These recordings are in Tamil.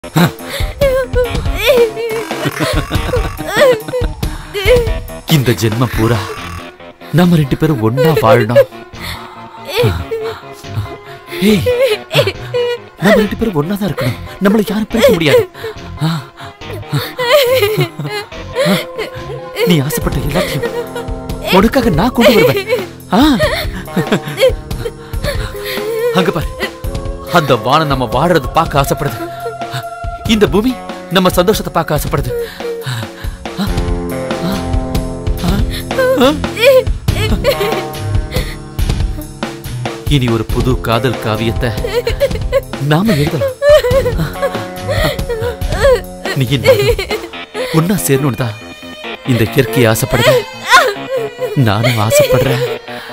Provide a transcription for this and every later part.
இந்த ஜென்மம் பூரா நம்ம ரெண்டு பேரும் ஒன்னா வாழணும் ஏய், நம்ம ரெண்டு பேரும் ஒன்னா தான் இருக்கணும் நம்மள யாரும் பிரிக்க முடியாது ஆ, ஆ, நீ ஆசைப்பட்ட எல்லாத்தையும் உனக்காக நான் கொண்டு வருவேன் ஆ. அங்க பாரு அந்த வானம் நம்ம வாடுறது பார்க்க ஆசைப்படுது இந்த பூமி நம்ம சந்தோஷத்தை பார்க்க ஆசைப்படுது இனி ஒரு புது காதல் காவியத்தை நாம எழுதலாம் நீ ஒன்னா சேரணும் தான் இந்த இயற்கையை ஆசைப்படுது நானும் ஆசைப்படுறேன்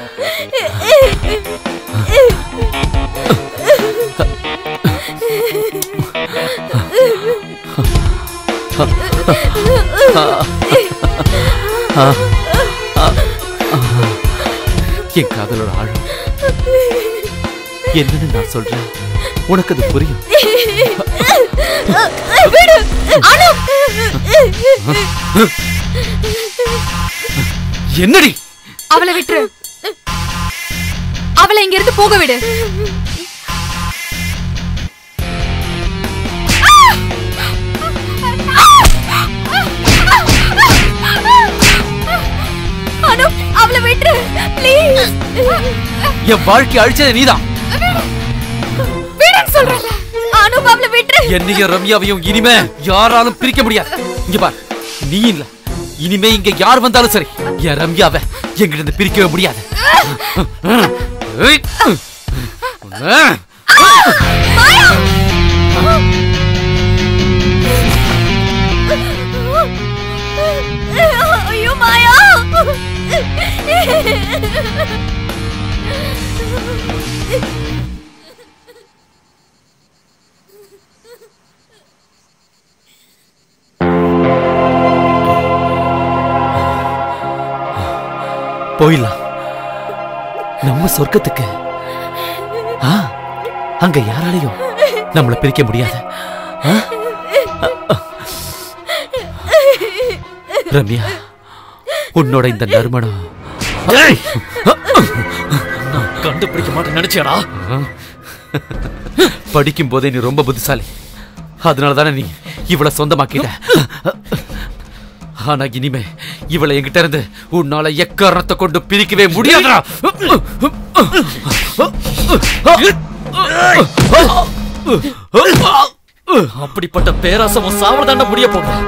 என் காதலோட ஆழம் என்னன்னு நான் சொல்றேன் உனக்கு அது புரியும் என்னடி அவளை விட்டுரு அவளை இங்க இருந்து போக விடு அனு அவளை விட்டுரு ப்ளீஸ் என் வாழ்க்கை அழிச்சது நீதான் விடுன்னு சொல்றல அனு அவளை விட்டுரு என்னையும் ரம்யாவையும் இனிமே யாராலும் பிரிக்க முடியாது இங்க பார் நீ இல்ல இனிமே இங்க யார் வந்தாலும் சரி என் ரம்யாவை எங்கிட்ட இருந்து பிரிக்கவே முடியாது ஏய். ஐயோ மாயா போயிடலாம் நம்ம சொர்க்கத்துக்கு ஆ, அங்க யாராலையும் நம்மள பிரிக்க முடியாது ஆ? ரம்யா உன்னோட இந்த நறுமணம் ஏய்! நான் கண்டுபிடிக்க மாட்டேன் நினைச்சேடா படிக்கும் போதே நீ ரொம்ப புத்திசாலி அதனால தானே நீ இவளை சொந்தமாக்கிட்ட ஆனா இனிமே இவளை என்கிட்ட இருந்து உன்னால எக்காரணத்தை கொண்டு பிரிக்கவே முடியாதுடா அப்படிப்பட்ட பேராசமும் சாவதாண்ட முடிய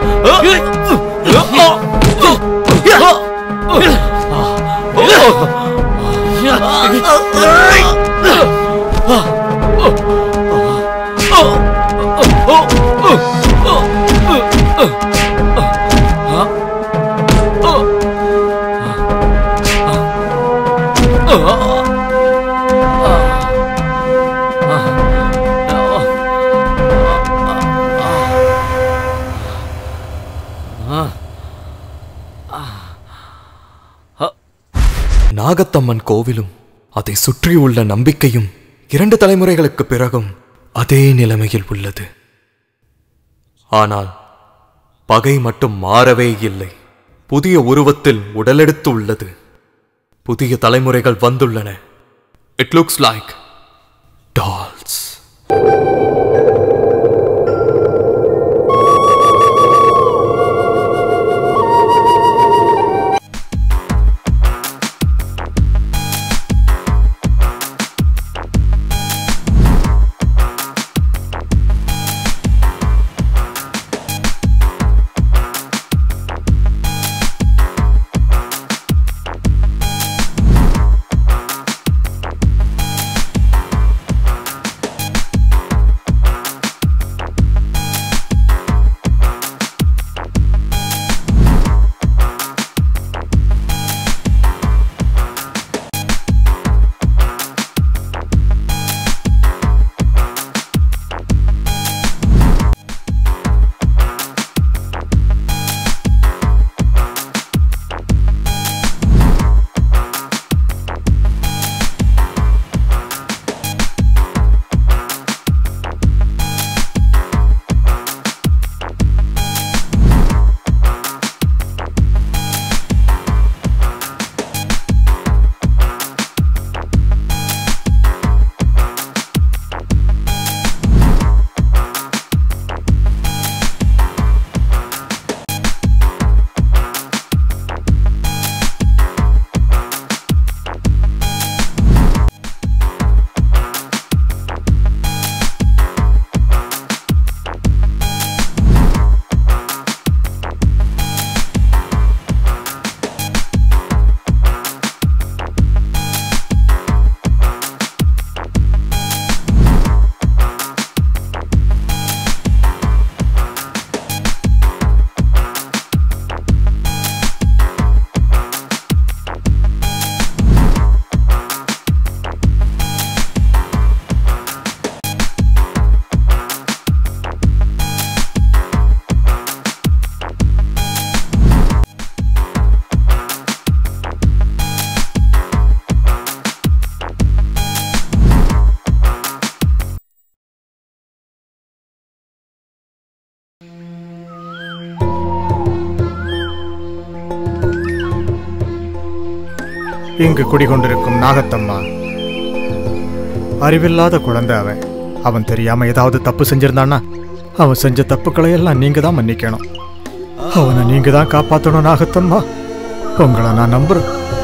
நாகத்தம்மன் கோவிலும் அதை சுற்றியுள்ள நம்பிக்கையும் இரண்டு தலைமுறைகளுக்கு பிறகும் அதே நிலைமையில் உள்ளது ஆனால் பகை மட்டும் மாறவே இல்லை புதிய உருவத்தில் உடலெடுத்து உள்ளது புதிய தலைமுறைகள் வந்துள்ளன இட் லுக்ஸ் லைக் டால்ஸ் இங்கு குடிகொண்டிருக்கும் நாகத்தம்மா அறிவில்லாத குழந்தை அவன் அவன் தெரியாம ஏதாவது தப்பு செஞ்சிருந்தானா அவன் செஞ்ச தப்புக்களை எல்லாம் நீங்க தான் மன்னிக்கணும் அவனை நீங்க தான் காப்பாத்தணும் நாகத்தம்மா உங்களை நான் நம்புறேன்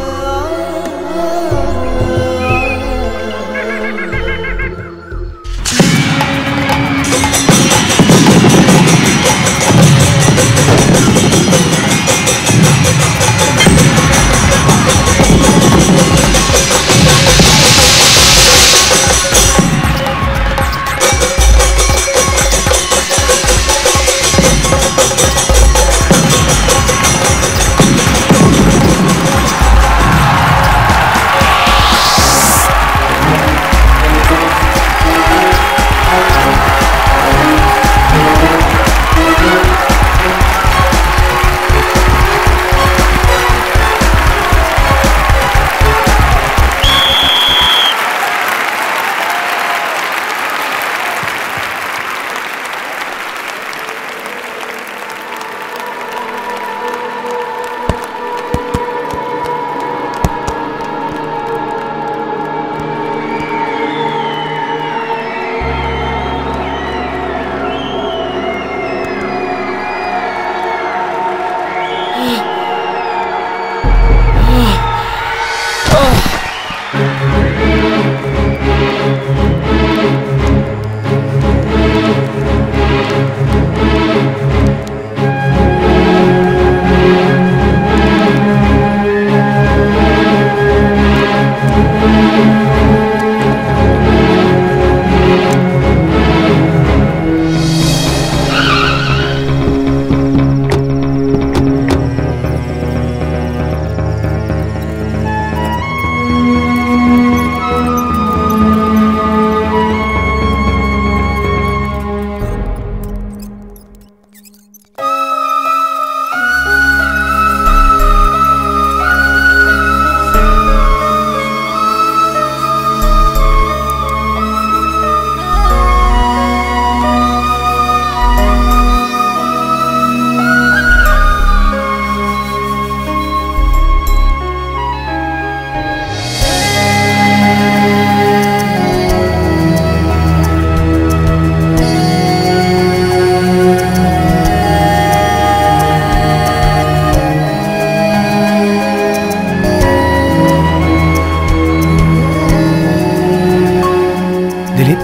Dileep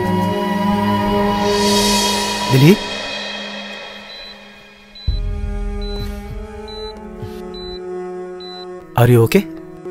Dileep are you okay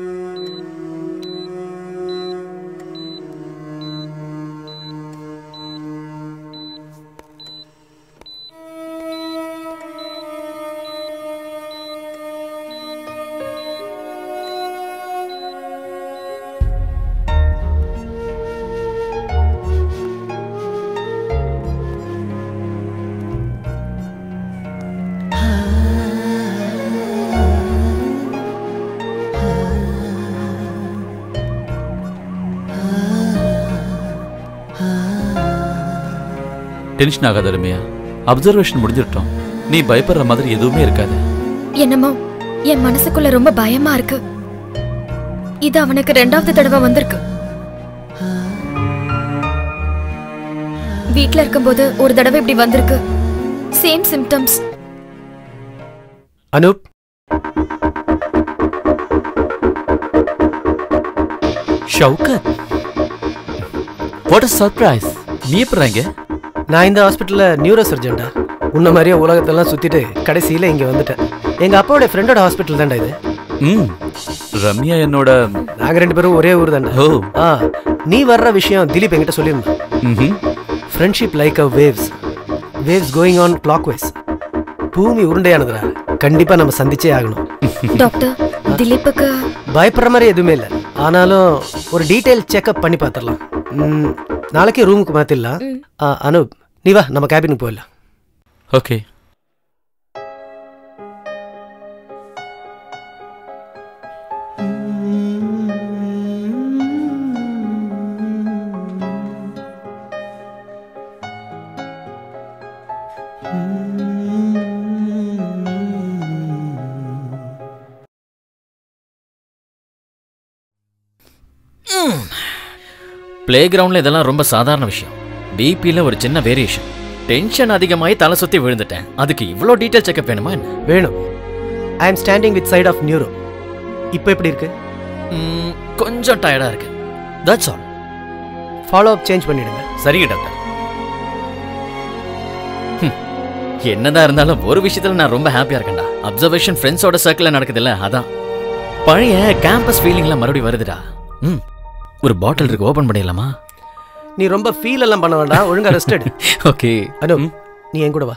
tension ஆகாத ரம்யா அப்சர்வேஷன் முடிஞ்சிட்டோம் நீ பயப்படுற மாதிரி எதுவுமே இருக்காது என்னமோ என் மனசுக்குள்ள ரொம்ப பயமா இருக்கு இது அவனுக்கு ரெண்டாவது தடவை வந்திருக்கு வீட்ல இருக்கும்போது ஒரு தடவை இப்படி வந்திருக்கு same symptoms Anoop Shoukath what a surprise நீ எப்படிறாங்க நான் இந்த ஹாஸ்பிட்டலில் நியூரோ சர்ஜன்டா உன்ன மாதிரியே உலகத்தெல்லாம் சுற்றிட்டு கடைசியில் இங்கே வந்துட்டேன் எங்கள் அப்பாவோட ஃப்ரெண்டோட ஹாஸ்பிட்டல் தான்டா இது ம் ரம்யா என்னோட நாங்கள் ரெண்டு பேரும் ஒரே ஊர் தான்டா ஓ ஆ நீ வர்ற விஷயம் திலீப் என்கிட்ட சொல்லியிருந்தான் ம்ஹும். Friendship like a waves waves going on clockwise பூமி உருண்டையானதுடா கண்டிப்பாக நம்ம சந்திச்சே ஆகணும் டாக்டர் திலீப்புக்கு பயப்படுற மாதிரி எதுவுமே இல்லை ஆனாலும் ஒரு டீட்டெயில் செக்அப் பண்ணி பார்த்துடலாம் ம், நாளைக்கே ரூமுக்கு மாற்றிடலாம் அனுப் நீ வா நம்ம கேபினுக்கு போயிடலாம் ஓகே பிளே கிரவுண்ட்ல இதெல்லாம் ரொம்ப சாதாரண விஷயம் பிபியில் ஒரு சின்ன வேரியேஷன் டென்ஷன் அதிகமாகி தலை சுத்தி விழுந்துட்டேன் அதுக்கு இவ்வளோ டீட்டெயில் செக்அப் வேணுமா என்ன வேணும் I am standing with side of neuro இப்போ எப்படி இருக்கு ம், கொஞ்சம் டயர்டா இருக்கு that's all follow up change பண்ணிடுங்க சரிங்க டாக்டர் என்னதான் இருந்தாலும் ஒரு விஷயத்துல நான் ரொம்ப ஹாப்பியா இருக்கேன்டா அப்சர்வேஷன் ஃப்ரெண்ட்ஸோட சர்க்கிள்ல நடக்குதுல்ல அதான் பழைய கேம்பஸ் ஃபீலிங்லாம் மறுபடியும் வருதுடா ம் ஒரு பாட்டில் இருக்கு ஓபன் பண்ணிடலாமா நீ ரொம்ப ஃபீல் எல்லாம் பண்ண வேண்டாம் ஒழுங்கா ரெஸ்ட் எடு ஓகே அனு நீ என் கூட வா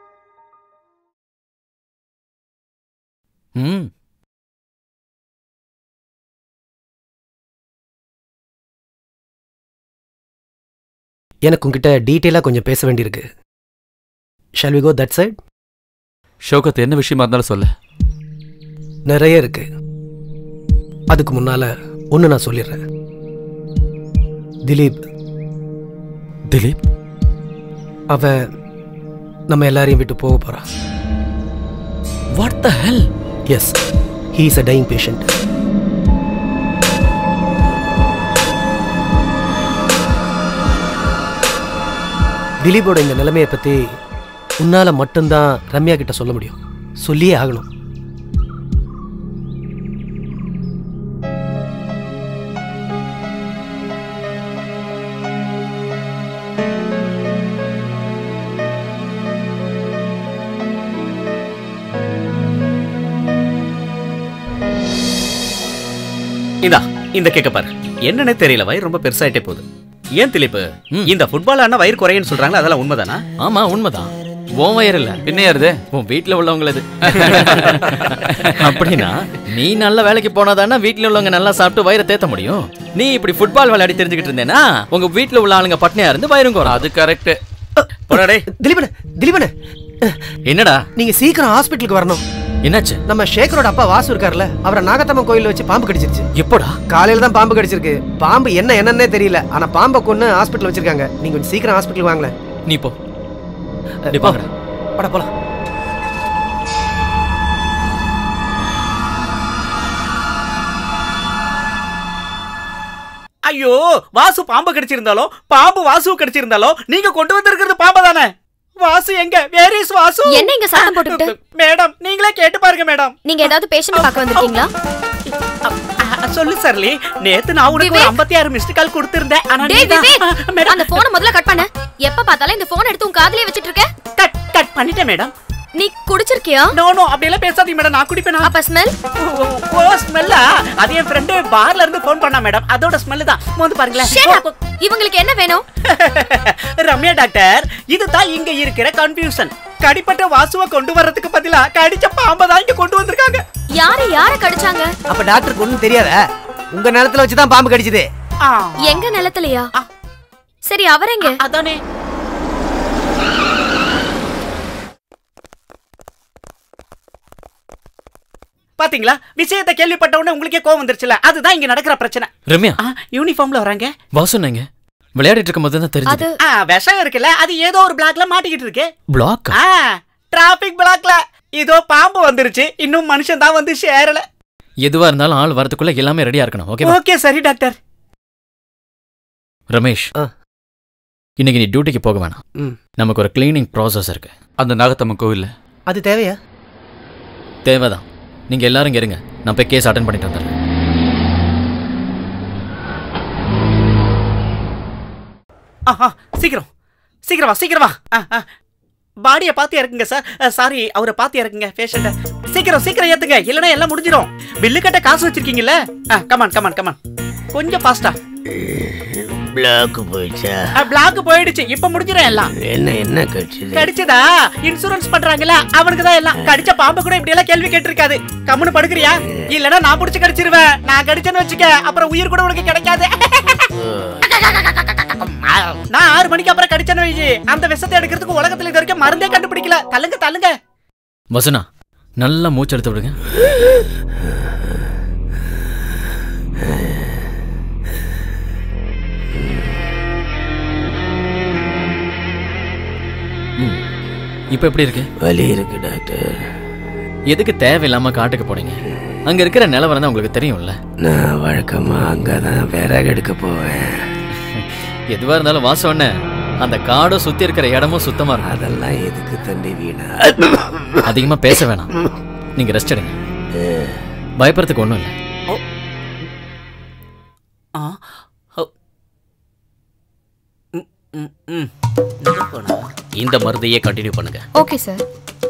ம் எனக்கு உங்ககிட்ட டீட்டெயிலாக கொஞ்சம் பேச வேண்டியிருக்கு shall we go that side Shoukath என்ன விஷயமா இருந்தாலும் சொல்ல நிறைய இருக்கு அதுக்கு முன்னால ஒன்று நான் சொல்லிடுறேன் திலீப் திலீப் அவன் நம்ம எல்லாரையும் விட்டு போக போறான் what the hell yes he is a dying patient திலீப்போட இந்த நிலைமையை பத்தி உன்னால மட்டும்தான் ரம்யா கிட்ட சொல்ல முடியும் சொல்லியே ஆகணும் இதா இந்த கேக்க பாரு என்னன்னு தெரியல வயிறு ரொம்ப பெருசாயிட்டே போகுது ஏன் திலீப்பு இந்த ஃபுட்பால் ஆனா வயிறு குறையன்னு சொல்றாங்களா அதெல்லாம் உண்மைதானா ஆமா உண்மைதான் உன் வயிறு இல்ல என்ன யாருது உன் வீட்ல உள்ளவங்களது அப்படின்னா நீ நல்ல வேலைக்கு போனாதானே வீட்ல உள்ளவங்க நல்லா சாப்பிட்டு வயிறை தேத்த முடியும் நீ இப்படி ஃபுட்பால் விளையாடி தெரிஞ்சுக்கிட்டு இருந்தேனா உங்க வீட்ல உள்ள ஆளுங்க பட்னியா இருந்து வயிறும் குறை அது கரெக்ட் போடாடே திலீபன திலீபன என்னடா நீங்க சீக்கிரம் ஹாஸ்பிட்டலுக்கு வரணும் என்னாச்சு நம்ம ஷேகரோட அப்பா வாசு இருக்கார்ல அவரை நாகத்தம்மன் கோயில்ல வச்சு பாம்பு கடிச்சிருச்சு எப்போடா காலையில தான் பாம்பு கடிச்சிருக்கு பாம்பு என்ன என்னன்னே தெரியல ஆனா பாம்பை கொன்னு ஹாஸ்பிட்டல் வச்சிருக்காங்க நீங்க கொஞ்சம் சீக்கிரம் ஹாஸ்பிட்டல் வாங்களேன் நீ போ நீ போங்கடா பட போலாம் ஐயோ வாசு பாம்பு கடிச்சிருந்தாலும் பாம்பு வாசு கடிச்சிருந்தாலும் நீங்க கொண்டு வந்திருக்கிறது பாம்பு தானே வாசு எங்க வேர் இஸ் வாசு என்ன இங்க சத்தம் போட்டுக்கிட்டு? மேடம் நீங்களே கேட்டு பாருங்க மேடம் நீங்க ஏதாவது பேஷண்ட் பார்க்க வந்திருக்கீங்களா அ, சொல்லு சர்லி நேத்து நான் உனக்கு ஒரு விவேக். 56 மிஸ்டு கால் கொடுத்திருந்தேன் ஆனா டேய் நீதான்- விவேக் ஆ, மேடம் அந்த போனை முதல்ல கட் பண்ணு எப்ப பார்த்தாலும் இந்த போன் எடுத்து உன் காதுலயே வச்சிட்டு இருக்க கட் கட் பண்ணிட்டேன் மேடம் நீ குடிச்சிருக்கியா நோ நோ அப்படி எல்லாம் பேசாதீங்க மேடம் நான் குடிப்பேனா அப்ப ஸ்மெல் ஓ, ஓ ஸ்மெல்லா அது என் ஃப்ரெண்டு பார்ல இருந்து ஃபோன் பண்ணா மேடம் அதோட ஸ்மெல் தான் வந்து பாருங்களேன் இவங்களுக்கு என்ன வேணும் ரம்யா டாக்டர் இதுதான் இங்க இருக்கிற கன்ஃபியூஷன் கடிப்பட்ட வாசுவை கொண்டு வர்றதுக்கு பதிலா கடிச்ச பாம்பை தான் இங்க கொண்டு வந்திருக்காங்க யாரு யார கடிச்சாங்க அப்ப டாக்டருக்கு ஒண்ணும் தெரியாதா உங்க நிலத்துல வச்சு தான் பாம்பு கடிச்சது ஆ, எங்க நிலத்துலயா ஆ. சரி அவரெங்க அதானே பாத்தீங்களா விஷயத்தை கேள்விப்பட்ட உடனே உங்களுக்கே கோவம் வந்துருச்சுல அதுதான் இங்க நடக்கிற பிரச்சனை ரம்யா ஆ, யூனிஃபார்ம்ல வராங்க வாசு நீங்க விளையாடிட்டு இருக்கும் போது தான் தெரிஞ்சது அது ஆ, விஷம் இருக்குல்ல அது ஏதோ ஒரு பிளாக்ல மாட்டிக்கிட்டு இருக்கு பிளாக் ஆ டிராபிக் பிளாக்ல இதோ பாம்பு வந்துருச்சு இன்னும் மனுஷன் தான் வந்து சேரல எதுவா இருந்தாலும் ஆள் வரதுக்குள்ள எல்லாமே ரெடியா இருக்கணும் ஓகேவா ஓகே சரி டாக்டர் ரமேஷ் ஆ. இன்னைக்கு நீ டியூட்டிக்கு போக வேணாம் ம். நமக்கு ஒரு கிளீனிங் ப்ராசஸ் இருக்கு அந்த நாகத்தம்மன் கோவில்ல அது தேவையா தேவைதான் நீங்க எல்லாரும் இங்க இருங்க நான் போய் கேஸ் அட்டன் பண்ணிட்டு வந்துடுறேன் ஆஹா சீக்கிரம் சீக்கிரம் வா சீக்கிரம் வா ஆ, ஆ. பாடியை பார்த்து இறக்குங்க சார் சாரி அவரை பார்த்து இறக்குங்க பேஷண்ட்டை சீக்கிரம் சீக்கிரம் ஏத்துங்க இல்லைன்னா எல்லாம் முடிஞ்சிடும் பில்லு கட்ட காசு வச்சிருக்கீங்கல்ல கமான் கமான் கமான் கொஞ்சம் ஃபாஸ்டா பிளாக் போயிடுச்சா பிளாக் போயிடுச்சு இப்ப முடிஞ்சிடும் எல்லாம் என்ன என்ன கட்சிது கடிச்சதா இன்சூரன்ஸ் பண்றாங்கல்ல அவனுக்கு தான் எல்லாம் கடிச்ச பாம்பு கூட இப்படி எல்லாம் கேள்வி கேட்டிருக்காது கம்முன்னு படுக்கிறியா இல்லனா நான் புடிச்சு கடிச்சிருவேன் நான் கடிச்சேன்னு வச்சுக்க அப்புறம் உயிர் கூட உனக்கு கிடைக்காது நான் ஆறு மணிக்கு அப்புறம் கடிச்சேன்னு வையி அந்த விஷத்தை எடுக்கிறதுக்கு உலகத்துல இது வரைக்கும் மருந்தே கண்டுபிடிக்கல தள்ளுங்க தள்ளுங்க வசனா நல்லா மூச்சு எடுத்து விடுங்க ம். இப்ப எப்படி இருக்கு வலி இருக்கு டாக்டர் எதுக்கு தேவையில்லாம காட்டுக்கு போனீங்க அங்க இருக்கிற நிலவரம் தான் உங்களுக்கு தெரியும்ல நான் வழக்கமா அங்கதான் விறகு எடுக்க போவேன் எதுவா இருந்தாலும் வாசம்னு அந்த காடும் சுத்தி இருக்கிற இடமும் சுத்தமா இருக்கும் அதெல்லாம் எதுக்கு தம்பி வீணா அதிகமா பேச வேணாம் நீங்க ரெஸ்ட் எடுங்க பயப்படுறதுக்கு ஒண்ணும் இல்லை ஆ ஓ. ம், ம், ம். எங்க போனா? இந்த மருந்தையே கண்டினியூ பண்ணுங்க ஓகே சார்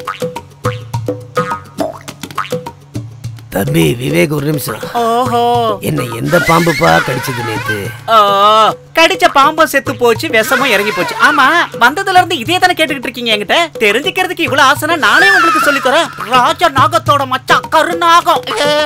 தம்பி விவேக் ஒரு நிமிஷம் ஓஹோ என்ன எந்த பாம்புப்பா கடிச்சது நேத்து ஓ கடிச்ச பாம்பும் செத்து போச்சு விஷமும் இறங்கி போச்சு ஆமா வந்ததுல இருந்து இதே தானே கேட்டுக்கிட்டு இருக்கீங்க என்கிட்ட தெரிஞ்சுக்கிறதுக்கு இவ்வளவு ஆசைனா நானே உங்களுக்கு சொல்லி தரேன் ராஜ நாகத்தோட மச்சான் கருநாகம்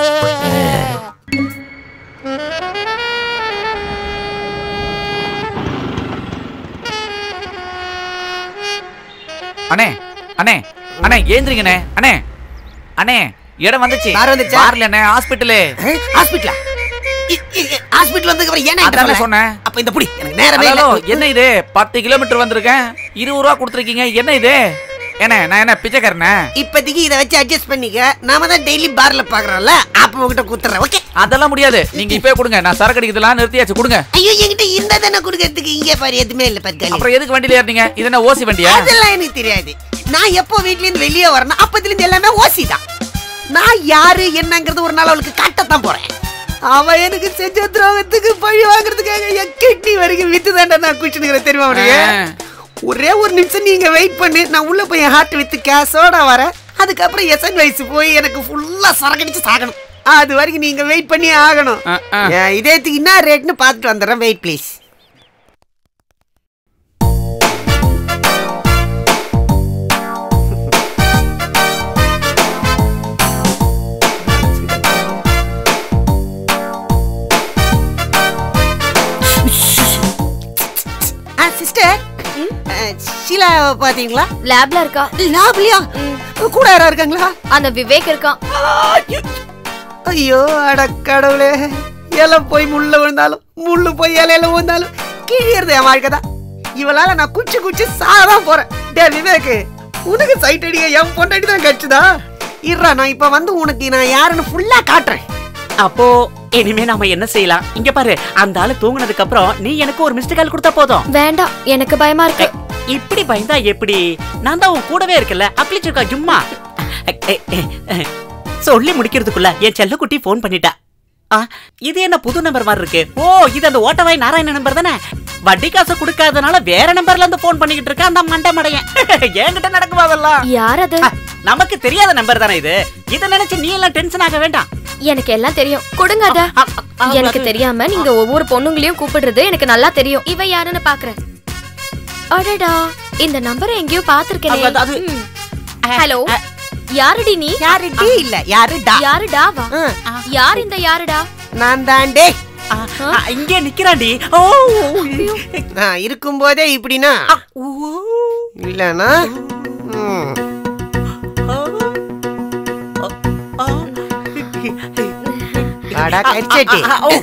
அண்ணே அண்ணே அண்ணே ஏந்திரிங்கண்ணே அண்ணே அண்ணே இடம் வந்துச்சு யார் வந்துச்சா? பாருல அண்ணே ஹாஸ்பிட்டலு ஹாஸ்பிட்டலா ஹாஸ்பிட்டல் வந்ததுக்கு அப்புறம் ஏன்னா என்கிட்ட அதானே வரல? சொன்னேன் அப்ப இந்த புடி எனக்கு நேரமே ஹலோ இல்ல என்ன இது பத்து கிலோமீட்டர் வந்திருக்கேன் இருபது ரூபா கொடுத்துருக்கீங்க என்ன இது என்ன நான் என்ன பிச்சைக்காரனே இப்போதைக்கு இதை வச்சு அட்ஜஸ்ட் பண்ணிக்க நாம தான் டெய்லி பார்ல பாக்குறோம்ல அப்ப உங்ககிட்ட குத்துறேன் ஓகே அதெல்லாம் முடியாது நீங்க இப்பவே கொடுங்க நான் சரக்கு அடிக்கிறதுலாம் நிறுத்தியாச்சு கொடுங்க ஐயோ என்கிட்ட இந்த தானே கொடுக்கறதுக்கு இங்க பாரு எதுவுமே இல்ல பத்காலி அப்புறம் எதுக்கு வண்டியில ஏறினீங்க இது என்ன ஓசி வண்டியா அதெல்லாம் எனக்கு தெரியாது நான் எப்போ வீட்ல இருந்து வெளியே வரணும் அப்பத்துல இருந்து எல்லாமே ஓசி தான் நான் யாரு என்னங்கிறது ஒரு நாள் அவளுக்கு காட்டத்தான் போறேன் அவ எனக்கு செஞ்ச துரோகத்துக்கு பழி வாங்குறதுக்காக என் கிட்னி வரைக்கும் வித்து தாண்டா நான் குச்சினுக்கிறேன் தெரியுமா உனக்கு ஒரே ஒரு நிமிஷம் நீங்க வெயிட் பண்ணு நான் உள்ள போய் என் ஹார்ட் வித்து கேஸோட வரேன் அதுக்கப்புறம் எசன் வயசு போய் எனக்கு ஃபுல்லா சரக்கடிச்சு சாகணும் அது வரைக்கும் நீங்க வெயிட் பண்ணி ஆகணும் ஆ, ஆ. என் இதயத்துக்கு என்ன ரேட்னு பார்த்துட்டு வந்துடுறேன் வெயிட் ப்ளீஸ் சிஸ்டர் ஷீலா பாத்தீங்களா லேப்ல இருக்கா லாப்லியா கூட யாரா இருக்காங்களா அந்த விவேக் இருக்கான் ஐயோ அட கடவுளே இலை போய் முள்ள விழுந்தாலும் முள்ளு போய் இலையில விழுந்தாலும் கிழியறது என் வாழ்க்கை தான் இவளால நான் குச்சி குச்சி சாதான் போறேன் டே விவேக் உனக்கு சைட் அடிக்க என் பொண்டாட்டி தான் கட்சுதா இருடா நான் இப்ப வந்து உனக்கு நான் யாருன்னு ஃபுல்லா காட்டுறேன் அப்போ இனிமே நாம என்ன செய்யலாம் இங்க பாரு அந்த ஆளு தூங்குனதுக்கு அப்புறம் நீ எனக்கு ஒரு மிஸ்டு கால் கொடுத்தா போதும் வேண்டாம் எனக்கு பயமா இருக்கு இப்படி பயந்தா எப்படி நான் தான் உன் கூடவே இருக்கல அப்ளிச்சிருக்கா ஜும்மா சொல்லி முடிக்கிறதுக்குள்ள என் செல்லக்குட்டி ஃபோன் பண்ணிட்டா ஆ, இது என்ன புது நம்பர் மாதிரி இருக்கு ஓ இது அந்த ஓட்டவாய் நாராயண நம்பர் தானே வட்டி காசு கொடுக்காதனால வேற நம்பர்ல இருந்து ஃபோன் பண்ணிக்கிட்டு இருக்க அந்த மண்டை மடையன் என்கிட்ட நடக்குமா அதெல்லாம் யார் அது ஆ, நமக்கு தெரியாத நம்பர் தானே இது இதை நினைச்சு நீ எல்லாம் டென்ஷன் ஆக வேண்டாம் எனக்கு எல்லாம் தெரியும் கொடுங்க அத ஆ, ஆ, ஆ, எனக்கு அது- தெரியாம நீங்க ஒவ்வொரு பொண்ணுங்களையும் கூப்பிடுறது எனக்கு நல்லா தெரியும் இவ யாருன்னு பாக்குறேன் அடடா இந்த நம்பரை எங்கேயோ அது- பாத்திருக்கேன் அது- ஹலோ யாருடி நீ யாரு டி இல்ல யாரு டா யாருடாவா யார் இந்த யாருடா நான் தாண்டே ஆ, ஆ, இங்கே நிக்கிறாண்டி ஓ நான் இருக்கும்போதே இப்படின்னா ஓ, இல்லனா ம். ஆ. அடா கரிச்சட்டி ஆ, ஓ.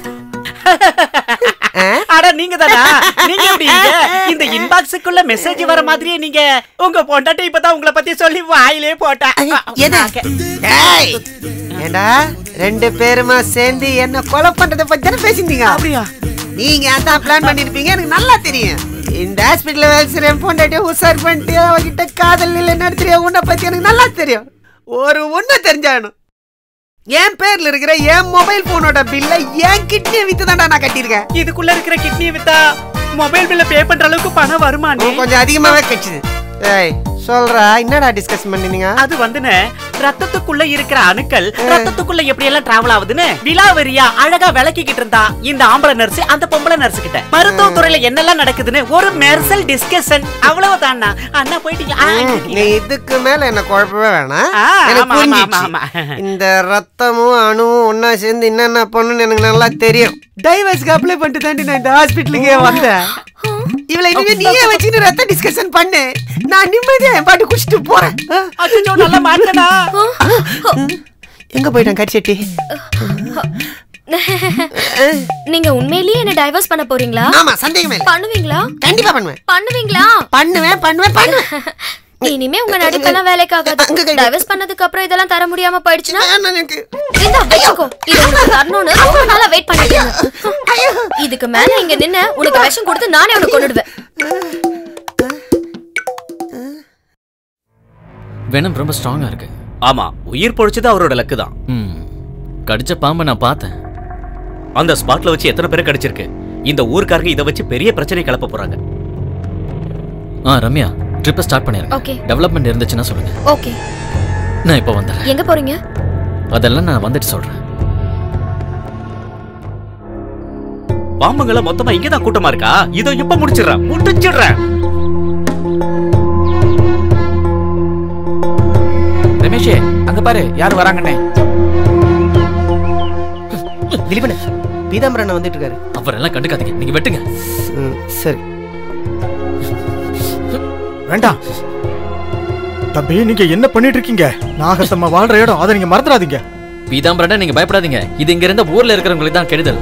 அட நீங்க தானா நீங்க எப்படி இங்க? இந்த இன்பாக்ஸுக்குள்ள மெசேஜ் வர மாதிரியே நீங்க உங்க பொண்டாட்டி இப்பதான் உங்களை பத்தி சொல்லி வாயிலே போட்டா எது? ஏய் ஏண்டா ரெண்டு பேருமா சேர்ந்து என்ன கொலை பண்றத பத்தி தானே பேசிருந்தீங்க அப்படியா நீங்க அதான் பிளான் பண்ணிருப்பீங்க எனக்கு நல்லா தெரியும் இந்த ஹாஸ்பிட்டல்ல வேலை செய்யற பொண்டாட்டிய உசார் பண்ணிட்டு அவகிட்ட காதல் நிலை நடத்துறிய உன்னை பத்தி எனக்கு நல்லா தெரியும் ஒரு ஒண்ணு தெரிஞ்சாகணும் என் பேர்ல இருக்கிற என் மொபைல் போனோட பில்ல என் கிட்னியை வித்து தான்டா நான் கட்டியிருக்கேன் இதுக்குள்ள இருக்கிற கிட்னியை வித்தா மொபைல் பில்ல பே பண்ற அளவுக்கு பணம் வருமானே உனக்கு கொஞ்சம் அதிகமாவே கிடைச்சது ஏய் சொல்றா என்னடா டிஸ்கஸ் பண்ணினீங்க அது வந்துன்னு ரத்தத்துக்குள்ள இருக்கிற அணுக்கள் ரத்தத்துக்குள்ள எப்படி எல்லாம் டிராவல் ஆகுதுன்னு விலாவரியா அழகா விளக்கிக்கிட்டு இருந்தா இந்த ஆம்பளை நர்ஸ் அந்த பொம்பளை நர்ஸ் கிட்ட மருத்துவ துறையில என்னெல்லாம் நடக்குதுன்னு ஒரு மெர்சல் டிஸ்கஷன் அவ்வளவுதான் அண்ணா போயிட்டீங்க ஆ, இங்க இருக்கீங்க. நீ இதுக்கு மேல என்ன குழப்பவே வேணாம் ஆ, எனக்கு ஆமா, ஆமா, புரிஞ்சிச்சு. ஆமா, ஆமா. இந்த ரத்தமும் அணுவும் ஒன்னா சேர்ந்து என்னென்ன பண்ணுன்னு எனக்கு நல்லா தெரியும் டைவர்ஸ்க்கு அப்ளை பண்ணிட்டு தாண்டி நான் இந்த ஹாஸ்பிட்டலுக்கே வந்தேன் இவளை இனிமே நீயே வச்சுன்னு ரத்த டிஸ்கஷன் பண்ணு நான் நிம்மதியா என் பாட்டு குடிச்சிட்டு போறேன் ஆ? அச்சச்சோ, நல்லா மாட்டேனா எங்க போயிட்டான் கடிச்சட்டி நீங்க உண்மையிலேயே என்ன டைவர்ஸ் பண்ண போறீங்களா ஆமா சந்தேகமே இல்ல பண்ணுவீங்களா கண்டிப்பா பண்ணுவேன் பண்ணுவீங்களா பண்ணுவேன் பண்ணுவேன் பண்ணுவேன் இனிமே உங்க நடிப்பெல்லாம் வேலைக்காகாது டைவர்ஸ் பண்ணதுக்கு அப்புறம் இதெல்லாம் தர முடியாம போயிடுச்சுன்னா இந்த வச்சுக்கோ இது உனக்கு தரணும்னு ரொம்ப நாளா வெயிட் பண்ணிட்டு இருந்தேன். இதுக்கு மேல இங்க நின்னு உனக்கு விஷம் கொடுத்து நானே உனக்கு கொண்டுடுவேன் வெனம் ரொம்ப ஸ்ட்ராங்கா இருக்கு ஆமா உயிர் பொழைச்சது அவரோட லக்கு தான் ம் கடிச்ச பாம்பை நான் பார்த்தேன் அந்த ஸ்பாட்ல வச்சு எத்தனை பேர் கிடைச்சிருக்கு இந்த ஊருக்காரங்க இதை வச்சு பெரிய பிரச்சனை கிளப்ப போறாங்க ஆ ரம்யா ட்ரிப்பை ஸ்டார்ட் பண்ணிருங்க ஓகே டெவலப்மெண்ட் இருந்துச்சுன்னா சொல்லுங்க ஓகே நான் இப்போ வந்துடுறேன் எங்க போறீங்க அதெல்லாம் நான் வந்துட்டு சொல்றேன் பாம்புங்களை மொத்தமா இங்கதான் கூட்டமா இருக்கா இதோ இப்ப முடிச்சிடுறேன் முடிச்சிடுறேன் ரமேஷ் அங்க பாரு யார் வராங்கண்ணே திலீபன் பீதாம்பரன் வந்துட்டு இருக்காரு அப்புறம் எல்லாம் கண்டுக்காதீங்க நீங்க வெட்டுங்க ம், சரி வேண்டாம் தம்பி நீங்க என்ன பண்ணிட்டு இருக்கீங்க நாகத்தம்மா வாழ்ற இடம் அதை நீங்க மறந்துடாதீங்க பீதாம்பரண்டா நீங்க பயப்படாதீங்க இது இங்க இருந்த ஊர்ல இருக்கிறவங்களுக்கு தான் கெடுதல்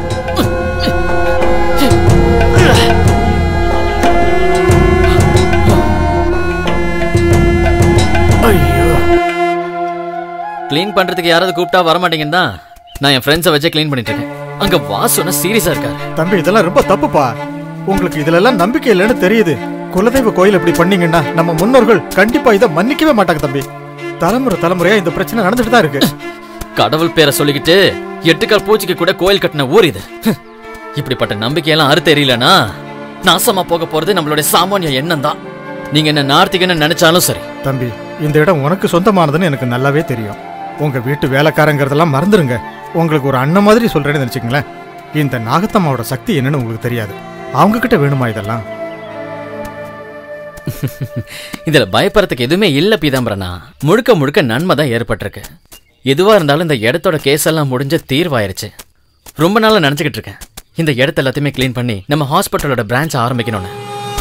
ஐயோ க்ளீன் பண்றதுக்கு யாராவது கூப்பிட்டா வர மாட்டீங்கன்னு தான் நான் என் ஃப்ரெண்ட்ஸை வச்சு க்ளீன் பண்ணிட்டு இருக்கேன் அங்க வாசன சீரியஸா இருக்காரு தம்பி இதெல்லாம் ரொம்ப தப்புப்பா உங்களுக்கு இதுல எல்லாம் நம்பிக்கை இல்லைன்னு தெரியுது குலதெய்வ கோயில் இப்படி பண்ணீங்கன்னா நம்ம முன்னோர்கள் கண்டிப்பா இதை மன்னிக்கவே மாட்டாங்க தம்பி தலைமுறை தலைமுறையா இந்த பிரச்சனை நடந்துட்டு தான் இருக்கு கடவுள் பேரை சொல்லிக்கிட்டு எட்டுக்கால் பூச்சிக்கு கூட கோயில் கட்டின ஊர் இது ஹ். இப்படிப்பட்ட நம்பிக்கையெல்லாம் அறு தெரியலனா நாசமா போக போறது நம்மளுடைய சாமானிய எண்ணம் தான் நீங்க என்ன நார்த்திகன்னு நினைச்சாலும் சரி தம்பி இந்த இடம் உனக்கு சொந்தமானதுன்னு எனக்கு நல்லாவே தெரியும் உங்க வீட்டு வேலைக்காரங்கிறதெல்லாம் மறந்துருங்க உங்களுக்கு ஒரு அண்ணன் மாதிரி சொல்றேன்னு நினைச்சுங்களேன் இந்த நாகத்தம்மாவோட சக்தி என்னன்னு உங்களுக்கு தெரியாது அவங்க கிட்ட வேணுமா இதெல்லாம் இதுல பயப்படுறதுக்கு எதுவுமே இல்ல பீதாம்பரனா முழுக்க முழுக்க நன்மை தான் ஏற்பட்டிருக்கு எதுவா இருந்தாலும் இந்த இடத்தோட கேஸ் எல்லாம் முடிஞ்ச தீர்வாயிருச்சு ரொம்ப நாளா நினைச்சுக்கிட்டு இருக்கேன் இந்த இடத்த எல்லாத்தையுமே க்ளீன் பண்ணி நம்ம ஹாஸ்பிட்டலோட பிரான்ச் ஆரம்பிக்கணும்னு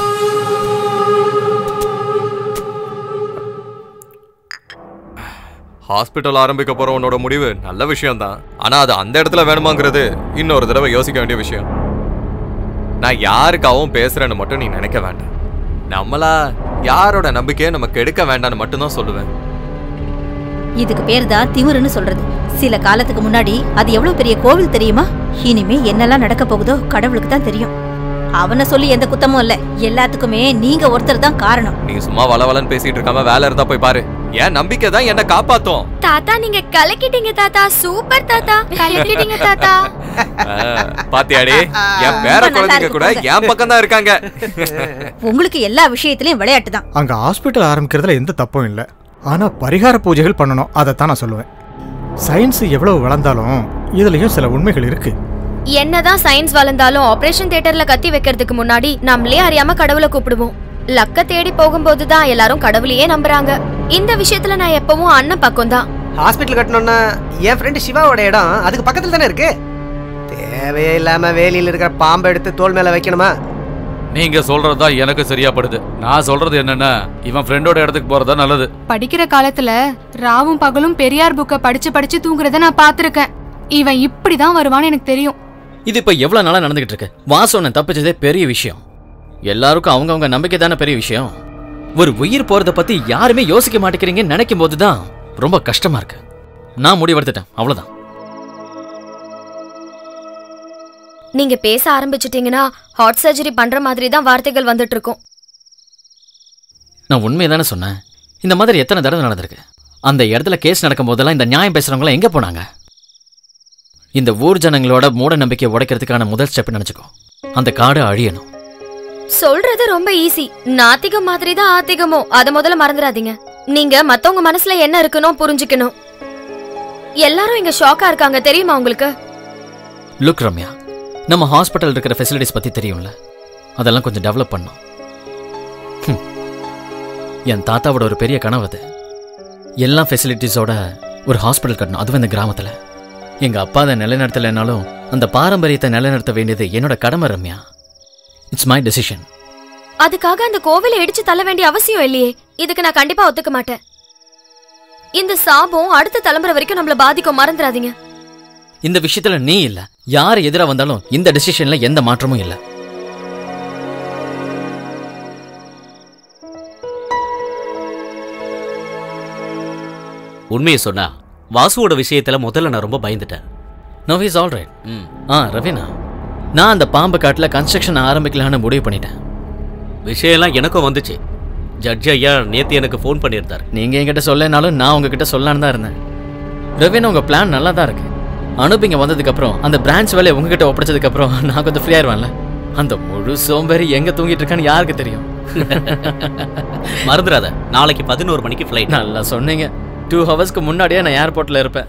ஹாஸ்பிட்டல் ஆரம்பிக்க போற உன்னோட முடிவு நல்ல விஷயம் தான் ஆனா அது அந்த இடத்துல வேணுமாங்கிறது இன்னொரு தடவை யோசிக்க வேண்டிய விஷயம் நான் யாருக்காகவும் பேசுறேன்னு மட்டும் நீ நினைக்க வேண்டாம் நம்மளா யாரோட நம்பிக்கையை நம்ம கெடுக்க வேண்டாம்னு மட்டும்தான் சொல்லுவேன் இதுக்கு பேர் தான் திமிருன்னு சொல்றது சில காலத்துக்கு முன்னாடி அது எவ்வளவு பெரிய கோவில் தெரியுமா இனிமே என்னெல்லாம் நடக்க போகுதோ கடவுளுக்கு தான் தெரியும் அவனை சொல்லி எந்த குத்தமும் இல்ல எல்லாத்துக்குமே நீங்க ஒருத்தர் தான் காரணம் நீ சும்மா வளவலன்னு பேசிட்டு இருக்காம வேலை இருந்தா போய் பாரு என் நம்பிக்கை தான் என்ன காப்பாத்தும் தாத்தா நீங்க கலக்கிட்டீங்க தாத்தா சூப்பர் தாத்தா கலக்கிட்டீங்க தாத்தா ஆ, பாத்தியாடி என் பேர ரொம்ப நல்லா குழந்தைங்க இருக்கு கூட போங்க. என் பக்கம் தான் இருக்காங்க உங்களுக்கு எல்லா விஷயத்திலயும் விளையாட்டு தான் அங்க ஹாஸ்பிட்டல் ஆரம்பிக்கிறதுல எந்த தப்பும் இல்லை ஆனா பரிகார பூஜைகள் பண்ணணும் அதைத்தான் நான் சொல்லுவேன் சயின்ஸ் எவ்வளவு வளர்ந்தாலும் இதுலயும் சில உண்மைகள் இருக்கு என்னதான் சயின்ஸ் வளர்ந்தாலும் ஆபரேஷன் தியேட்டர்ல கத்தி வைக்கிறதுக்கு முன்னாடி நம்மளே அறியாம கடவுளை கூப்பிடுவோம் லக்க தேடி போகும்போது தான் எல்லாரும் கடவுளையே நம்புறாங்க இந்த விஷயத்துல நான் எப்பவும் அண்ணன் பக்கம் தான் ஹாஸ்பிட்டல் கட்டணும்னா என் ஃப்ரெண்டு சிவாவோட இடம் அதுக்கு பக்கத்துல தானே இருக்கு தேவையே இல்லாம வேலியில் இருக்கிற பாம்பை எடுத்து தோல் மேல வைக்கணுமா நீங்க சொல்றதுதான் எனக்கு சரியா படுது நான் சொல்றது என்னன்னா இவன் ஃப்ரெண்டோட இடத்துக்கு போறதா நல்லது படிக்கிற காலத்துல ராவும் பகலும் பெரியார் புக்க படிச்சு படிச்சு தூங்குறத நான் பாத்திருக்கேன் இவன் இப்படிதான் வருவான்னு எனக்கு தெரியும் இது இப்ப எவ்வளவு நாளா நடந்துகிட்டு இருக்கு வாசனை தப்பிச்சதே பெரிய விஷயம் எல்லாருக்கும் அவங்கவங்க நம்பிக்கை தானே பெரிய விஷயம் ஒரு உயிர் போறத பத்தி யாருமே யோசிக்க மாட்டேங்கிறீங்கன்னு நினைக்கும் போதுதான் ரொம்ப கஷ்டமா இருக்கு நான் முடிவெடுத்துட்டேன் அவ்வளவுதான் நீங்க பேச ஆரம்பிச்சிட்டீங்கன்னா ஹார்ட் சர்ஜரி பண்ற மாதிரி தான் வார்த்தைகள் வந்துட்டு இருக்கும் நான் உண்மையை தானே சொன்னேன் இந்த மாதிரி எத்தனை தடவை நடந்திருக்கு அந்த இடத்துல கேஸ் நடக்கும் போதெல்லாம் இந்த நியாயம் பேசுறவங்களாம் எங்க போனாங்க இந்த ஊர் ஜனங்களோட மூட நம்பிக்கையை உடைக்கிறதுக்கான முதல் ஸ்டெப் நினைச்சுக்கோ அந்த காடு அழியணும் சொல்றது ரொம்ப ஈஸி நாத்திகம் மாதிரி தான் ஆத்திகமும் அத முதல்ல மறந்துடாதீங்க நீங்க மத்தவங்க மனசுல என்ன இருக்குன்னு புரிஞ்சுக்கணும் எல்லாரும் இங்க ஷாக்கா இருக்காங்க தெரியுமா உங்களுக்கு லுக் ரம்யா நம்ம ஹாஸ்பிட்டல் இருக்கிற ஃபெசிலிட்டிஸ் பத்தி தெரியும்ல அதெல்லாம் கொஞ்சம் டெவலப் பண்ணோம் ஹம். என் தாத்தாவோட ஒரு பெரிய கனவு அது எல்லா ஃபெசிலிட்டிஸோட ஒரு ஹாஸ்பிட்டல் கட்டணும் அதுவும் இந்த கிராமத்துல எங்க அப்பா அதை நிலைநிறுத்தலைனாலும் அந்த பாரம்பரியத்தை நிலைநிறுத்த வேண்டியது என்னோட கடமை ரம்யா இட்ஸ் மை டெசிஷன் அதுக்காக அந்த கோவிலை இடிச்சு தள்ள வேண்டிய அவசியம் இல்லையே இதுக்கு நான் கண்டிப்பா ஒத்துக்க மாட்டேன் இந்த சாபம் அடுத்த தலைமுறை வரைக்கும் நம்மள பாதிக்கும் மறந்துடாதீங்க இந்த விஷயத்துல நீ இல்ல யார் எதிரா வந்தாலும் இந்த டெசிஷன்ல எந்த மாற்றமும் இல்ல உண்மையை சொன்னா வாசுவோட விஷயத்துல முதல்ல நான் ரொம்ப பயந்துட்டேன் நோ இஸ் ஆல் ரைட் ஆ ரவீனா நான் அந்த பாம்பு காட்டில் கன்ஸ்ட்ரக்ஷன் ஆரம்பிக்கலான்னு முடிவு பண்ணிட்டேன் விஷயம்லாம் எனக்கும் வந்துச்சு ஜட்ஜ் ஐயா நேத்து எனக்கு ஃபோன் பண்ணியிருந்தார் நீங்கள் என்கிட்ட சொல்லனாலும் நான் உங்ககிட்ட சொல்லலான்னு தான் இருந்தேன் ரவீனா உங்கள் பிளான் நல்லா தான் இருக்கு அனுப் இங்கே வந்ததுக்கப்புறம் அந்த பிரான்ச் வேலையை உங்ககிட்ட ஒப்படைச்சதுக்கப்புறம் நான் கொஞ்சம் ஃப்ரீ ஆயிடுவேன்ல அந்த முழு சோம்பேறி எங்கே தூங்கிட்டு இருக்கான்னு யாருக்கு தெரியும் மறந்துடாத நாளைக்கு பதினோரு மணிக்கு ஃப்ளைட் நல்லா சொன்னீங்க டூ ஹவர்ஸ்க்கு முன்னாடியே நான் ஏர்போர்ட்டில் இருப்பேன்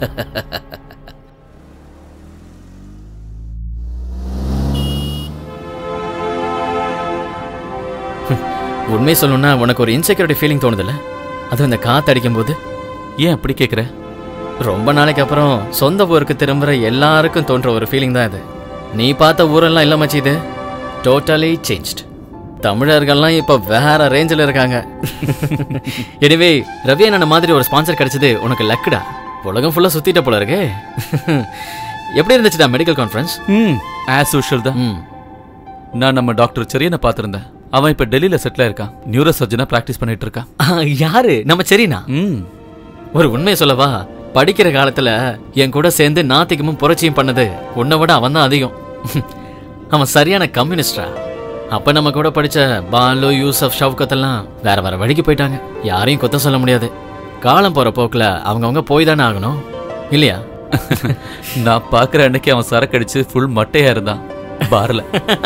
உண்மை சொல்லணும்னா உனக்கு ஒரு இன்செக்யூரிட்டி ஃபீலிங் தோணுதுல்ல அது இந்த காத்து அடிக்கும்போது ஏன் அப்படி கேட்குற ரொம்ப நாளைக்கு அப்புறம் சொந்த ஊருக்கு திரும்புற எல்லாருக்கும் தோன்ற ஒரு ஃபீலிங் தான் இது நீ பார்த்த ஊரெல்லாம் இல்ல மச்சி இது டோட்டலி சேஞ்ச்ட் தமிழர்கள்லாம் இப்போ வேற ரேஞ்சில் இருக்காங்க எனிவே ரவி அண்ணன் மாதிரி ஒரு ஸ்பான்சர் கிடைச்சது உனக்கு லக்குடா உலகம் ஃபுல்லாக சுத்திட்ட போல இருக்கே எப்படி இருந்துச்சுடா medical conference hmm as usual தான் நான் நம்ம டாக்டர் செரியனை பார்த்துருந்தேன் அவன் இப்போ டெல்லியில் செட்டில் இருக்கான் நியூரோ சர்ஜனாக ப்ராக்டிஸ் பண்ணிட்டு இருக்கான் யாரு நம்ம சரினா ஒரு உண்மையை சொல்லவா படிக்கிற காலத்துல என் கூட சேர்ந்து நாத்திகமும் புரட்சியும் பண்ணது உன்னை விட அவன் தான் அதிகம் அவன் சரியான கம்யூனிஸ்டா அப்ப நம்ம கூட படிச்ச பாலு யூசப் ஷவுகத் எல்லாம் வேற வேற வழிக்கு போயிட்டாங்க யாரையும் குத்தம் சொல்ல முடியாது காலம் போற போக்குல அவங்கவங்க போய் தானே ஆகணும் இல்லையா நான் பார்க்குற அன்னைக்கு அவன் சரக்கு அடிச்சு ஃபுல் மட்டையா இருந்தான் பார்ல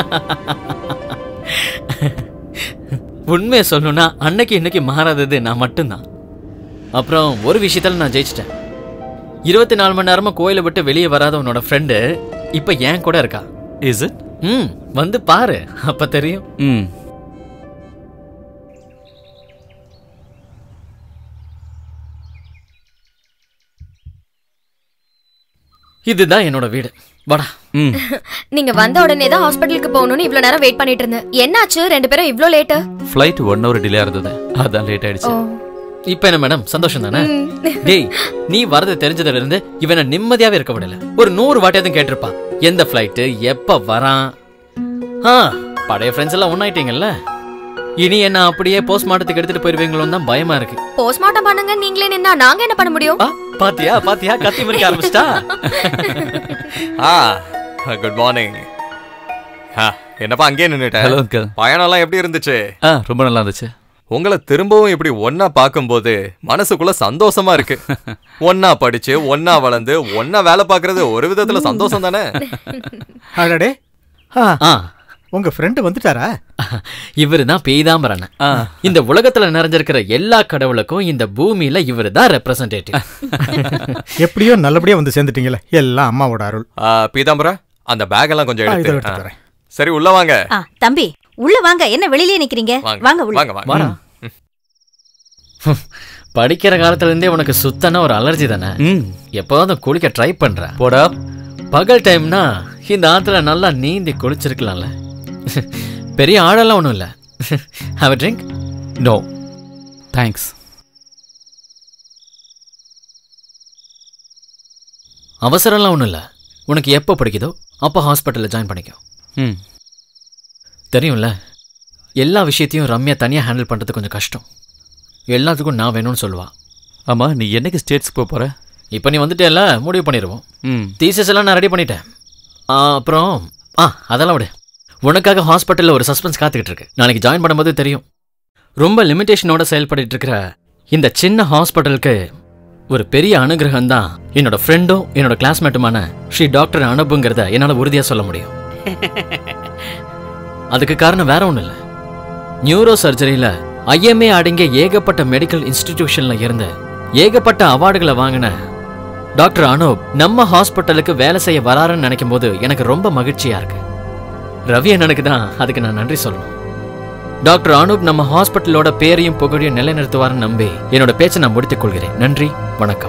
உண்மையை சொல்லணும்னா அன்னைக்கு இன்னைக்கு மாறாதது நான் மட்டும்தான் அப்புறம் ஒரு விஷயத்துல நான் ஜெயிச்சிட்டேன் இருபத்தி நாலு மணி நேரமா கோயிலை விட்டு வெளியே வராத உன்னோட ஃப்ரெண்டு இப்ப என் கூட இருக்கா இஸ் இட் ம் வந்து பாரு அப்ப தெரியும் ம் இதுதான் என்னோட வீடு வாடா ம் நீங்க வந்த உடனே தான் ஹாஸ்பிட்டலுக்கு போகணும்னு இவ்ளோ நேரம் வெயிட் பண்ணிட்டு இருந்தேன் என்னாச்சு ரெண்டு பேரும் இவ்ளோ late flight one hour delay இருந்தது அதான் லேட் ஆயிடுச்சு இப்ப என்ன மேடம் சந்தோஷம் தானே டேய் நீ வரது தெரிஞ்சதுல இருந்து இவனை நிம்மதியாவே இருக்க விடல ஒரு நூறு வாட்டியாவது கேட்டிருப்பான் எந்த ஃப்ளைட்டு எப்ப வரான் ஆ பழைய ஃப்ரெண்ட்ஸ் எல்லாம் ஒன்னாயிட்டீங்கல்ல இனி என்ன அப்படியே போஸ்ட்மார்ட்டத்துக்கு எடுத்துட்டு போயிருவீங்களோன்னு தான் பயமா இருக்கு போஸ்ட்மார்ட்டம் பண்ணுங்க நீங்களே நின்னா நாங்க என்ன பண்ண முடியும் பாத்தியா பாத்தியா கத்தி மறிக்க ஆரம்பிச்சிட்டா ஆ குட் மார்னிங் என்னப்பா அங்கேயே நின்னுட்ட Hello, uncle. பயணம்லாம் எப்படி இருந்துச்சு ஆ ரொம்ப நல்லா இருந்துச்சு உங்களை திரும்பவும் இப்படி ஒன்னா பார்க்கும்போது மனசுக்குள்ள சந்தோஷமா இருக்கு ஒன்னா படிச்சு ஒன்னா வளர்ந்து ஒன்னா வேலை பார்க்கறது ஒரு விதத்துல சந்தோஷம் தானே அடடே ஆ உங்க ஃப்ரெண்டு வந்துட்டாரா இவரு தான் பேய்தாம்பரன் இந்த உலகத்துல நிறைஞ்சிருக்கிற எல்லா கடவுளுக்கும் இந்த பூமியில இவரு தான் ரெப்ரசன்டேட்டிவ் எப்படியோ நல்லபடியா வந்து சேர்ந்துட்டீங்களே எல்லாம் அம்மாவோட அருள் ஆ, பீதாம்பரா அந்த பேக் எல்லாம் கொஞ்சம் ஆ, இதை எடுத்து எடுத்துட்டு ஆ. வரேன். சரி உள்ள வாங்க ஆ தம்பி உள்ள வாங்க என்ன வெளியிலே நிக்கிறீங்க வாங்க உள்ள வாங்க வாங்க படிக்கிற காலத்துல இருந்தே உனக்கு சுத்தன ஒரு அலர்ஜி தானே எப்போதும் குளிக்க ட்ரை பண்ற போடா பகல் டைம்னா இந்த ஆத்துல நல்லா நீந்தி குளிச்சிருக்கலாம்ல பெரிய ஆழெல்லாம் ஒண்ணும் இல்ல have a drink no thanks அவசரம்லாம் ஒண்ணும் இல்ல உனக்கு எப்போ பிடிக்குதோ அப்போ ஹாஸ்பிட்டல்ல ஜாயின் பண்ணிக்கோ ம் தெரியும்ல எல்லா விஷயத்தையும் ரம்யா தனியா ஹேண்டில் பண்றது கொஞ்சம் கஷ்டம் எல்லாத்துக்கும் நான் வேணும்னு சொல்லுவா ஆமா நீ என்னைக்கு ஸ்டேட்ஸ்க்கு போக போற இப்போ நீ வந்துட்டேல முடிவு பண்ணிடுவோம் ம் தீசஸ் எல்லாம் நான் ரெடி பண்ணிட்டேன் ஆ, அப்புறம் ஆ அதெல்லாம் விடு உனக்காக ஹாஸ்பிட்டலில் ஒரு சஸ்பென்ஸ் காத்துக்கிட்டு இருக்கு நாளைக்கு ஜாயின் பண்ணும்போது தெரியும் ரொம்ப லிமிட்டேஷனோட செயல்பட்டு இருக்கிற இந்த சின்ன ஹாஸ்பிட்டலுக்கு ஒரு பெரிய அனுகிரகம் தான் என்னோட ஃப்ரெண்டும் என்னோட கிளாஸ்மேட்டுமான ஸ்ரீ டாக்டர் அனுப்புங்கிறத என்னால் உறுதியாக சொல்ல முடியும் அதுக்கு காரணம் வேற ஒன்றும் இல்லை நியூரோ சர்ஜரியில் ஐஎம்ஏ அடங்கிய ஏகப்பட்ட மெடிக்கல் இன்ஸ்டிடியூஷன்ல இருந்து ஏகப்பட்ட அவார்டுகளை வாங்கின டாக்டர் அனூப் நம்ம ஹாஸ்பிட்டலுக்கு வேலை செய்ய வராருன்னு நினைக்கும் போது எனக்கு ரொம்ப மகிழ்ச்சியா இருக்கு ரவி அண்ணனுக்கு தான் அதுக்கு நான் நன்றி சொல்லணும் டாக்டர் அனூப் நம்ம ஹாஸ்பிட்டலோட பேரையும் புகழையும் நிலைநிறுத்துவார்னு நம்பி என்னோட பேச்சை நான் முடித்துக் கொள்கிறேன் நன்றி வணக்கம்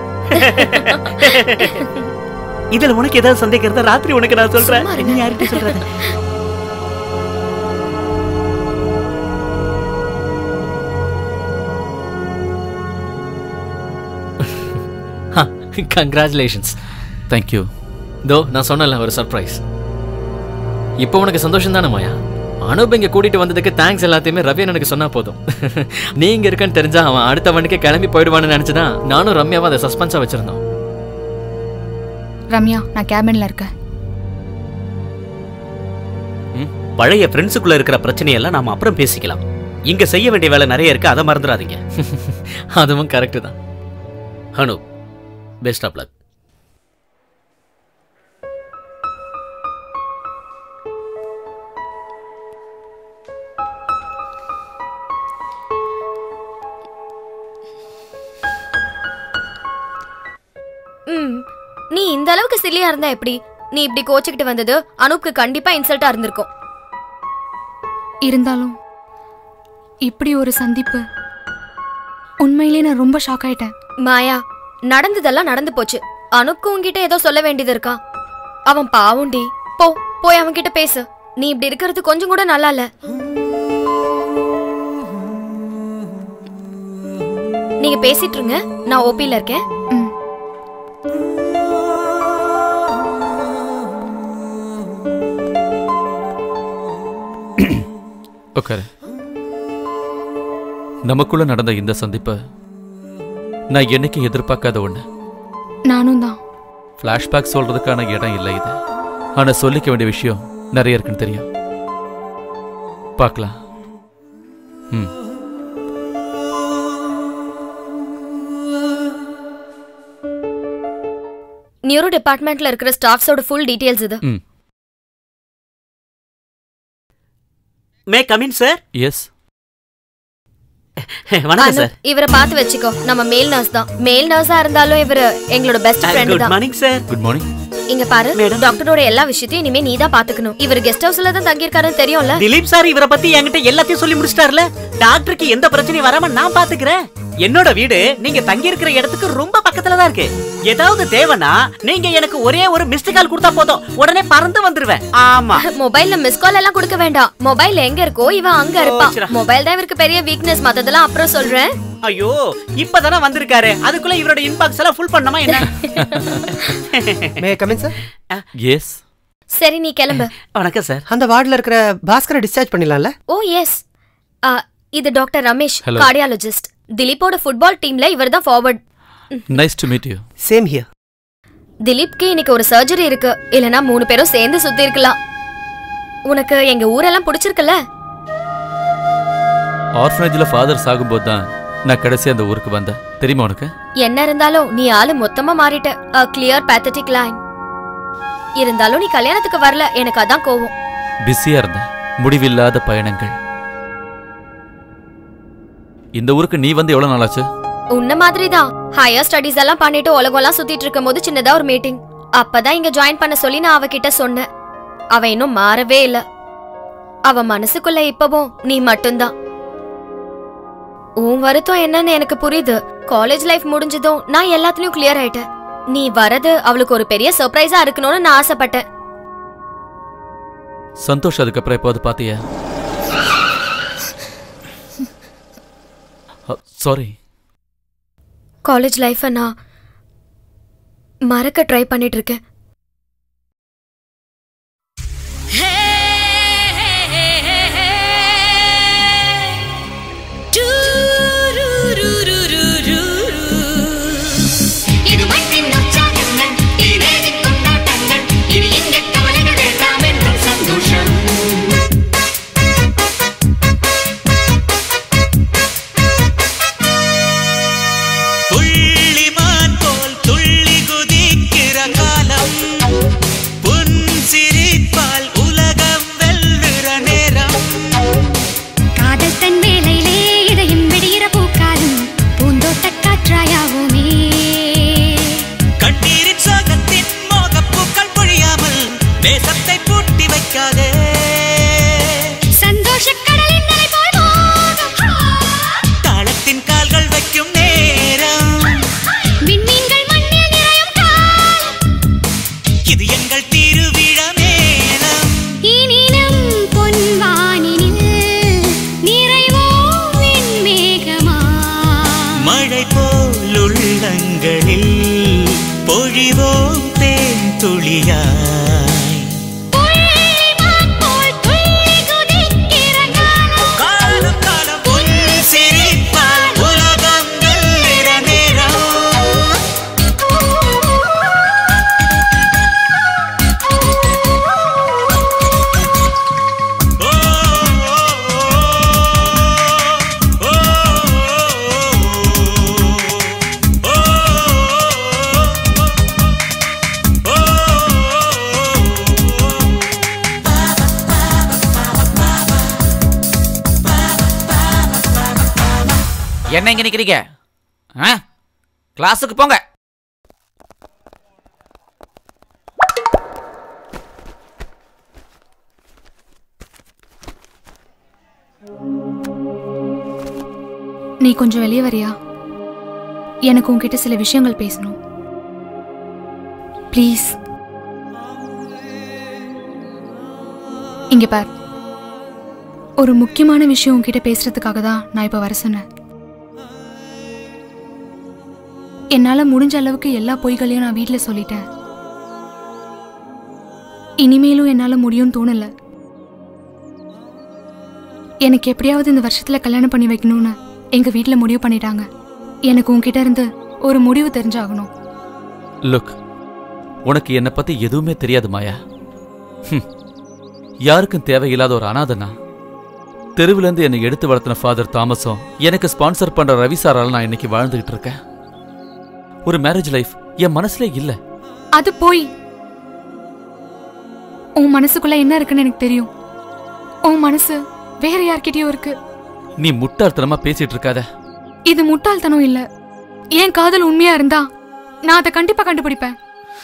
இதுல உனக்கு ஏதாவது சந்தேகம் இருந்தா ராத்திரி உனக்கு நான் சொல்றேன் நீ யார்கிட்ட சொல்றது கங்க்ராச்சுலேஷன்ஸ் தேங்க்யூ தோ நான் சொன்னல ஒரு சர்ப்ரைஸ் இப்போ உனக்கு சந்தோஷம் தானே மாயா அனுப் இங்க கூட்டிட்டு வந்ததுக்கு தேங்க்ஸ் எல்லாத்தையுமே ரவி எனக்கு சொன்னா போதும் நீங்க இருக்கன்னு தெரிஞ்சா அவன் அடுத்த வண்டிக்கு கிளம்பி போயிடுவான்னு நினைச்சுதான் நானும் ரம்யாவும் அதை சஸ்பென்ஸா வச்சிருந்தோம் ரம்யா நான் கேபின்ல இருக்கேன் பழைய ஃப்ரெண்ட்ஸுக்குள்ள இருக்கிற பிரச்சனையெல்லாம் நாம அப்புறம் பேசிக்கலாம் இங்க செய்ய வேண்டிய வேலை நிறைய இருக்கு அதை மறந்துடாதீங்க அதுவும் கரெக்டு தான் அனு பெஸ்ட் ஆஃப் லக் ம் நீ இந்த அளவுக்கு சில்லியா இருந்தா எப்படி நீ இப்படி கோச்சுக்கிட்டு வந்தது அனூப்க்கு கண்டிப்பா இன்சல்ட்டா இருந்திருக்கும் இருந்தாலும் இப்படி ஒரு சந்திப்பு உண்மையிலே நான் ரொம்ப ஷாக் ஆயிட்டேன் மாயா நடந்ததெல்லாம் நடந்து போச்சு அனுப்க்கு உன்கிட்ட ஏதோ சொல்ல வேண்டியது இருக்கா அவன் பாவுண்டி போ போய் அவன் கிட்ட பேசு நீ இப்படி இருக்கிறது கொஞ்சம் கூட நல்லா இல்ல நீங்க பேசிட்டு இருங்க நான் ஓபில இருக்கேன் உட்காரு நமக்குள்ள நடந்த இந்த சந்திப்பை நான் என்னைக்கும் எதிர்பார்க்காத ஒண்ணு நானும் தான் ஃப்ளாஷ்பேக் சொல்றதுக்கான இடம் இல்லை இது ஆனா சொல்லிக்க வேண்டிய விஷயம் நிறைய இருக்குன்னு தெரியும் பார்க்கலாம் ம் நியூரோ டிபார்ட்மெண்ட்ல இருக்கிற ஸ்டாஃப்ஸோட ஃபுல் டீடைல்ஸ் இது ம் மே கமின் சார் எஸ் வணக்கம் அனு, சார் இவரை பார்த்து வச்சுக்கோ நம்ம மேல் நர்ஸ் தான் மேல் நர்ஸா இருந்தாலும் இவரு எங்களோட பெஸ்ட் ஃப்ரெண்ட் குட் தான் மார்னிங் சார் குட் மார்னிங் இங்க பாரு டாக்டரோட எல்லா விஷயத்தையும் இனிமே நீ தான் பாத்துக்கணும் இவர் கெஸ்ட் ஹவுஸ்ல தான் தங்கி இருக்காருன்னு தெரியும்ல திலீப் சார் இவரை பத்தி என்கிட்ட எல்லாத்தையும் சொல்லி முடிச்சிட்டாருல டாக்டருக்கு எந்த பிரச்சனையும் வராம நான் பாத்துக்கிறேன் என்னோட வீடு நீங்க தங்கி இருக்கிற இடத்துக்கு ரொம்ப பக்கத்துல தான் இருக்கு ஏதாவது தேவைன்னா நீங்க எனக்கு ஒரே ஒரு மிஸ்டு கால் கொடுத்தா போதும் உடனே பறந்து வந்துருவேன் ஆமா மொபைல்ல மிஸ் கால் எல்லாம் கொடுக்க வேண்டாம் மொபைல் எங்க இருக்கோ இவன் அங்க இருப்பான் சரி. மொபைல் தான் இவருக்கு பெரிய வீக்னஸ் மத்ததெல்லாம் அப்புறம் சொல்றேன் ஐயோ இப்பதானே வந்திருக்காரு அதுக்குள்ள இவரோட இன்பாக்ஸ் எல்லாம் ஃபுல் பண்ணமா என்ன மே கமின் சார் எஸ் சரி நீ கிளம்பு வணக்கம் சார் அந்த வார்டில் இருக்கிற பாஸ்கரை டிஸ்சார்ஜ் பண்ணிடலாம்ல ஓ எஸ் இது டாக்டர் ரமேஷ் Hello. கார்டியாலஜிஸ்ட் திலீப்போட ஃபுட்பால் டீம்ல இவர் தான் forward nice to meet you same here திலீப்க்கு இன்னைக்கு ஒரு சர்ஜரி இருக்கு இல்லனா மூணு பேரும் சேர்ந்து சுத்தி இருக்கலாம் உனக்கு எங்க ஊரெல்லாம் பிடிச்சிருக்குல்ல ஆர்ஃபனேஜில் ஃபாதர் சாகும்போது தான் நான் கடைசி அந்த ஊருக்கு வந்தேன் தெரியுமா உனக்கு என்ன இருந்தாலும் நீ ஆளு மொத்தமா மாறிட்ட a clear pathetic லைன் இருந்தாலும் நீ கல்யாணத்துக்கு வரல எனக்கு அதான் கோவம் பிஸியா இருந்தேன் முடிவில்லாத பயணங்கள் இந்த ஊருக்கு நீ வந்து எவ்வளவு நாளாச்சு உன்ன மாதிரி தான் ஹையர் ஸ்டடீஸ் எல்லாம் பண்ணிட்டு உலகம்லாம் சுத்திட்டு இருக்கும் போது சின்னதா ஒரு மீட்டிங் அப்பதான் இங்க ஜாயின் பண்ண சொல்லி நான் அவகிட்ட சொன்னேன் அவ இன்னும் மாறவே இல்ல அவ மனசுக்குள்ள இப்பவும் நீ மட்டும்தான் உன் வருத்தம் என்னன்னு எனக்கு புரியுது காலேஜ் லைஃப் முடிஞ்சதும் நான் எல்லாத்துலயும் கிளியர் ஆயிட்டேன் நீ வரது அவளுக்கு ஒரு பெரிய சர்ப்ரைஸா இருக்கணும்னு நான் ஆசைப்பட்டேன் சந்தோஷ் அதுக்கப்புறம் எப்போது பாத்தியா சாரி காலேஜ் லைஃபை நான் மறக்க ட்ரை பண்ணிட்டு இருக்கேன் இது மண்ணின் உற்சாகங்கள் இனிமேலின் கொண்டாட்டங்கள் இனி எங்க கவலைகள் வேண்டாம் என்றும் சந்தோஷம் புள்ளிமான் போல் துள்ளி குதிக்கிற காலம் புன் சிரிப்பால் உலகம் வெல்லுற நேரம் காதல் தன் வேலையிலே இதயம் வெடிகிற பூக்காலும் பூந்தோட்ட காற்றாயாவோமே கண்ணீரின் சோகத்தின் மோகப்பூக்கள் பொழியாமல் தேசத்தை பூட்டி வைக்காதே சந்தோஷ கடலின் அலை போல் மோகம் தாளத்தின் கால்கள் வைக்கும் நேரம் விண்மீன்கள் மண்ணில் நிறையும் காலம் இது எங்கள் திருவிழ மேளம் இனினும் பொன்வானினில் நிறைவோம் வெண்மேகமா மழை போல் உள்ளங்களில் பொழிவோம் தேன் துளியாய் புள்ளிமான் போல் துள்ளி குதிக்கிற என்ன இங்க நிக்கிறீங்க ஆ கிளாஸுக்கு போங்க நீ கொஞ்சம் வெளியே வரியா எனக்கு உன்கிட்ட சில விஷயங்கள் பேசணும் ப்ளீஸ் இங்க பார் ஒரு முக்கியமான விஷயம் உன்கிட்ட பேசுறதுக்காக தான் நான் இப்ப வர சொன்னேன் என்னால முடிஞ்ச அளவுக்கு எல்லா பொய்களையும் நான் வீட்ல சொல்லிட்டேன் இனிமேலும் என்னால முடியும்னு தோணல எனக்கு எப்படியாவது இந்த வருஷத்துல கல்யாணம் பண்ணி வைக்கணும்னு எங்க வீட்ல முடிவு பண்ணிட்டாங்க எனக்கு உன்கிட்ட இருந்து ஒரு முடிவு தெரிஞ்சாகணும் லுக் உனக்கு என்னை பத்தி எதுவுமே தெரியாது மாயா ஹம். யாருக்கும் தேவையில்லாத ஒரு அனாதனா தெருவுலேருந்து என்னை எடுத்து வளர்த்தின ஃபாதர் தாமஸும் எனக்கு ஸ்பான்சர் பண்ற ரவி சாரால நான் இன்னைக்கு வாழ்ந்துகிட்டு இருக்கேன் ஒரு மேரேஜ் லைஃப் என் மனசுல இல்ல அது போய் உன் மனசுக்குள்ள என்ன இருக்குன்னு எனக்கு தெரியும் உன் மனசு வேற யார்கிட்டயும் இருக்கு நீ முட்டாள்தனமா பேசிட்டு இருக்காத இது முட்டாள்தனம் இல்ல என் காதல் உண்மையா இருந்தா நான் அதை கண்டிப்பா கண்டுபிடிப்பேன்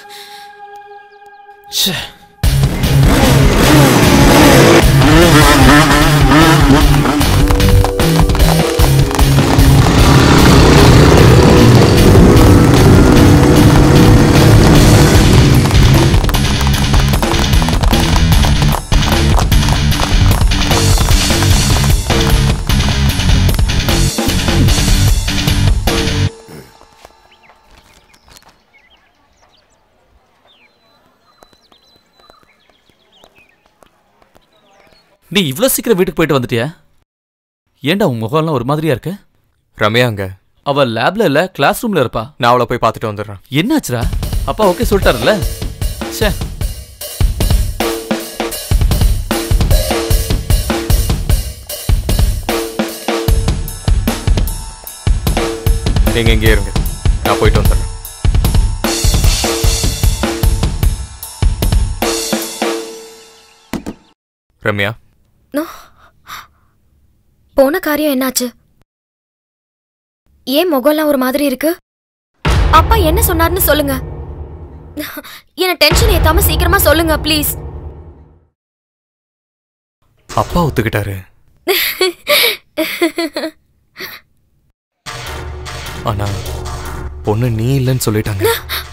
ச்சே. நீ இவ்ளோ சீக்கிரம் வீட்டுக்கு போயிட்டு வந்துட்டியா ஏன்டா உன் முகம்லாம் ஒரு மாதிரியா இருக்கு ரம்யா அங்க அவ லேப்ல இல்ல கிளாஸ் ரூம்ல இருப்பா நான் அவளை போய் பார்த்துட்டு வந்துடுறேன் என்னாச்சுடா அப்பா ஓகே சொல்லிட்டாருல்ல ச்சே நீங்க இங்கே இருங்க நான் போயிட்டு வந்துடுறேன் ரம்யா போன காரியம் என்னாச்சு ஏன் முகம்லாம் ஒரு மாதிரி இருக்கு அப்பா என்ன சொன்னாருன்னு சொல்லுங்க என்ன டென்ஷன் ஏத்தாம சீக்கிரமா சொல்லுங்க ப்ளீஸ் அப்பா ஒத்துக்கிட்டாரு ஆனா பொண்ணு நீ இல்லைன்னு சொல்லிட்டாங்க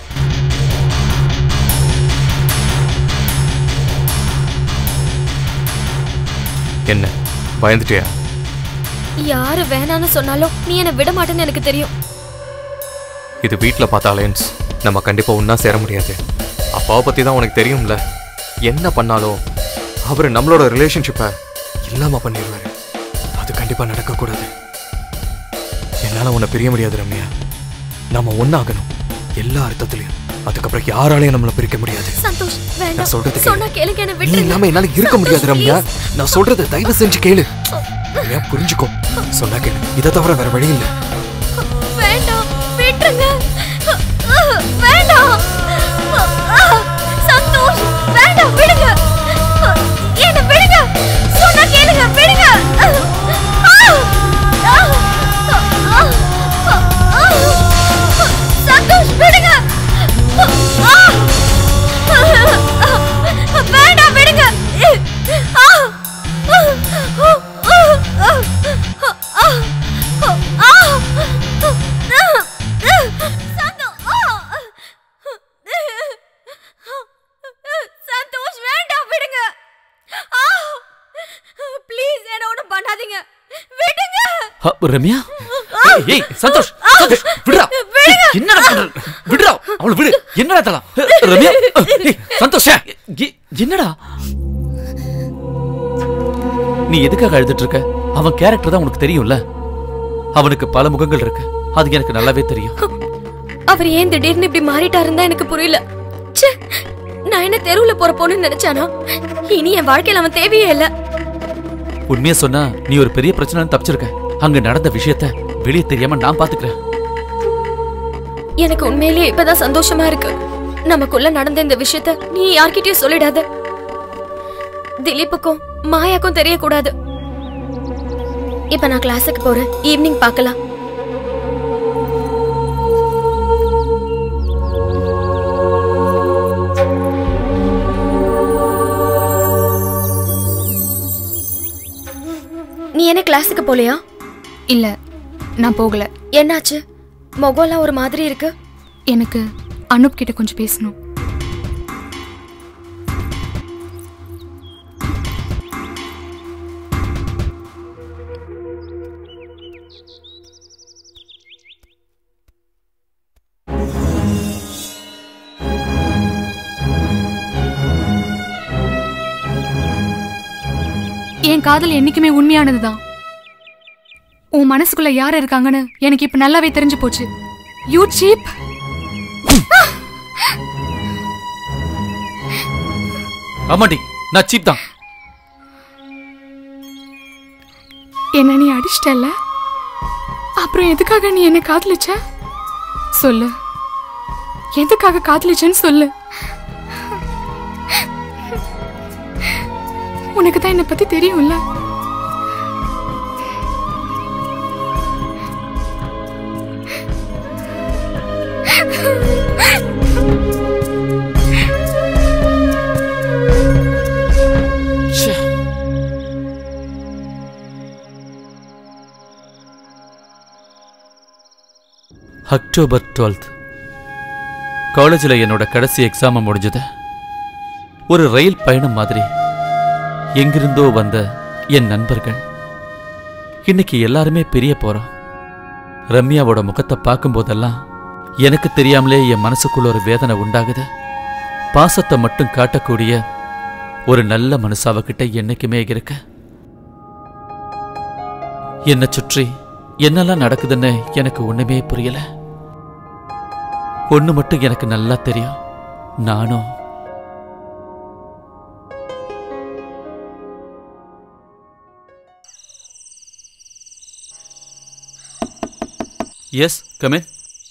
என்ன பயந்துட்டியா யாரு வேணான்னு சொன்னாலும் நீ என்ன விட மாட்டேன்னு எனக்கு தெரியும் இது வீட்ல பார்த்த அலையன்ஸ் நம்ம கண்டிப்பா ஒண்ணா சேர முடியாது அப்பாவை பத்தி தான் உனக்கு தெரியும்ல என்ன பண்ணாலும் அவர் நம்மளோட ரிலேஷன்ஷிப்பை இல்லாம பண்ணிடுவாரு அது கண்டிப்பா நடக்கக்கூடாது என்னால உன்னை பிரிய முடியாது ரம்யா நம்ம ஒண்ணாகணும் எல்லா அர்த்தத்திலையும் அதுக்கப்புறம் யாராலையும் நம்மள பிரிக்க முடியாது சந்தோஷ் நான் வேண்டாம் சொல்றது கேளு. சொன்னா கேளுங்க என்ன நீ விட்டு இல்லாம என்னால இருக்க முடியாது ரம்யா நான் சொல்றதை தயவு செஞ்சு கேளு ரம்யா புரிஞ்சுக்கோ சொன்னா கேளு இதை தவிர வேற வழி இல்லை வேண்டாம் விட்டுருங்க வேண்டாம் சந்தோஷ் வேண்டாம் விடுங்க என்ன விடுங்க சொன்னா கேளுங்க விடுங்க சந்தோஷ் விடுங்க வேண்டாம் விடுங்க சந்தோஷ் வேண்டாம் விடுங்க ப்ளீஸ் என்ன ஒண்ணும் பண்ணாதீங்க விடுங்க ஹ, ரம்யா ஏய், ஏய் சந்தோஷ் சந்தோஷ் விடுடா ஏய், என்னடா பண்ற விடுடா அவளை விடு என்னடா தலாம் ரம்யா ஏய், சந்தோஷ் ஏய், என்னடா நீ எதுக்காக அழுதுட்டு இருக்க அவன் கேரக்டர் தான் உனக்கு தெரியும்ல அவனுக்கு பல முகங்கள் இருக்கு அது எனக்கு நல்லாவே தெரியும் அவர் ஏன் திடீர்னு இப்படி மாறிட்டாருன்னு தான் எனக்கு புரியல ச்சே நான் என்ன தெருவுல போற பொண்ணுன்னு நினைச்சானா இனி என் வாழ்க்கையில அவன் தேவையே இல்ல உண்மையா சொன்னா நீ ஒரு பெரிய பிரச்சனை தப்பிச்சிருக்க அங்க நடந்த விஷயத்த வெளியே தெரியாம நான் பாத்துக்கிறேன் எனக்கு உண்மையிலேயே இப்பதான் சந்தோஷமா இருக்கு நமக்குள்ள நடந்த இந்த விஷயத்த நீ யார்கிட்டயும் சொல்லிடாத திலீப்புக்கும் மாயாக்கும் தெரியக்கூடாது இப்ப நான் கிளாஸுக்கு போறேன் ஈவினிங் பார்க்கலாம் கிளாஸுக்கு போலையா இல்ல நான் போகல என்னாச்சு முகம்லாம் ஒரு மாதிரி இருக்கு எனக்கு அனுப் கிட்ட கொஞ்சம் பேசணும் என் காதல் என்னைக்குமே உண்மையானதுதான் உன் மனசுக்குள்ள யார் இருக்காங்கன்னு எனக்கு இப்ப நல்லாவே தெரிஞ்சு போச்சு யூ சீப் ஆமாண்டி நான் சீப் தான் என்ன நீ அடிச்சிட்டல்ல அப்புறம் எதுக்காக நீ என்ன காதலிச்ச சொல்லு எதுக்காக காதலிச்சேன்னு சொல்லு உனக்கு தான் என்னை பத்தி தெரியும்ல அக்டோபர் டுவெல்த் காலேஜில் என்னோட கடைசி எக்ஸாம் முடிஞ்சது ஒரு ரயில் பயணம் மாதிரி எங்கிருந்தோ வந்த என் நண்பர்கள் இன்னைக்கு எல்லாருமே பிரிய போறோம் ரம்யாவோட முகத்தை பார்க்கும்போதெல்லாம் எனக்கு தெரியாமலே என் மனசுக்குள்ள ஒரு வேதனை உண்டாகுது பாசத்தை மட்டும் காட்டக்கூடிய ஒரு நல்ல மனுஷாவகிட்ட என்னைக்குமே இருக்க என்னை சுற்றி என்னெல்லாம் நடக்குதுன்னு எனக்கு ஒண்ணுமே புரியல ஒண்ணு மட்டும் எனக்கு நல்லா தெரியும் நானும் எஸ் கமே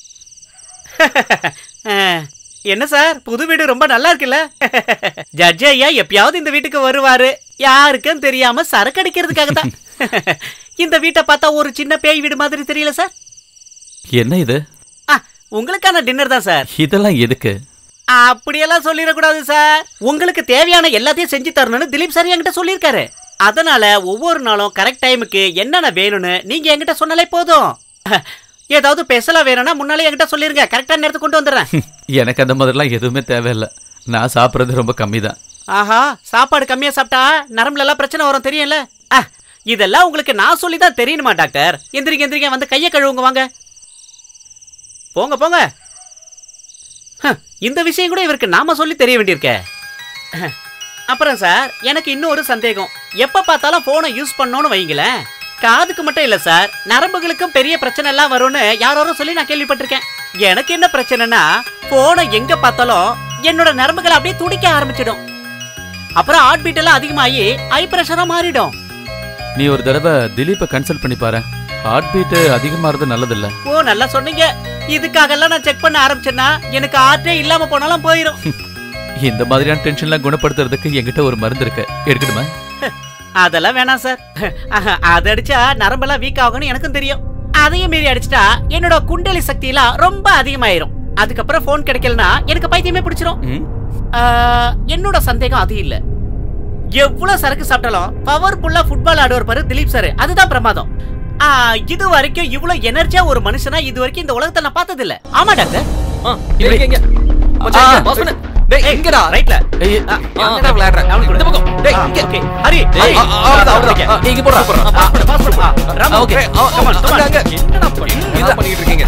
அஹ், என்ன சார் புது வீடு ரொம்ப நல்லா இருக்குல்ல ஜட்ஜ் ஐயா எப்பயாவது இந்த வீட்டுக்கு வருவாரு யாருக்கும் தெரியாம சரக்கு அடிக்கிறதுக்காக தான் இந்த வீட்டை பார்த்தா ஒரு சின்ன பேய் வீடு மாதிரி தெரியல சார் என்ன இது ஆ, உங்களுக்கான டின்னர் தான் சார் இதெல்லாம் எதுக்கு அப்படியெல்லாம் சொல்லிடக்கூடாது சார் உங்களுக்கு தேவையான எல்லாத்தையும் செஞ்சு தரணும்னு திலீப் சார் என்கிட்ட சொல்லியிருக்காரு அதனால ஒவ்வொரு நாளும் கரெக்ட் டைமுக்கு என்னென்ன வேணும்னு நீங்க என்கிட்ட சொன்னாலே போதும் ஏதாவது ஸ்பெஷலா வேணும்னா முன்னாலே என்கிட்ட சொல்லிருங்க கரெக்டான நேரத்துக்கு கொண்டு வந்துடுறேன் எனக்கு அந்த மாதிரிலாம் எதுவுமே தேவையில்லை நான் சாப்பிட்றது ரொம்ப கம்மி தான் ஆஹா சாப்பாடு கம்மியா சாப்பிட்டா நரம்புல எல்லாம் பிரச்சனை வரும் தெரியும்ல ஆ, இதெல்லாம் உங்களுக்கு நான் சொல்லி தான் தெரியணுமா டாக்டர் எந்திரிங்க எந்திரிங்க வந்து கையை கழுவுங்க வாங்க போங்க போங்க ஹ, இந்த விஷயம் கூட இவருக்கு நாம சொல்லி தெரிய வேண்டியிருக்கே அஹ், அப்புறம் சார் எனக்கு இன்னும் ஒரு சந்தேகம் எப்ப பார்த்தாலும் போனை யூஸ் பண்ணோன்னு வைங்களேன் காதுக்கு மட்டும் இல்ல சார் நரம்புகளுக்கும் பெரிய பிரச்சனை எல்லாம் வரும்னு யாரோ சொல்லி நான் கேள்விப்பட்டிருக்கேன் எனக்கு என்ன பிரச்சனைனா போனை எங்க பார்த்தாலும் என்னோட நரம்புகள் அப்படியே துடிக்க ஆரம்பிச்சிடும் அப்புறம் ஹார்ட் பீட் எல்லாம் அதிகமாகி ஹை பிரஷரா மாறிடும் நீ ஒரு தடவை திலீப்பை கன்சல்ட் பண்ணி பாரு ஹார்ட் பீட்டு அதிகமாகிறது நல்லதில்ல ஓ நல்லா சொன்னீங்க இதுக்காகலாம் நான் செக் பண்ண ஆரம்பிச்சேன்னா எனக்கு ஹார்ட்டே இல்லாம போனாலும் போயிடும் இந்த மாதிரியான டென்ஷன்லாம் குணப்படுத்துறதுக்கு என்கிட்ட ஒரு மருந்து இருக்கு எடுக்கணுமா அதெல்லாம் வேணாம் சார் அதை அடிச்சா நரம்பெல்லாம் வீக் ஆகும்னு எனக்கும் தெரியும் அதையும் மீறி அடிச்சிட்டா என்னோட குண்டலி சக்தி எல்லாம் ரொம்ப அதிகமாயிரும் அதுக்கப்புறம் போன் கிடைக்கலனா எனக்கு பைத்தியமே பிடிச்சிரும் ஆ, என்னோட சந்தேகம் அது இல்ல எவ்வளவு சரக்கு சாப்பிட்டாலும் பவர்ஃபுல்லா ஃபுட்பால் ஆடுவார் பாரு திலீப் சார் அதுதான் பிரமாதம் ஆ, இது வரைக்கும் இவ்வளவு எனர்ஜியா ஒரு மனுஷனா இது வரைக்கும் இந்த உலகத்தை நான் பார்த்தது இல்ல ஆமா டாக்டர் இங்க, இங்க. மச்சான், இங்க, boss பண்ணு. டேய், இங்கடா. ரைட்ல எங்கடா விளையாடுற? அவனுக்கு இந்த பக்கம். டேய், இங்க. ஓகே ஹரி டேய், ஹரி. ஆ, அவ்வளவுதான், அவ்வளவுதான். ஓகே. நீ இங்க போடா. சூப்பர். ஆ, பாஸ் பண்ணு, பாஸ் பண்ணு. ஆ, ராம், ஆ, ஓகே. ஓகே. ஆ, Come on, come on. அங்க, அங்க. என்னடா பண்ணி- என்ன பண்ணிட்டு இருக்கீங்க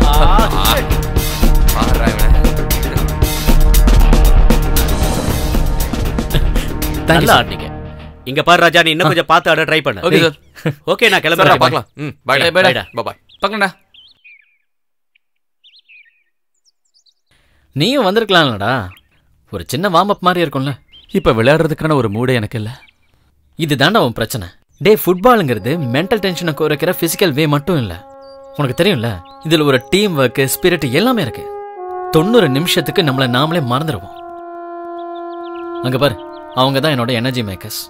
பாருடா இவனை. நல்லா ஆடினீங்க இங்க பாரு ராஜா நீ இன்னும் கொஞ்சம் பார்த்து ஆட ட்ரை பண்ணு Okay, sir. ஓகே நான் சரிடா, கிளம்புறேன் பார்க்கலாம். ம், bye டா. Bye, bye டா. Bye, bye. பார்க்கலடா நீயும் வந்திருக்கலாம்லடா ஒரு சின்ன வார்ம் அப் மாதிரி இருக்கும்ல இப்போ விளையாடுறதுக்கான ஒரு மூடே எனக்கு இல்லை இதுதான்டா உன் பிரச்சனை டே ஃபுட்பாலுங்கிறது மென்டல் டென்ஷனை குறைக்கிற ஃபிசிக்கல் வே மட்டும் இல்லை உனக்கு தெரியும்ல இதில் ஒரு டீம் ஒர்க்கு ஸ்பிரிட் எல்லாமே இருக்கு தொண்ணூறு நிமிஷத்துக்கு நம்மளை நாமளே மறந்துடுவோம் அங்க பாரு அவங்க தான் என்னோட எனர்ஜி மேக்கர்ஸ்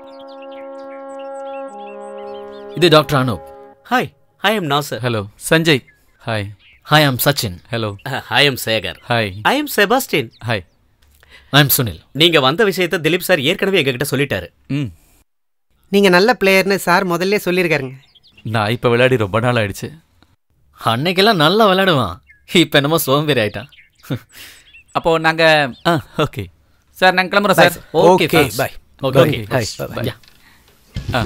இது doctor Anoop hi I am Nassar hello Sanjay hi hi I'm Sachin hello I am Shekar hi I am Sebastian hi I am Sunil நீங்க வந்த விஷயத்தை திலீப் சார் ஏற்கனவே எங்ககிட்ட சொல்லிட்டாரு ம் நீங்க நல்ல பிளேயர்னு சார் முதல்ல சொல்லியிருக்காருங்க நான் இப்போ விளையாடி ரொம்ப நாள் ஆயிடுச்சு அன்னைக்கெல்லாம் நல்லா விளையாடுவான் இப்போ என்னமோ சோம்பேறி ஆயிட்டான் அப்போ நாங்க ஆ ஓகே சார் நாங்க கிளம்புறோம் sir okay Okay, bye. Okay Okay, okay bye, bye. ஆ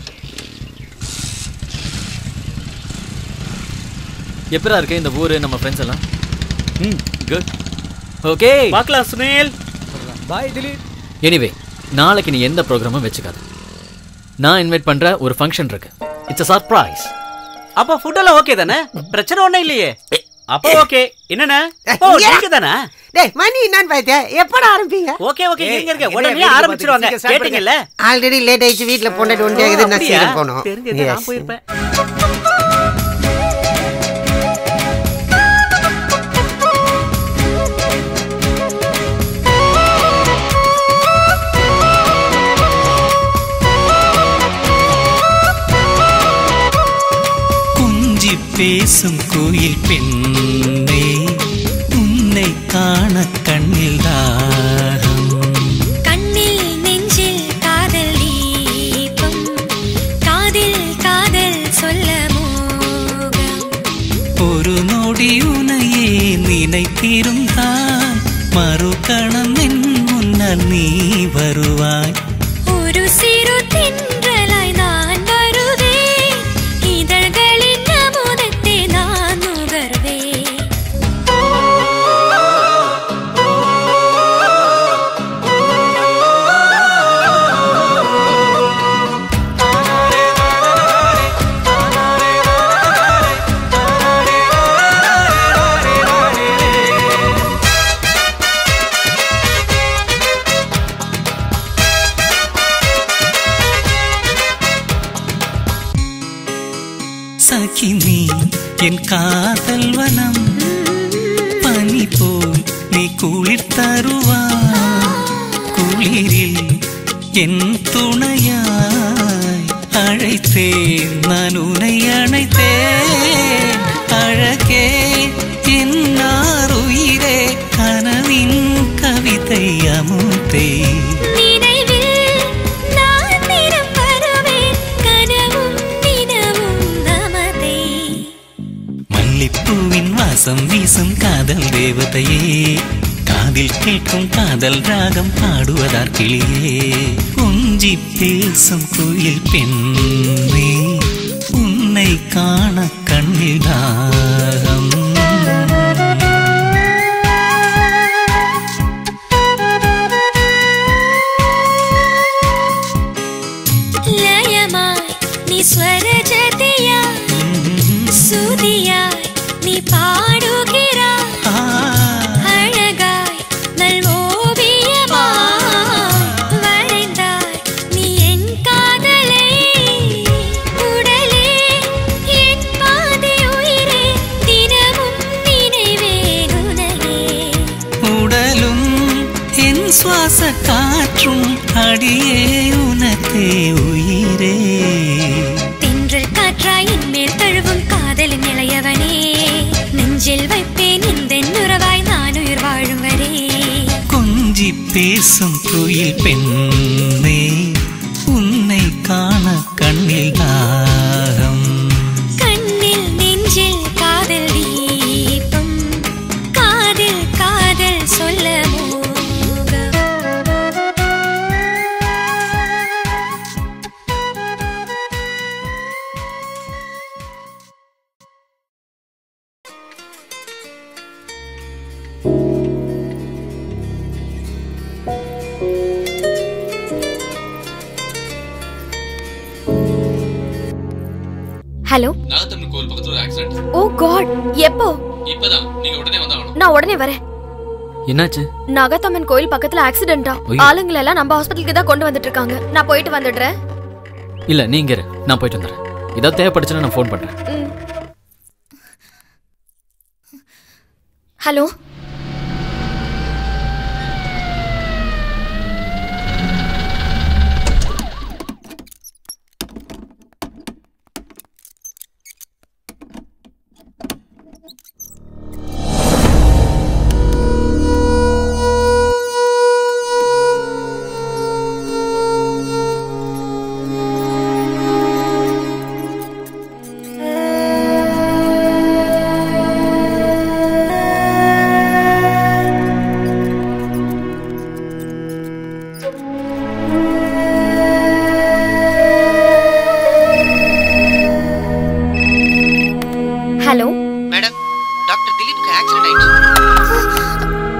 எப்பரா இருக்கு இந்த ஊரு நம்ம ஃப்ரெண்ட்ஸ் எல்லாம் ம் குட் ஓகே பார்க்கலாம் சுனில் பாய் திலீப் எனிவே நாளைக்கு நீ எந்த ப்ரோக்ராமும் வச்சுக்காத நான் இன்வைட் பண்ற ஒரு ஃபங்க்ஷன் இருக்கு இட்ஸ் a சர்ப்ரைஸ் அப்போ ஃபுட் எல்லாம் ஓகே தானே பிரச்சனை ஒண்ணும் இல்லையே அப்போ ஓகே என்னண்ணே ஓ இங்க. நீங்க தானே டேய் மணி என்னன்னு பாத்தியா எப்படா ஆரம்பிப்பீங்க ஓகே ஓகே ஏய், இருங்க இருங்க என்ன உடனே வேடிக்கை ஆரம்பிச்சிருவாங்க பார்த்துட்டு சீக்கிரம் start கேட்டீங்கல்ல ஆல்ரெடி லேட் ஆயிடுச்சு வீட்ல பொண்டாட்டி ஒன்றே இருக்குது நான் அப்படியா? சீக்கிரம் போகணும் தெரிஞ்சது Yes. நான் போயிருப்பேன் குஞ்சி பேசும் கோயில் பெண்ணே உன்னை காண கண்ணில் தாகம் கண்ணில் நெஞ்சில் காதல் தீபம் காதில் காதல் சொல்ல மோகம் ஒரு நொடி உனையே நினைத்திருந்தான் மறுகணம் என் முன்னால் நீ வருவாய் ஒரு சிறு தென்றலாய் நான் வருவேன் இதழ்களின் அமுதத்தை நான் நுகர்வேன் சகி நீ என் காதல் வனம் பனி போல் நீ குளிர் தருவாய் குளிரில் என் துணையாய் அழைத்தேன் நான் உன்னை அழைத்தேன் அழகே என் உயிரே கனவின் கவிதை அமுதே நினைவில் நான் தினம் வருவேன் கனவும் தினமும் நமதே மல்லிப்பூவின் வாசம் வீசும் காதல் தேவதையே காதில் கேட்கும் காதல் ராகம் பாடுவதார் கிளியே கொஞ்சி பேசும் குயில் பெண்ணே உன்னை காண கண்ணில் தாகம் லயமாய் நீ ஸ்வரஜதியாய் சுதியாய் நீ பாடுகிறாய் அழகாய் நல் ஓவியமாய் வரைந்தாய் நீ என் காதலை உடலே என் பாதி உயிரே தினமும் நினைவேன் உனையே உடலும் என் சுவாச காற்றும் அடியே உனக்கே உயிரே தென்றல் காற்றாய் என் மேல் தழுவும் காதலின் இளையவனே நெஞ்சில் வைப்பேன் இந்த உறவாய் நான் உயிர் வாழும் வரே கொஞ்சி பேசும் குயில் பெண்ணே உன்னை காண கண்ணில் தாகம் கண்ணில் நெஞ்சில் காதல் தீபம் காதில் காதல் சொல்ல மோகம் ஹலோ நாகத்தம்மன் கோவில் பக்கத்துல ஒரு ஆக்சிடென்ட் ஓ காட் எப்போ இப்பதான் நீங்க உடனே வந்தாகணும் நான் உடனே வரேன் என்னாச்சு நாகத்தம்மன் கோயில் பக்கத்துல ஆக்சிடென்டா ஐயோ. ஆளுங்களை எல்லாம் நம்ம ஹாஸ்பிட்டலுக்கு தான் கொண்டு வந்துட்டு இருக்காங்க நான் போயிட்டு வந்துடுறேன் இல்ல நீங்க இரு நான் போயிட்டு வந்துடுறேன் ஏதாவது தேவைப்படுச்சுன்னா நான் ஃபோன் பண்றேன் ம். ஹலோ ஆக்சிடென்ட் ஆயிடுச்சு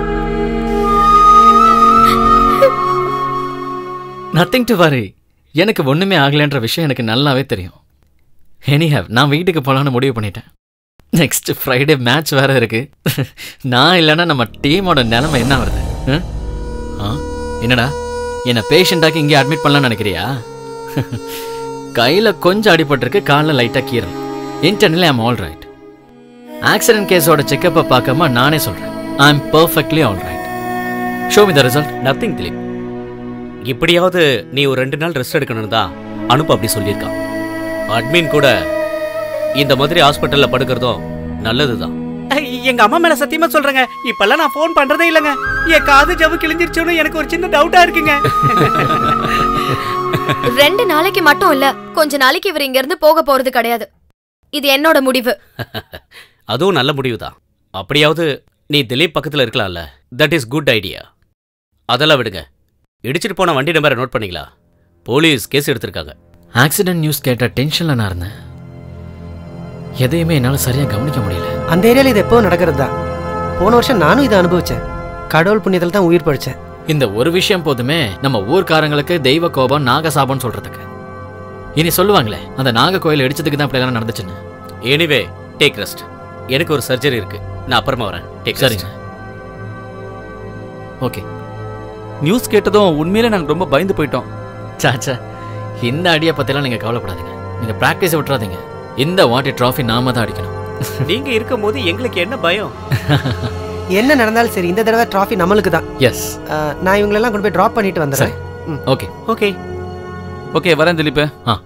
நத்திங் டு வரி எனக்கு ஒண்ணுமே ஆகலைன்ற விஷயம் எனக்கு நல்லாவே தெரியும் எனிஹவ் நான் வீட்டுக்கு போகலான்னு முடிவு பண்ணிட்டேன் நெக்ஸ்ட் ஃப்ரைடே மேட்ச் வேற இருக்கு நான் இல்லைன்னா நம்ம டீமோட நிலைமை என்ன வருது ம்? ஆ என்னடா என்னை பேஷண்ட்டாக்கி இங்கே அட்மிட் பண்ணலாம்னு நினைக்கிறியா கையில் கொஞ்சம் அடிபட்டிருக்கு காலில் லைட்டாக கீறல் internally I'm all right accident கேஸோட செக்கப்பை பார்க்காம நானே சொல்கிறேன் I am perfectly all right show me the result nothing Dilip இப்படியாவது நீ ஒரு ரெண்டு நாள் ரெஸ்ட் எடுக்கணும் தான் அனுப்பு அப்படி சொல்லியிருக்கான் அட்மின் கூட இந்த மாதிரி ஹாஸ்பிட்டல்ல படுக்கிறதும் நல்லதுதான் ஐ, எங்க அம்மா மேல சத்தியமா சொல்றேங்க இப்பெல்லாம் நான் ஃபோன் பண்றதே இல்லைங்க என் காது ஜவ்வு கிழிஞ்சிருச்சோன்னு எனக்கு ஒரு சின்ன டவுட்டா இருக்குங்க ரெண்டு நாளைக்கு மட்டும் இல்ல கொஞ்ச நாளைக்கு இவர் இங்க இருந்து போக போறது கிடையாது இது என்னோட முடிவு அதுவும் நல்ல முடிவுதான் அப்படியாவது நீ திலீப் பக்கத்துல இருக்கலாம்ல தட் இஸ் குட் ஐடியா அதெல்லாம் விடுங்க இடிச்சிட்டு போன வண்டி நம்பரை நோட் பண்ணீங்களா போலீஸ் கேஸ் எடுத்திருக்காங்க ஆக்சிடென்ட் நியூஸ் கேட்ட டென்ஷனில் நான் இருந்தேன் எதையுமே என்னால் சரியாக கவனிக்க முடியல அந்த ஏரியால இது எப்போ நடக்கிறது தான் போன வருஷம் நானும் இதை அனுபவிச்சேன் கடவுள் புண்ணியத்தில் தான் உயிர் பழிச்சேன் இந்த ஒரு விஷயம் போதுமே நம்ம ஊர்க்காரங்களுக்கு தெய்வ கோபம் நாகசாபம் சொல்றதுக்கு இனி சொல்லுவாங்களே அந்த நாக கோயில் இடிச்சதுக்கு தான் இப்படிலாம் நடந்துச்சுன்னு எனிவே டேக் ரெஸ்ட் எனக்கு ஒரு சர்ஜரி இருக்கு நான் அப்புறமா வரேன் டேக் சரிங்க ஓகே நியூஸ் கேட்டதும் உண்மையிலே நாங்கள் ரொம்ப பயந்து போயிட்டோம் சாச்சா இந்த அடியை பற்றிலாம் நீங்கள் கவலைப்படாதீங்க நீங்கள் ப்ராக்டிஸை விட்டுறாதீங்க இந்த வாட்டி ட்ராஃபி நாம தான் அடிக்கணும் நீங்க இருக்கும்போது எங்களுக்கு என்ன பயம் என்ன நடந்தாலும் சரி இந்த தடவை டிராஃபி நம்மளுக்கு தான் எஸ் நான் இவங்களெல்லாம் கொண்டு போய் ட்ராப் பண்ணிட்டு வந்துடுறேன் ம். ஓகே ஓகே ஓகே வரேன் திலீப் ஆ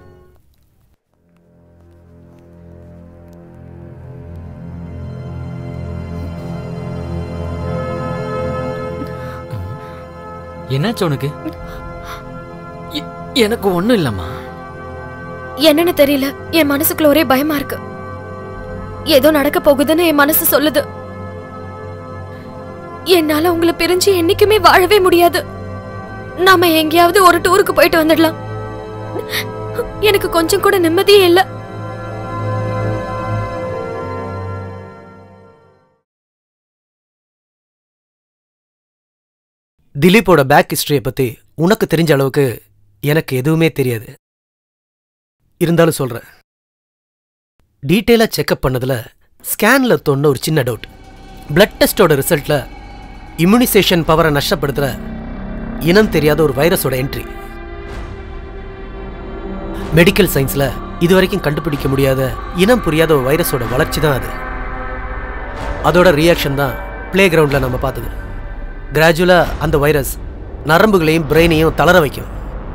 என்னாச்சு உனக்கு எ- எனக்கு ஒன்றும் இல்லைம்மா என்னன்னு தெரியல என் மனசுக்குள்ள ஒரே பயமா இருக்கு ஏதோ நடக்க போகுதுன்னு என் மனசு சொல்லுது என்னால உங்களை பிரிஞ்சு என்னைக்குமே வாழவே முடியாது நாம எங்கேயாவது ஒரு டூருக்கு போயிட்டு வந்துடலாம் எனக்கு கொஞ்சம் கூட நிம்மதியே இல்ல திலீப்போட பேக் ஹிஸ்டரியை பத்தி உனக்கு தெரிஞ்ச அளவுக்கு எனக்கு எதுவுமே தெரியாது இருந்தாலும் சொல்றேன் டீட்டெயிலா செக்அப் பண்ணதுல ஸ்கேன்ல தோணுன ஒரு சின்ன டவுட் பிளட் டெஸ்டோட ரிசல்ட்ல இம்யூனைசேஷன் பவரை நஷ்டப்படுத்துற இனம் தெரியாத ஒரு வைரஸோட என்ட்ரி மெடிக்கல் சயின்ஸ்ல இதுவரைக்கும் கண்டுபிடிக்க முடியாத இனம் புரியாத ஒரு வைரஸோட வளர்ச்சி தான் அது அதோட ரியாக்ஷன் தான் பிளே கிரவுண்டில் நம்ம பார்த்தது கிராஜுவலா அந்த வைரஸ் நரம்புகளையும் பிரெயினையும் தளர வைக்கும்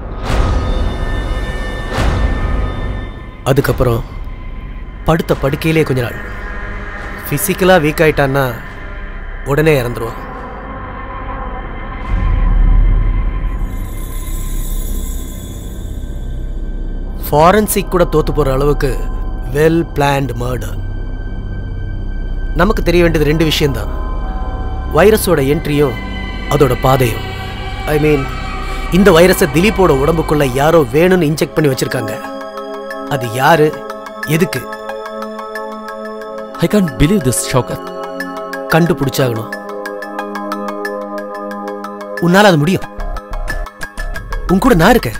அதுக்கப்புறம் படுத்த படுக்கையிலே கொஞ்ச நாள் ஃபிசிக்கலாக வீக் ஆயிட்டான்னா உடனே இறந்துருவான் ஃபாரன்சிக் கூட தோத்து போகிற அளவுக்கு வெல் பிளான்டு மர்டர் நமக்கு தெரிய வேண்டியது ரெண்டு விஷயம்தான் வைரஸோட என்ட்ரியும் அதோட பாதையும் ஐ மீன் இந்த வைரஸை திலீப்போட உடம்புக்குள்ள யாரோ வேணும்னு இன்ஜெக்ட் பண்ணி வச்சிருக்காங்க அது யாரு எதுக்கு I can believe this Shoukath கண்டுபிடிச்சாகணும் உன்னால அது முடியும் உன் கூட நான் இருக்கேன்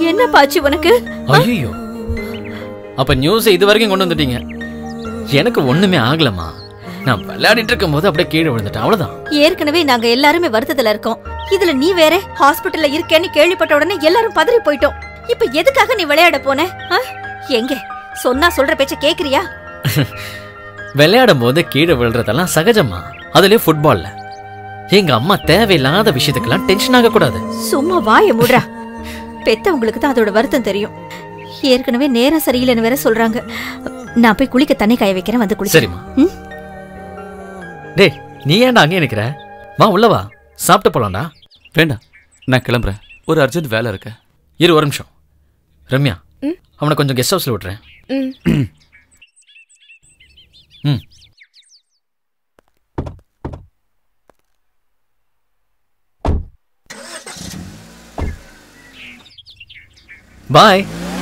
என்ன பாச்சு உனக்கு ஐயோ அப்ப நியூஸ் இது வரைக்கும் கொண்டு வந்துட்டீங்க எனக்கு ஒண்ணுமே ஆகலம்மா நான் விளையாடிட்டு இருக்கும் போது அப்படியே கீழே விழுந்துட்டேன் அவ்வளவுதான் ஏற்கனவே நாங்க எல்லாருமே வருத்தத்துல இருக்கோம் இதுல நீ வேற ஹாஸ்பிடல்ல இருக்கேன்னு கேள்விப்பட்ட உடனே எல்லாரும் பதறி போயிட்டோம் இப்ப எதுக்காக நீ விளையாட போன ஆ? எங்க சொன்னா சொல்ற பேச்ச கேக்குறியா விளையாடும் போது கீழே விழுறதெல்லாம் சகஜமா அதுலயும் ஃபுட்பால்ல எங்க அம்மா தேவையில்லாத விஷயத்துக்கெல்லாம் டென்ஷன் ஆக கூடாது சும்மா வாய முடுறா பெத்தவங்களுக்கு தான் அதோட வருத்தம் தெரியும் ஏற்கனவே நேரம் சரியில்லைன்னு வேற சொல்றாங்க நான் போய் குளிக்க தண்ணி காய வைக்கிறேன் வந்து குளி சரிம்மா டேய் நீ ஏன்டா அங்கே நிக்கிற வா உள்ள வா சாப்பிட்டு போலாம்டா வேண்டாம் நான் கிளம்புறேன் ஒரு அர்ஜென்ட் வேலை இருக்கு இரு ஒரு நிமிஷம் ரம்யா அவனை கொஞ்சம் கெஸ்ட் ஹவுஸ்ல விட்டுறேன் ம் ம் பாய்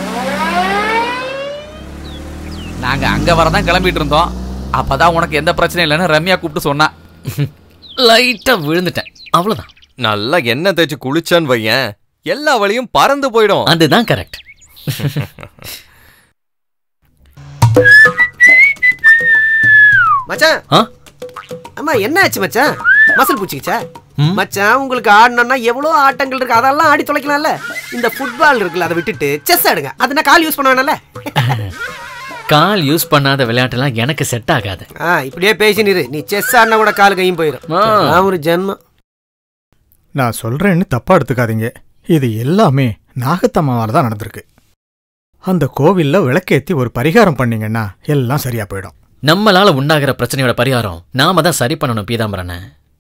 நாங்க அங்க வரதான் கிளம்பிட்டு இருந்தோம் அப்பதான் உனக்கு எந்த பிரச்சனையும் இல்லைன்னு ரம்யா கூப்பிட்டு சொன்னா லைட்டா விழுந்துட்டேன் அவ்வளவுதான் நல்லா எண்ணெய் தேய்ச்சி குளிச்சான்னு வையேன் எல்லா வழியும் பறந்து போயிடும் அதுதான் கரெக்ட் மச்சான் ஆ அம்மா என்ன ஆச்சு மச்சான் மசல் பூச்சிக்கிச்சா மச்சான் உங்களுக்கு ஆடணும்னா எவ்வளோ ஆட்டங்கள் இருக்கு அதெல்லாம் ஆடி தொலைக்கலாம்ல இந்த ஃபுட்பால் இருக்குல்ல அதை விட்டுட்டு செஸ் ஆடுங்க அது நான் கால் யூஸ் பண்ண வேணாம்ல கால் யூஸ் பண்ணாத விளையாட்டெல்லாம் எனக்கு செட் ஆகாது ஆ இப்படியே பேசினிரு நீ செஸ் ஆடினா கூட கால் கையும் போயிடும் நான் ஒரு ஜென்மம் நான் சொல்றேன்னு தப்பா எடுத்துக்காதீங்க இது எல்லாமே நாகத்தம்மாவால தான் நடந்திருக்கு அந்த கோவில்ல விளக்கேத்தி ஒரு பரிகாரம் பண்ணீங்கன்னா எல்லாம் சரியா போயிடும் நம்மளால உண்டாகிற பிரச்சனையோட பரிகாரம் நாம தான் சரி பண்ணணும் பீதாம்பரனை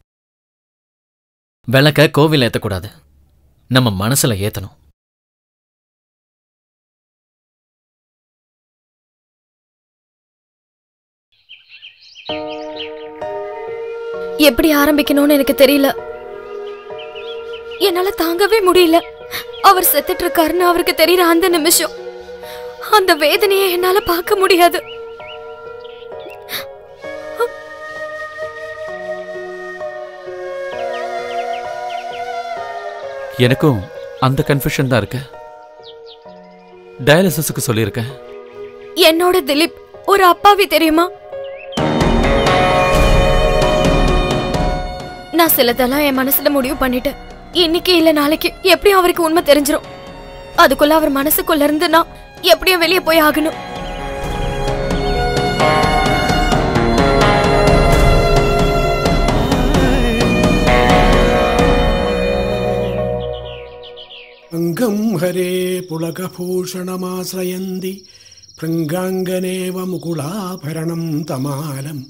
விளக்க கோவில்ல ஏத்தக்கூடாது நம்ம மனசுல ஏத்தணும் எப்படி ஆரம்பிக்கணும்னு எனக்கு தெரியல என்னால தாங்கவே முடியல அவர் செத்துட்டு இருக்காருன்னு அவருக்கு தெரியற அந்த நிமிஷம் அந்த வேதனையை என்னால பார்க்க முடியாது எனக்கும் அந்த கன்ஃபியூஷன் தான் இருக்கு டயாலிசிஸுக்கு சொல்லியிருக்கேன் என்னோட திலீப் ஒரு அப்பாவி தெரியுமா நான் சிலதெல்லாம் என் மனசுல முடிவு பண்ணிட்டேன் இன்னைக்கு இல்ல நாளைக்கு எப்படியும் அவருக்கு உண்மை தெரிஞ்சிரும் அதுக்குள்ள அவர் மனசுக்குள்ள இருந்து நான் எப்படியும் வெளியே போய் ஆகணும் अङ्गं हरे पुलकभूषणमाश्रयन्ति भृङ्गाङ्गनेव मुकुलाभरणं तमालम्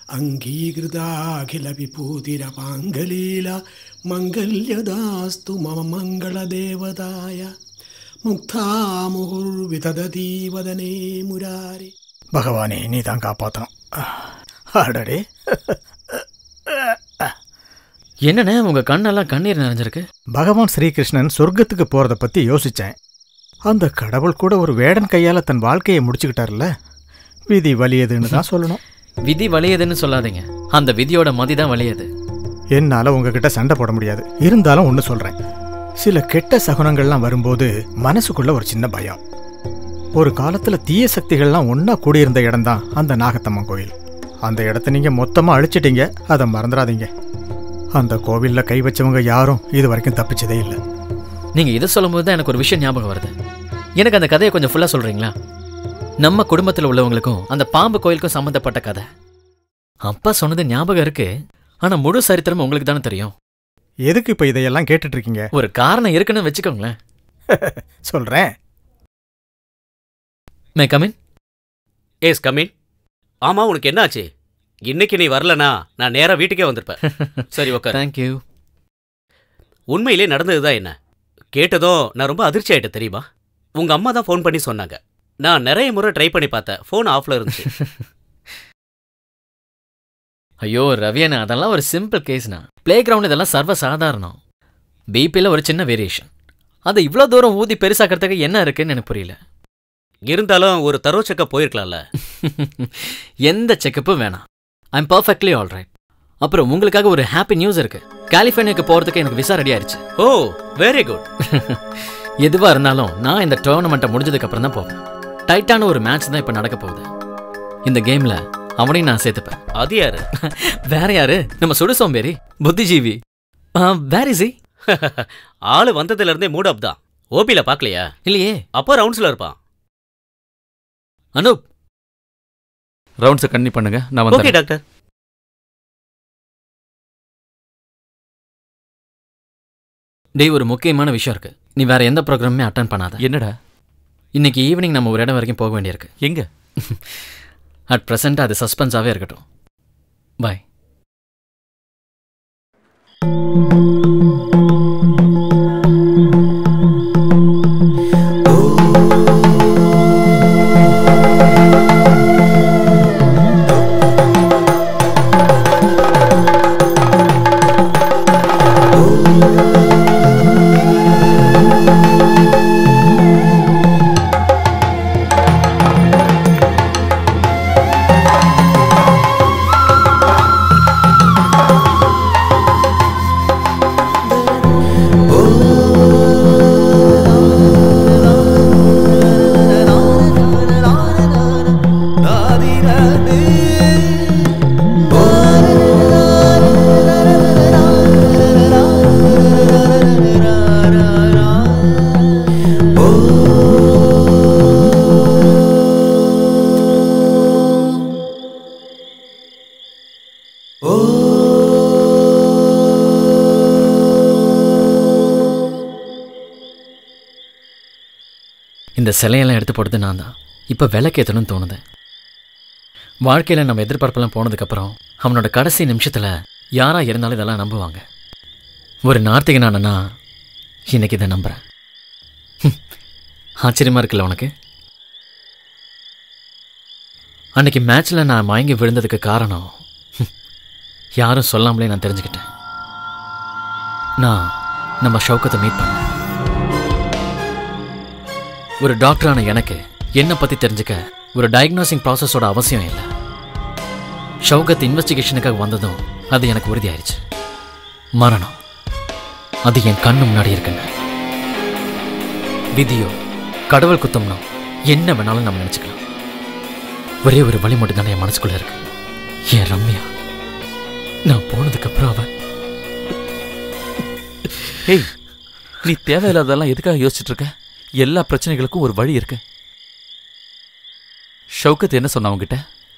अङ्गीकृताखिलविभूतिरपाङ्गलीला मङ्गल्यदास्तु मम मङ्गलदेवताय मुक्तामुहुर्विदधती वदने मुरारि பகவானே நீ தான் காப்பாத்தணும் அடடே என்னண்ணே உங்க கண்ணெல்லாம் கண்ணீர் நிறைஞ்சிருக்கு பகவான் ஸ்ரீகிருஷ்ணன் சொர்க்கத்துக்கு போறத பத்தி யோசிச்சேன் அந்த கடவுள் கூட ஒரு வேடன் கையால தன் வாழ்க்கையை முடிச்சுக்கிட்டார்ல விதி வலியதுன்னு தான் சொல்லணும் விதி வலியதுன்னு சொல்லாதீங்க அந்த விதியோட மதி தான் வலியது என்னால உங்ககிட்ட சண்டை போட முடியாது இருந்தாலும் ஒன்று சொல்றேன் சில கெட்ட சகுனங்கள்லாம் வரும்போது மனசுக்குள்ள ஒரு சின்ன பயம் ஒரு காலத்துல தீய சக்திகள்லாம் ஒண்ணா கூடியிருந்த இடம்தான் அந்த நாகத்தம்மன் கோயில் அந்த இடத்த நீங்க மொத்தமா அழிச்சிட்டீங்க அதை மறந்துடாதீங்க அந்த கோவில்ல கை வச்சவங்க யாரும் இது வரைக்கும் தப்பிச்சதே இல்லை நீங்க இதை சொல்லும்போது தான் எனக்கு ஒரு விஷயம் ஞாபகம் வருது எனக்கு அந்த கதையை கொஞ்சம் ஃபுல்லா சொல்றீங்களா நம்ம குடும்பத்துல உள்ளவங்களுக்கும் அந்த பாம்பு கோயிலுக்கும் சம்மந்தப்பட்ட கதை அப்பா சொன்னது ஞாபகம் இருக்கு ஆனா முழு சரித்திரம் உங்களுக்கு தானே தெரியும் எதுக்கு இப்ப இதையெல்லாம் கேட்டுட்டு இருக்கீங்க ஒரு காரணம் இருக்குன்னு வச்சுக்கோங்களேன் சொல்றேன் மே கமின் ஏஸ் கமின் ஆமா உனக்கு என்னாச்சு இன்னைக்கு நீ வரலனா நான் நேரா வீட்டுக்கே வந்திருப்பேன் சரி உட்கார் தேங்க்யூ உண்மையிலே நடந்ததுதான் என்ன கேட்டதும் நான் ரொம்ப அதிர்ச்சி ஆயிட்டேன் தெரியுமா உங்க அம்மா தான் ஃபோன் பண்ணி சொன்னாங்க நான் நிறைய முறை ட்ரை பண்ணி பார்த்தேன் ஃபோன் ஆஃப்ல இருந்துச்சு ஐயோ ரவியண்ணா அதெல்லாம் ஒரு சிம்பிள் கேஸ்னா பிளே கிரவுண்ட் இதெல்லாம் சர்வ சாதாரணம் பிபியில் ஒரு சின்ன வேரியேஷன் அதை இவ்வளோ தூரம் ஊதி பெருசாக்கிறதுக்கு என்ன இருக்குன்னு எனக்கு புரியல இருந்தாலும் ஒரு தரோ செக்கப் போயிருக்கலாம்ல எந்த செக்கப்பும் வேணாம் ஐம் பர்ஃபெக்ட்லி ஆல் ரைட் அப்புறம் உங்களுக்காக ஒரு ஹாப்பி நியூஸ் இருக்கு கலிஃபோர்னியாக்கு போகிறதுக்கு எனக்கு விசா ரெடி ஆயிடுச்சு ஓ வெரி குட் எதுவா இருந்தாலும் நான் இந்த டோர்னமெண்ட்டை முடிஞ்சதுக்கு அப்புறம் தான் போவேன் டைட்டான ஒரு மேட்ச் தான் இப்போ நடக்க போகுது இந்த கேம்ல அவனையும் நான் சேர்த்துப்பேன் அது யாரு வேற யாரு நம்ம சுடு சோம்பேறி புத்திஜீவி வேர் இஸ் ஆளு வந்ததுல இருந்தே மூட் அப் தான் ஓபில பாக்கலையா இல்லையே அப்போ ரவுண்ட்ஸ்ல இருப்பான் அனூப் ரவுண்ட்ஸை கண்ணி பண்ணுங்க நான் ஓகே வந்து டாக்டர் டேய் ஒரு முக்கியமான விஷயம் இருக்கு நீ வேற எந்த ப்ரோக்ராமுமே அட்டன் பண்ணாத என்னடா இன்னைக்கு ஈவினிங் நம்ம ஒரு இடம் வரைக்கும் போக வேண்டியிருக்கு எங்க அட் ப்ரெசென்ட் அது சஸ்பென்ஸாகவே இருக்கட்டும் பாய் இந்த சிலையெல்லாம் எடுத்து போட்டது நான் தான் இப்போ விளக்கேற்றணும்னு தோணுது வாழ்க்கையில் நம்ம எதிர்பார்ப்பெல்லாம் போனதுக்கப்புறம் அவனோட கடைசி நிமிஷத்தில் யாராக இருந்தாலும் இதெல்லாம் நம்புவாங்க ஒரு நார்த்திகனானா இன்னைக்கு இதை நம்புகிறேன் ஆச்சரியமாக இருக்குல்ல உனக்கு அன்னைக்கு மேட்ச்சில் நான் மயங்கி விழுந்ததுக்கு காரணம் யாரும் சொல்லாமலே நான் தெரிஞ்சுக்கிட்டேன் நான் நம்ம ஷவுக்கத்தை மீட் பண்ணேன் ஒரு டாக்டரான எனக்கு என்னை பற்றி தெரிஞ்சுக்க ஒரு டயக்னோசிங் ப்ராசஸோட அவசியம் இல்லை ஷவுகத் இன்வெஸ்டிகேஷனுக்காக வந்ததும் அது எனக்கு உறுதியாயிருச்சு மரணம் அது என் கண்ணு முன்னாடி இருக்குங்க விதியோ கடவுள் குத்தம்னோ என்ன வேணாலும் நம்ம நினச்சிக்கலாம் ஒரே ஒரு வழி மட்டும் தானே என் மனசுக்குள்ள இருக்கு என் ரம்யா நான் போனதுக்கப்புறம் அவ ஏய் நீ தேவையில்லாததெல்லாம் எதுக்காக யோசிச்சுட்டு இருக்க எல்லா பிரச்சனைகளுக்கும் ஒரு வழி இருக்கு ஷவுகத் என்ன சொன்ன உங்ககிட்ட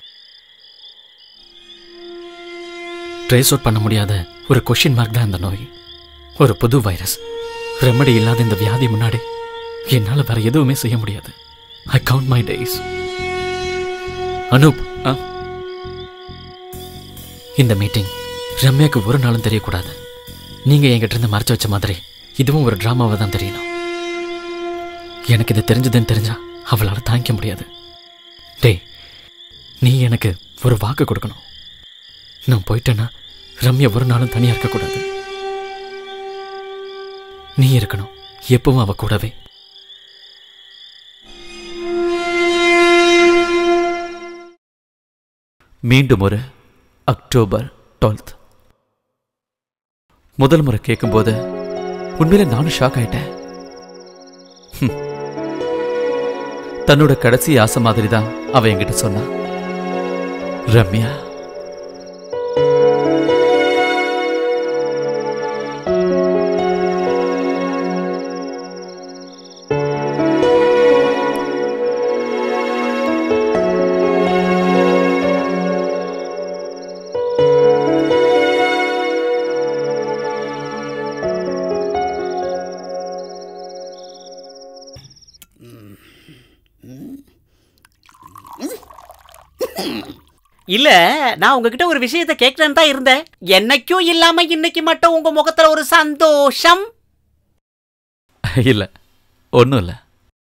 ட்ரேஸ் அவுட் பண்ண முடியாத ஒரு கொஷின் மார்க் தான் இந்த நோய் ஒரு புது வைரஸ் ரெமடி இல்லாத இந்த வியாதி முன்னாடி என்னால் வேற எதுவுமே செய்ய முடியாது I count my days Anoop இந்த மீட்டிங் ரம்யாக்கு ஒரு நாளும் தெரியக்கூடாது நீங்க என்கிட்ட இருந்து மறைச்சு வச்ச மாதிரி இதுவும் ஒரு டிராமாவை தான் தெரியணும் எனக்கு இது தெரிஞ்சதுன்னு தெரிஞ்சா அவளால் தாங்கிக்க முடியாது டேய் நீ எனக்கு ஒரு வாக்கு கொடுக்கணும் நான் போயிட்டேன்னா ரம்யா ஒரு நாளும் தனியா இருக்கக்கூடாது நீ இருக்கணும் எப்பவும் அவ கூடவே மீண்டும் ஒரு அக்டோபர் டுவெல்த் முதல் முறை கேட்கும்போது உண்மையில நானும் ஷாக் ஆயிட்டேன் ஹம். தன்னோட கடைசி ஆசை மாதிரி தான் அவ என்கிட்ட சொன்னா ரம்யா இல்ல நான் உங்ககிட்ட ஒரு விஷயத்தை கேட்கறேன்னு தான் இருந்தேன் என்னைக்கும் இல்லாம இன்னைக்கு மட்டும் உங்க முகத்துல ஒரு சந்தோஷம் இல்ல ஒன்றும் இல்லை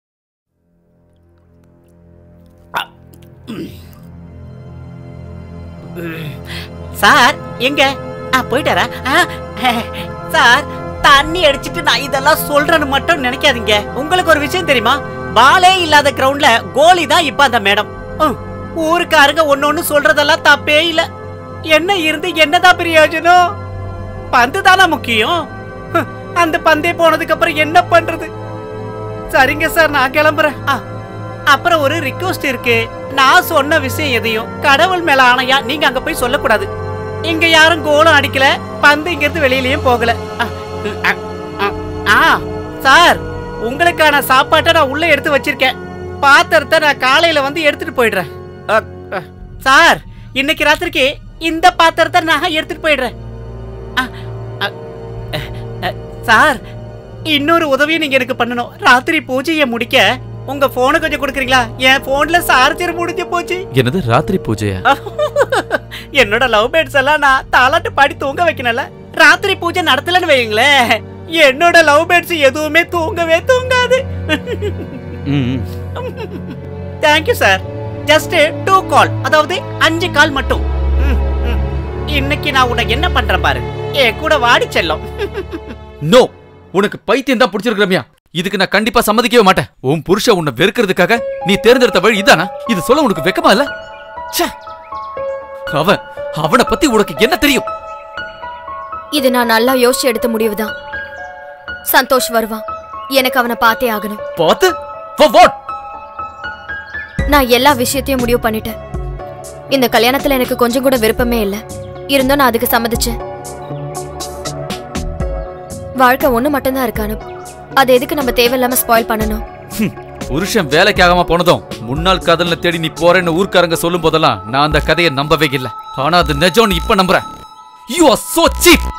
சார் எங்க ஆ போயிட்டாரா ஆ, சார் தண்ணி அடிச்சிட்டு நான் இதெல்லாம் சொல்றேன்னு மட்டும் நினைக்காதீங்க உங்களுக்கு ஒரு விஷயம் தெரியுமா பாலே இல்லாத கிரவுண்ட்ல கோலி தான் இப்ப அந்த மேடம் ம், ஊருக்காரங்க ஒன்னு ஒண்ணு சொல்றதெல்லாம் தப்பே இல்ல என்ன இருந்து என்னதான் பிரயோஜனம் பந்து தானே முக்கியம் ஹம், அந்த பந்தே போனதுக்கு அப்புறம் என்ன பண்றது சரிங்க சார் நான் கிளம்புறேன் ஆ, அப்புறம் ஒரு ரிக்வஸ்ட் இருக்கு நான் சொன்ன விஷயம் எதையும் கடவுள் மேல ஆணையா நீங்க அங்க போய் சொல்லக்கூடாது இங்க யாரும் கோலம் அடிக்கல பந்து இங்க இருந்து வெளியிலயும் போகல ஆ, ம், ஆ, ஆ, ஆ சார் உங்களுக்கான சாப்பாட்டை நான் உள்ள எடுத்து வச்சிருக்கேன் பாத்திரத்தை நான் காலையில வந்து எடுத்துட்டு போயிடுறேன் அ, அ, சார் இன்னைக்கு ராத்திரிக்கு இந்த பாத்திரத்தை நான் எடுத்துட்டு போயிடுறேன் அ, அ, அ, அ, சார் இன்னொரு உதவியும் நீங்க எனக்கு பண்ணணும் ராத்திரி பூஜையை முடிக்க உங்க போனை கொஞ்சம் கொடுக்குறீங்களா என் போன்ல சார்ஜர் முடிஞ்சு போச்சு என்னது ராத்திரி பூஜையா என்னோட லவ் பேர்ட்ஸ் எல்லாம் நான் தாலாட்டு பாடி தூங்க வைக்கணும்ல ராத்திரி பூஜை நடத்தலன்னு வைங்களேன் என்னோட லவ் பேர்ட்ஸ் எதுவுமே தூங்கவே தூங்காது ம் தேங்க்யூ சார் ஜஸ்ட் டூ கால் அதாவது அஞ்சு கால் மட்டும் ம், ம். இன்னைக்கு நான் உனக்கு என்ன பண்றேன் பாரு என் கூட வாடி செல்லம் நோ உனக்கு பைத்தியம் தான் பிடிச்சிருக்கு ரம்யா இதுக்கு நான் கண்டிப்பா சம்மதிக்கவே மாட்டேன் உன் புருஷன் உன்னை வெறுக்கிறதுக்காக நீ தேர்ந்தெடுத்த வழி இதானா இது சொல்ல உனக்கு வெக்கமா இல்ல ச்சே அவன் அவனை பத்தி உனக்கு என்ன தெரியும் இது நான் நல்லா யோசிச்சு எடுத்த முடிவுதான் சந்தோஷ் வருவான் எனக்கு அவனை பார்த்தே ஆகணும் பார்த்து for what நான் எல்லா விஷயத்தையும் முடிவு பண்ணிட்டேன் இந்த கல்யாணத்துல எனக்கு கொஞ்சம் கூட விருப்பமே இல்ல இருந்தும் நான் அதுக்கு சம்மதிச்சேன் வாழ்க்கை ஒண்ணு மட்டும்தான் இருக்கானு அது எதுக்கு நம்ம தேவையில்லாம ஸ்பாயில் பண்ணணும் ஹம், புருஷன் வேலைக்கு ஆகாம போனதும் முன்னாள் காதல்ல தேடி நீ போறேன்னு ஊர்க்காரங்க சொல்லும் போதெல்லாம் நான் அந்த கதையை நம்பவே இல்லை ஆனா அது நிஜம்னு இப்ப நம்புறேன் யூ ஆர் சோ சீப்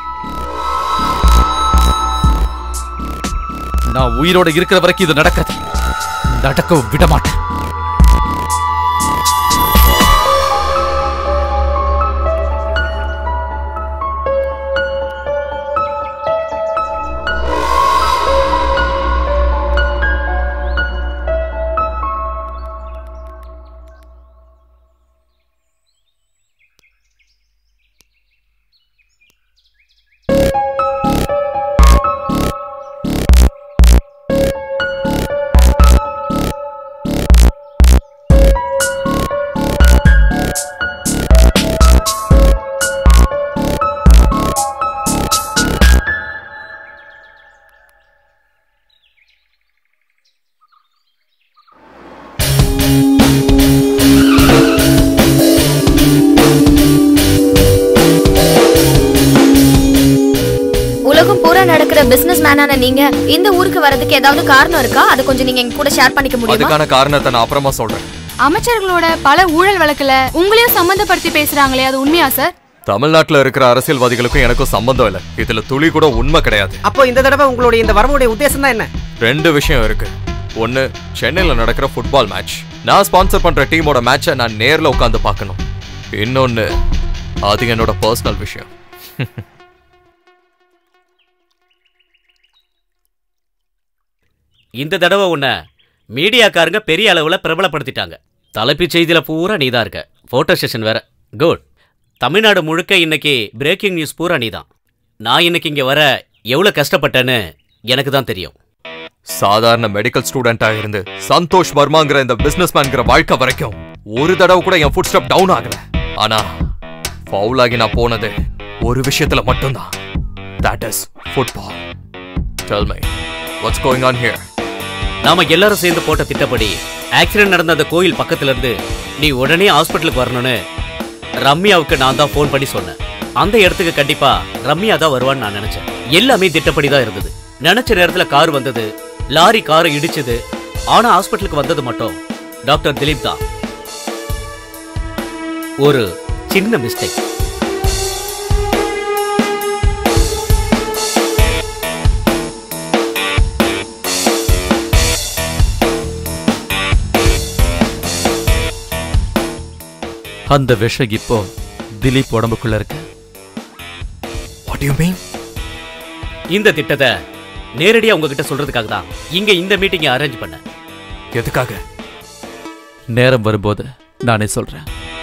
நான் உயிரோட இருக்கிற வரைக்கும் இது நடக்காது நடக்கவும் விட மாட்டேன் உலகம் பூரா நடக்கிற பிசினஸ் மேனான நீங்க இந்த ஊருக்கு வரதுக்கு ஏதாவது காரணம் இருக்கா அது கொஞ்சம் நீங்க எங்க கூட ஷேர் பண்ணிக்க முடியுமா அதுக்கான காரணத்தை நான் அப்புறமா சொல்றேன் அமைச்சர்களோட பல ஊழல் வழக்குல உங்களையும் சம்மந்தப்படுத்தி பேசுறாங்களே அது உண்மையா சார் தமிழ்நாட்டுல இருக்கிற அரசியல்வாதிகளுக்கும் எனக்கும் சம்பந்தம் இல்ல இதுல துளி கூட உண்மை கிடையாது அப்போ இந்த தடவை உங்களுடைய இந்த வரவுடைய உத்தேசம் தான் என்ன ரெண்டு விஷயம் இருக்கு ஒன்னு சென்னையில நடக்கிற ஃபுட்பால் மேட்ச் நான் ஸ்பான்சர் பண்ற டீமோட மேட்சை நான் நேர்ல உட்காந்து பார்க்கணும் இன்னொன்னு அது என்னோட பர்சனல் விஷயம் இந்த தடவை உன்னை மீடியாக்காரங்க பெரிய அளவுல பிரபலப்படுத்திட்டாங்க தலைப்புச் செய்தியில பூரா நீ தான் இருக்க போட்டோ செஷன் வேற குட் தமிழ்நாடு முழுக்க இன்னைக்கு பிரேக்கிங் நியூஸ் பூரா நீ தான் நான் இன்னைக்கு இங்க வர எவ்வளவு கஷ்டப்பட்டேன்னு எனக்கு தான் தெரியும் சாதாரண மெடிக்கல் ஸ்டூடெண்டா இருந்து சந்தோஷ் வர்மாங்கிற இந்த பிசினஸ்மேன்ங்கிற வாழ்க்கை வரைக்கும் ஒரு தடவை கூட என் ஃபுட் ஸ்டெப் டவுன் ஆகல ஆனா ஃபவுல் ஆகி நான் போனது ஒரு விஷயத்துல மட்டும்தான் that is football tell me what's going on here நாம எல்லாரும் சேர்ந்து போட்ட திட்டப்படி ஆக்சிடென்ட் நடந்த அந்த கோயில் பக்கத்துல இருந்து நீ உடனே ஹாஸ்பிட்டலுக்கு வரணும்னு ரம்யாவுக்கு நான் தான் ஃபோன் பண்ணி சொன்னேன் அந்த இடத்துக்கு கண்டிப்பா ரம்யா தான் வருவான்னு நான் நினைச்சேன் எல்லாமே திட்டப்படி தான் இருந்தது நினைச்ச நேரத்துல கார் வந்தது லாரி காரை இடிச்சது ஆனா ஹாஸ்பிட்டலுக்கு வந்தது மட்டும் டாக்டர் திலீப் தான் ஒரு சின்ன மிஸ்டேக் அந்த விஷம் இப்போ திலீப் உடம்புக்குள்ள இருக்கு வாட் யூ மீன் இந்த திட்டத்தை நேரடியா உங்ககிட்ட சொல்றதுக்காக தான் இங்க இந்த மீட்டிங்கை அரேஞ்ச் பண்ணேன் எதுக்காக நேரம் வரும்போது நானே சொல்றேன்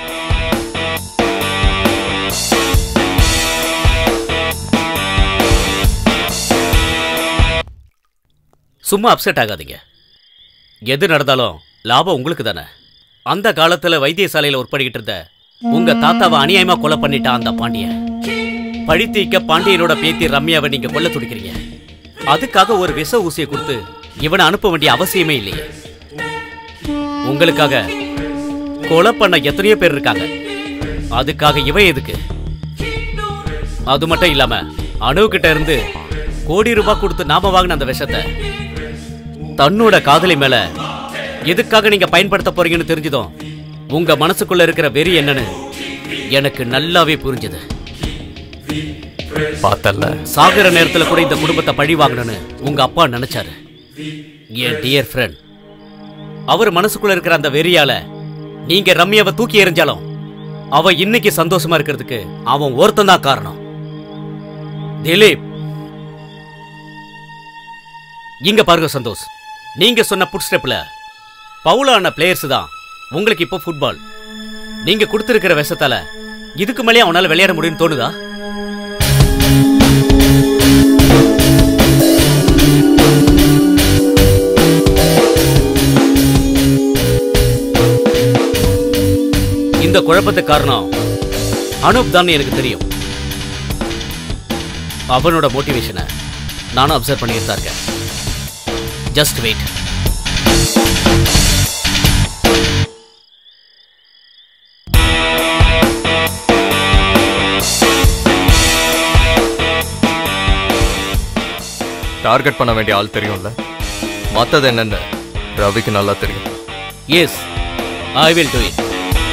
சும்மா அப்செட் ஆகாதீங்க எது நடந்தாலும் லாபம் உங்களுக்கு தானே அந்த காலத்துல வைத்தியசாலையில ஒர்க் பண்ணிக்கிட்டு இருந்த உங்க தாத்தாவை அநியாயமா கொலை பண்ணிட்டான் அந்த பாண்டியன் பழி தீக்க பாண்டியனோட பேத்தி ரம்யாவை நீங்க கொல்ல துடிக்கிறீங்க அதுக்காக ஒரு விஷ ஊசியை கொடுத்து இவனை அனுப்ப வேண்டிய அவசியமே இல்லையே உங்களுக்காக கொலை பண்ண எத்தனையோ பேர் இருக்காங்க அதுக்காக இவன் எதுக்கு அது மட்டும் இல்லாம அணுகிட்ட இருந்து கோடி ரூபாய் கொடுத்து நாம வாங்கின அந்த விஷத்தை தன்னோட காதலி மேல எதுக்காக நீங்க பயன்படுத்த போறீங்கன்னு தெரிஞ்சதும் உங்க மனசுக்குள்ள இருக்கிற வெறி என்னன்னு எனக்கு நல்லாவே புரிஞ்சது பார்த்தல்ல சாகிற நேரத்துல கூட இந்த குடும்பத்தை பழி வாங்கணும்னு உங்க அப்பா நினைச்சாரு என் டியர் ஃப்ரெண்ட் அவர் மனசுக்குள்ள இருக்கிற அந்த வெறியால நீங்க ரம்யாவை தூக்கி எறிஞ்சாலும் அவ இன்னைக்கு சந்தோஷமா இருக்கிறதுக்கு அவன் ஒருத்தன் தான் காரணம் திலீப் இங்க பாருங்க சந்தோஷ் நீங்க சொன்ன புட் ஸ்டெப்ல பவுலான பிளேயர்ஸ் தான் உங்களுக்கு இப்போ ஃபுட்பால் நீங்க கொடுத்திருக்கிற விஷத்தால இதுக்கு மேலே அவனால விளையாட முடியும்னு தோணுதா இந்த குழப்பத்துக்கு காரணம் அனூப் தான் எனக்கு தெரியும் அவனோட மோட்டிவேஷனை நானும் அப்சர்வ் பண்ணிட்டு தான் இருக்கேன் ஜஸ்ட் வெயிட் டார்கெட் பண்ண வேண்டிய ஆள் தெரியும்ல மத்தது என்னன்னு ரவிக்கு நல்லா தெரியும் yes I will do it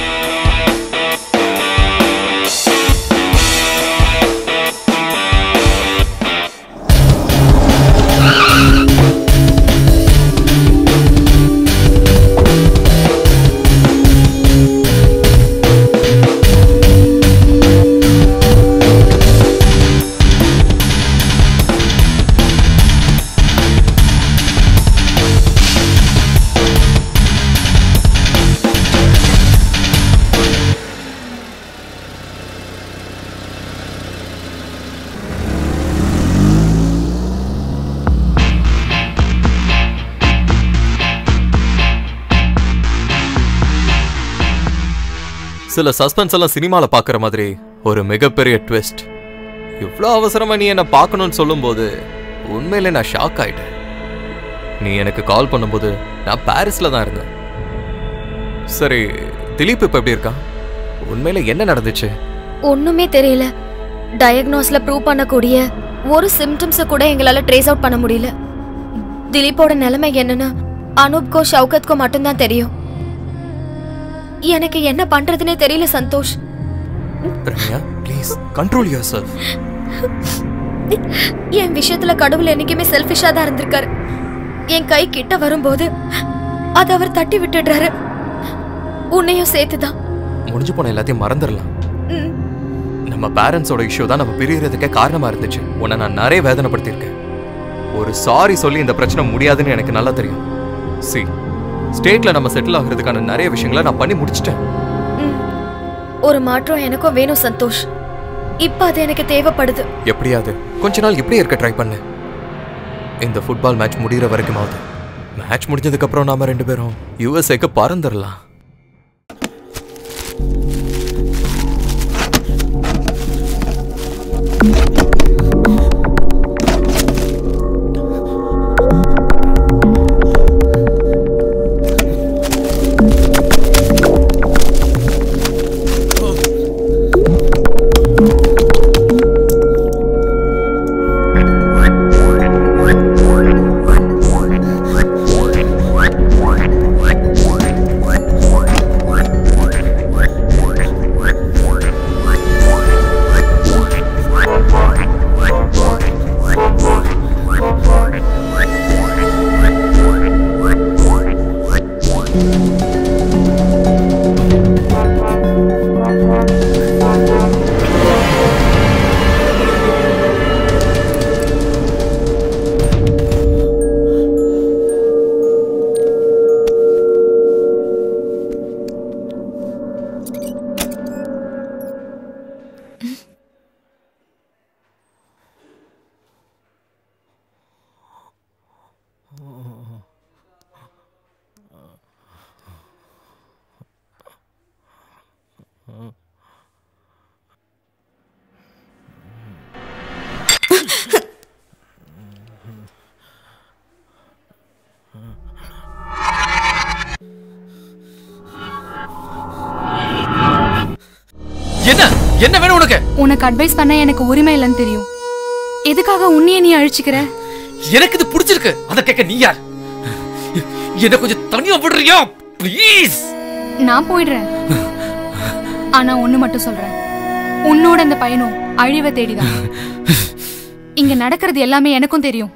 சில சஸ்பென்ஸ் எல்லாம் சினிமால பாக்குற மாதிரி ஒரு மிகப்பெரிய ட்விஸ்ட் இவ்வளோ அவசரமா நீ என்ன பார்க்கணும்னு சொல்லும்போது உண்மையிலே நான் ஷாக் ஆயிட்டேன் நீ எனக்கு கால் பண்ணும்போது நான் பாரிஸ்ல தான் இருந்தேன் சரி திலீப் இப்ப எப்படி இருக்கான் உண்மையில என்ன நடந்துச்சு ஒண்ணுமே தெரியல டயக்னோஸ்ல ப்ரூவ் பண்ணக்கூடிய ஒரு சிம்டம்ஸ கூட எங்களால ட்ரேஸ் அவுட் பண்ண முடியல திலீப்போட நிலைமை என்னன்னு அனூப்கோ ஷவுகத்கோ மட்டும்தான் தெரியும் எனக்கு என்ன பண்றதுனே தெரியல Santhosh Ramya please control yourself என் விஷயத்துல கடவுள் என்னைக்குமே செல்ஃபிஷா தான் இருந்திருக்காரு என் கை கிட்ட வரும்போது அதை அவர் தட்டி விட்டுடுறாரு உன்னையும் சேர்த்துதான் முடிஞ்சு போன எல்லாத்தையும் மறந்துடலாம் ம். நம்ம பேரண்ட்ஸோட இஷ்யூ தான் நம்ம பிரியறதுக்கே காரணமா இருந்துச்சு உன்னை நான் நிறைய வேதனைப்படுத்தியிருக்கேன் ஒரு சாரி சொல்லி இந்த பிரச்சனை முடியாதுன்னு எனக்கு நல்லா தெரியும் சி ஸ்டேட்ல நம்ம செட்டில் ஆகுறதுக்கான நிறைய விஷயங்களை நான் பண்ணி முடிச்சிட்டேன் ஒரு மாற்றம் எனக்கும் வேணும் சந்தோஷ் இப்ப அது எனக்கு தேவைப்படுது எப்படியாவது கொஞ்ச நாள் இப்படியே இருக்க ட்ரை பண்ணு இந்த ஃபுட்பால் மேட்ச் முடிகிற வரைக்குமாவது மேட்ச் முடிஞ்சதுக்கு அப்புறம் நாம ரெண்டு பேரும் யூஎஸ்ஏக்கு பறந்துடலாம் Thank you. உனக்கு உனக்கு அட்வைஸ் பண்ண எனக்கு உரிமை இல்லைன்னு தெரியும் எதுக்காக உன்னைய நீ அழிச்சுக்கிற எனக்கு இது பிடிச்சிருக்கு அத கேட்க நீ யார் என்ன கொஞ்சம் தனியா விடுறியா ப்ளீஸ் நான் போயிடுறேன் ஆனா ஒண்ணு மட்டும் சொல்றேன் உன்னோட அந்த பையனும் அழிவை தேடிதான் இங்க நடக்கிறது எல்லாமே எனக்கும் தெரியும்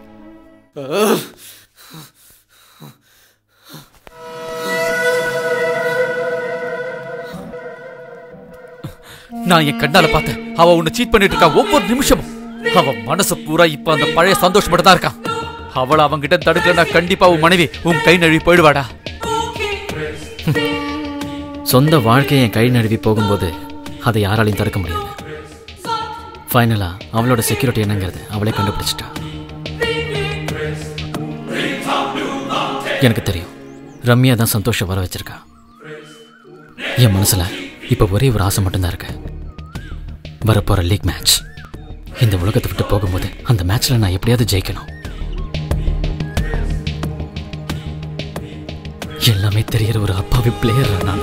நான் என் கண்ணால பார்த்தேன் அவ உன்னை சீட் பண்ணிட்டு இருக்கா ஒவ்வொரு நிமிஷமும் அவ மனசு பூரா இப்ப அந்த பழைய சந்தோஷம் மட்டும் தான் இருக்கான் அவளை அவங்கிட்ட தடுக்கலனா கண்டிப்பா உன் மனைவி உன் கை நழுவி போயிடுவாடா சொந்த வாழ்க்கையை என் கை நழுவி போகும்போது அதை யாராலையும் தடுக்க முடியாது ஃபைனலா அவளோட செக்யூரிட்டி என்னங்கிறது அவளே கண்டுபிடிச்சிட்டா எனக்கு தெரியும் ரம்யா தான் சந்தோஷம் வர வச்சிருக்கா என் மனசுல இப்ப ஒரே ஒரு ஆசை மட்டும்தான் இருக்கு வரப்போற லீக் மேட்ச் இந்த உலகத்தை விட்டு போகும்போது அந்த மேட்ச்ல நான் எப்படியாவது ஜெயிக்கணும் எல்லாமே தெரியற ஒரு அப்பாவி பிளேயர் நான்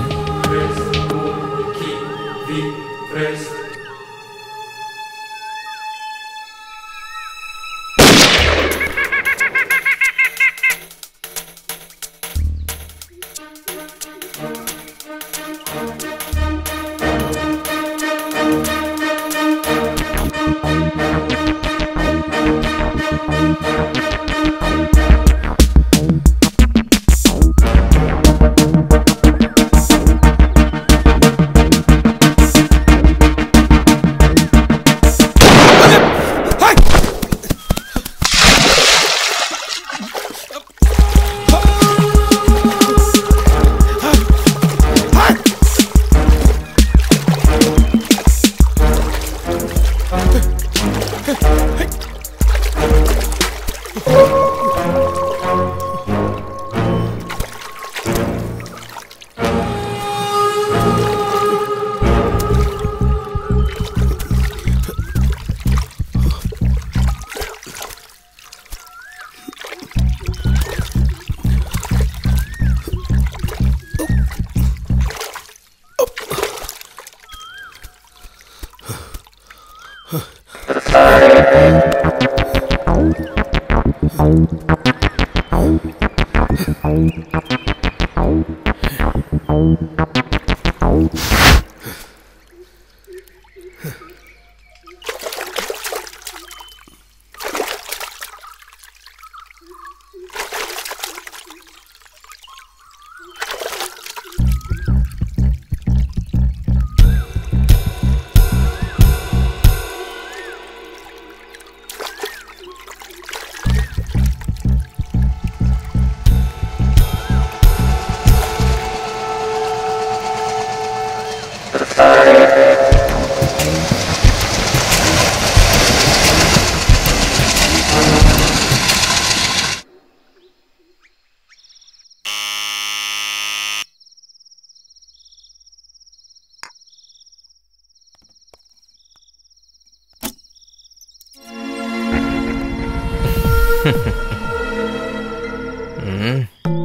ம்.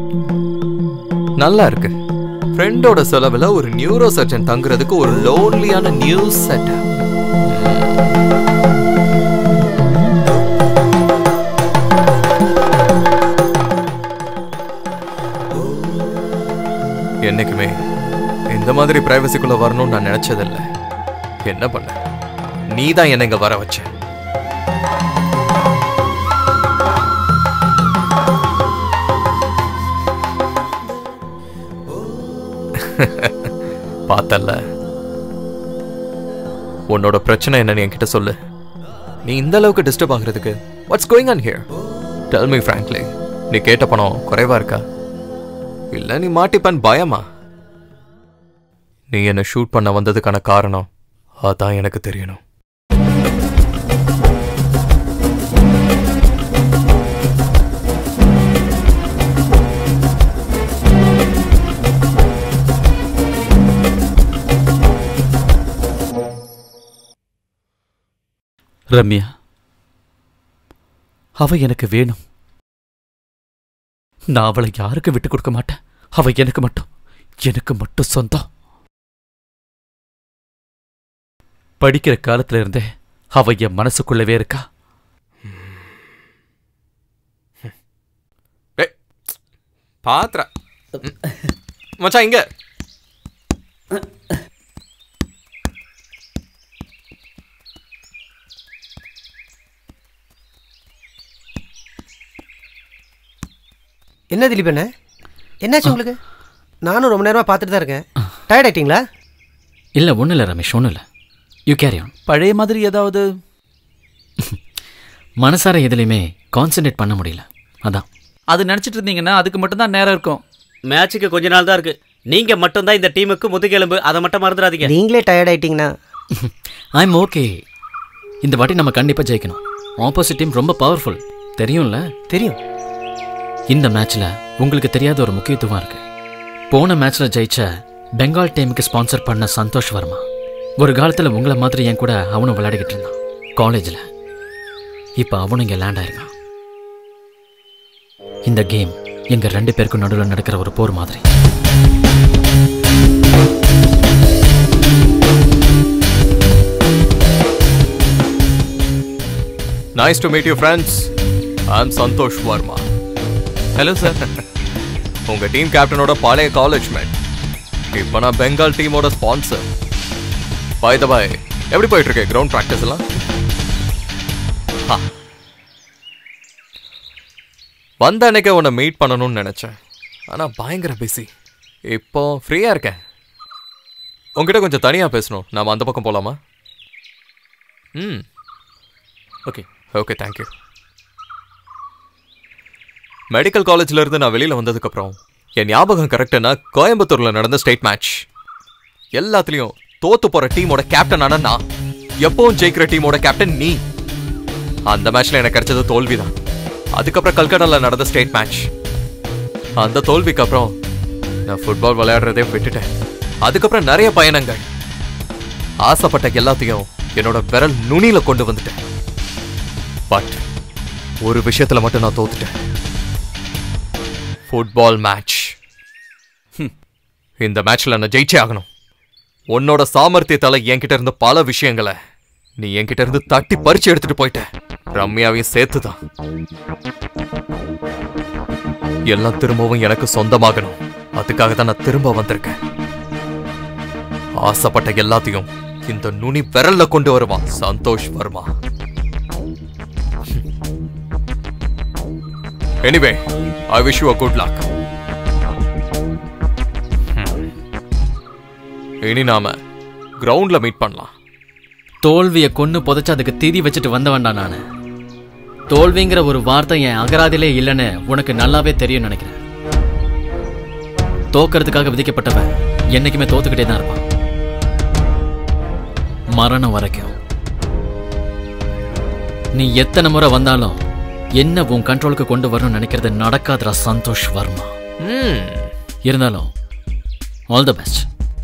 நல்லா இருக்கு ஃப்ரெண்டோட செலவுல ஒரு நியூரோ சர்ஜன் தங்குறதுக்கு ஒரு லோன்லியான நியூஸ் செட் என்னைக்குமே இந்த மாதிரி பிரைவசிக்குள்ள வரணும்னு நான் நினைச்சதில்ல என்ன பண்ண நீ தான் என்ன இங்க வர வச்ச பார்த்தல்ல உன்னோட பிரச்சனை என்னன்னு என்கிட்ட சொல்லு நீ இந்த அளவுக்கு டிஸ்டர்ப் ஆகுறதுக்கு what's going on here tell me frankly நீ கேட்ட பணம் குறைவா இருக்கா இல்ல நீ மாட்டிப்பன் பயமா நீ என்ன ஷூட் பண்ண வந்ததுக்கான காரணம் அதான் எனக்கு தெரியணும் ரம்யா அவ எனக்கு வேணும் நான் அவளை யாருக்கும் விட்டு கொடுக்க மாட்டேன் அவ எனக்கு மட்டும் எனக்கு மட்டும் சொந்தம் படிக்கிற காலத்துல இருந்தே அவ என் மனசுக்குள்ளவே இருக்கா பாத்திர மச்சான் இங்க என்ன திலீப் அண்ணே என்னாச்சு உங்களுக்கு நானும் ரொம்ப நேரமாக பார்த்துட்டு தான் இருக்கேன் டயர்ட் ஆயிட்டீங்களா இல்லை ஒன்றும் இல்லை ரமேஷ் ஒன்றும் இல்லை யூ கேரி ஆன் பழைய மாதிரி ஏதாவது மனசார எதுலையுமே கான்சென்ட்ரேட் பண்ண முடியல அதான் அது நினைச்சிட்டு இருந்தீங்கன்னா அதுக்கு மட்டும்தான் நேரம் இருக்கும் மேட்சுக்கு கொஞ்ச நாள் தான் இருக்கு நீங்க மட்டும்தான் இந்த டீமுக்கு முதுகெலும்பு அதை மட்டும் மறந்துடாதீங்க நீங்களே டயர்ட் ஆயிட்டீங்கன்னா ஐம் ஓகே இந்த வாட்டி நம்ம கண்டிப்பாக ஜெயிக்கணும் ஆப்போசிட் டீம் ரொம்ப பவர்ஃபுல் தெரியும்ல தெரியும் இந்த மேட்ச்ல உங்களுக்கு தெரியாத ஒரு முக்கியத்துவம் இருக்கு போன மேட்ச்ல ஜெயிச்ச பெங்கால் டீமுக்கு ஸ்பான்சர் பண்ண சந்தோஷ் வர்மா ஒரு காலத்துல உங்களை மாதிரி என் கூட அவனும் விளையாடிக்கிட்டு இருந்தான் காலேஜில் இப்போ அவனும் இங்கே லேண்ட் ஆயிருக்கான் இந்த கேம் எங்க ரெண்டு பேருக்கும் நடுவில் நடக்கிற ஒரு போர் மாதிரி nice to meet you friends I am Santhosh Varma hello sir உங்க டீம் கேப்டனோட பழைய காலேஜ் மேட் இப்போ நான் பெங்கால் டீமோட ஸ்பான்சர் பாய் த பாய் எப்படி போயிட்டு இருக்கு கிரவுண்ட் ப்ராக்டிஸ் எல்லாம் ஆ. வந்த அன்னைக்கு உன்னை மீட் பண்ணணும்னு நினைச்சேன் ஆனா பயங்கர பிஸி இப்போ ஃப்ரீயா இருக்கேன் உங்ககிட்ட கொஞ்சம் தனியா பேசணும் நாம அந்த பக்கம் போலாமா ம் ஓகே ஓகே தேங்க்யூ மெடிக்கல் காலேஜ்ல இருந்து நான் வெளியில வந்ததுக்கப்புறம் என் ஞாபகம் கரெக்டுனா கோயம்புத்தூர்ல நடந்த ஸ்டேட் மேட்ச் எல்லாத்துலயும் தோத்து போற டீமோட கேப்டன் ஆன நான் எப்பவும் ஜெயிக்கிற டீமோட கேப்டன் நீ அந்த மேட்ச்ல எனக்கு கிடைச்சது தோல்விதான் அதுக்கப்புறம் கல்கட்டால நடந்த ஸ்டேட் மேட்ச் அந்த தோல்விக்கு அப்புறம் நான் ஃபுட்பால் விளையாடுறதே விட்டுட்டேன் அதுக்கப்புறம் நிறைய பயணங்கள் ஆசைப்பட்ட எல்லாத்தையும் என்னோட விரல் நுனியில கொண்டு வந்துட்டேன் பட் ஒரு விஷயத்துல மட்டும் நான் தோத்துட்டேன் ஃபுட்பால் மேட்ச் இந்த மேட்ச்ல நான் ஜெயிச்சே ஆகணும் உன்னோட சாமர்த்தியத்தால என்கிட்ட இருந்த பல விஷயங்களை நீ என்கிட்ட இருந்து தட்டி பறிச்சு எடுத்துட்டு போயிட்ட ரம்யாவையும் சேர்த்துதான் எல்லாம் திரும்பவும் எனக்கு சொந்தமாகணும் அதுக்காக தான் நான் திரும்ப வந்திருக்கேன் ஆசைப்பட்ட எல்லாத்தையும் இந்த நுனி விரல்ல கொண்டு வருவான் Santhosh Varma anyway I wish you a good luck இனி நாம கிரவுண்ட்ல மீட் பண்ணலாம் தோல்வியை கொன்னு புதைச்சு அதுக்கு திதி வச்சுட்டு வந்த வேண்டாம் நான் தோல்விங்கிற ஒரு வார்த்தை என் அகராதிலே இல்லைன்னு உனக்கு நல்லாவே தெரியும் நினைக்கிறேன் தோக்கறதுக்காக விதிக்கப்பட்டவன் என்னைக்குமே தோத்துக்கிட்டே தான் இருப்பான் மரணம் வரைக்கும் நீ எத்தனை முறை வந்தாலும் என்ன உன் கண்ட்ரோலுக்கு கொண்டு வரணும்னு நினைக்கிறது நடக்காதுடா சந்தோஷ் வர்மா இருந்தாலும் ஆல் த பெஸ்ட்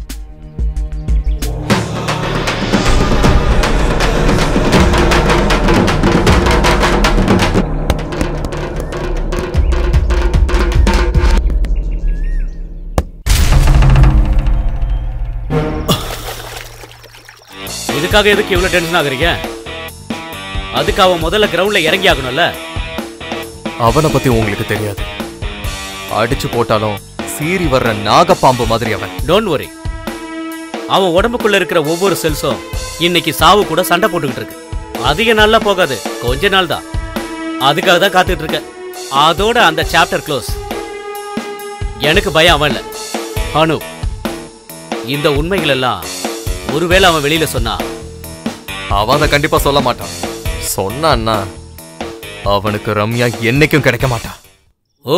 இதுக்காக எதுக்கு இவ்வளவு டென்ஷன் ஆகுறீங்க அதுக்கு அவன் முதல்ல கிரவுண்ட்ல இறங்கி ஆகணும்ல அவனை பத்தி உங்களுக்கு தெரியாது அடிச்சு போட்டாலும் சீறி வர்ற நாகப்பாம்பு மாதிரி அவன் டோன்ட் வரி அவன் உடம்புக்குள்ள இருக்கிற ஒவ்வொரு செல்ஸும் இன்னைக்கு சாவு கூட சண்டை போட்டுக்கிட்டு இருக்கு அதிக நாள்ல போகாது கொஞ்ச நாள் தான் அதுக்காக தான் காத்துட்டு இருக்கேன் அதோட அந்த சாப்டர் க்ளோஸ் எனக்கு பயம் அவன் இல்ல அனு இந்த உண்மைகள் எல்லாம் ஒருவேளை அவன் வெளியில சொன்னா அவன் அதை கண்டிப்பா சொல்ல மாட்டான் சொன்னான்னா அவனுக்கு ரம்யா என்னைக்கும் கிடைக்க மாட்டான் ஓ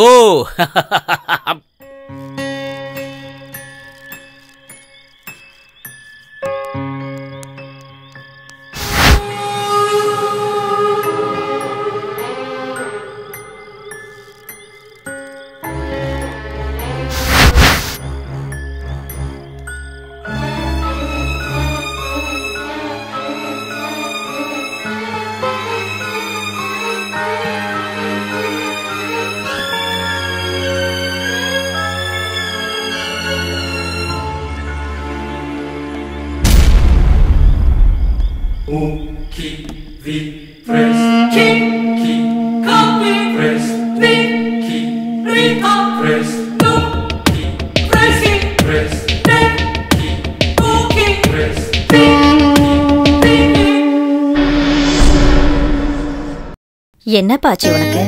என்னப்பா ஆச்சு உனக்கு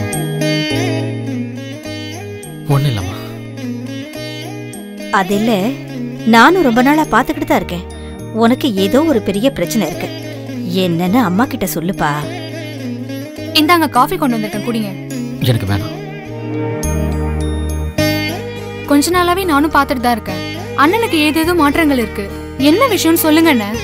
ஒன்றும் இல்லைம்மா அது இல்ல நானும் ரொம்ப நாளா பாத்துக்கிட்டு தான் இருக்கேன் உனக்கு ஏதோ ஒரு பெரிய பிரச்சனை இருக்கு என்னன்னு அம்மா கிட்ட சொல்லுப்பா இந்தாங்க காஃபி கொண்டு வந்திருக்கேன் குடிங்க எனக்கு வேணாம் கொஞ்ச நாளாவே நானும் பார்த்துட்டு தான் இருக்கேன் அண்ணனுக்கு ஏதேதோ மாற்றங்கள் இருக்கு என்ன விஷயம்னு சொல்லுங்க அண்ணன்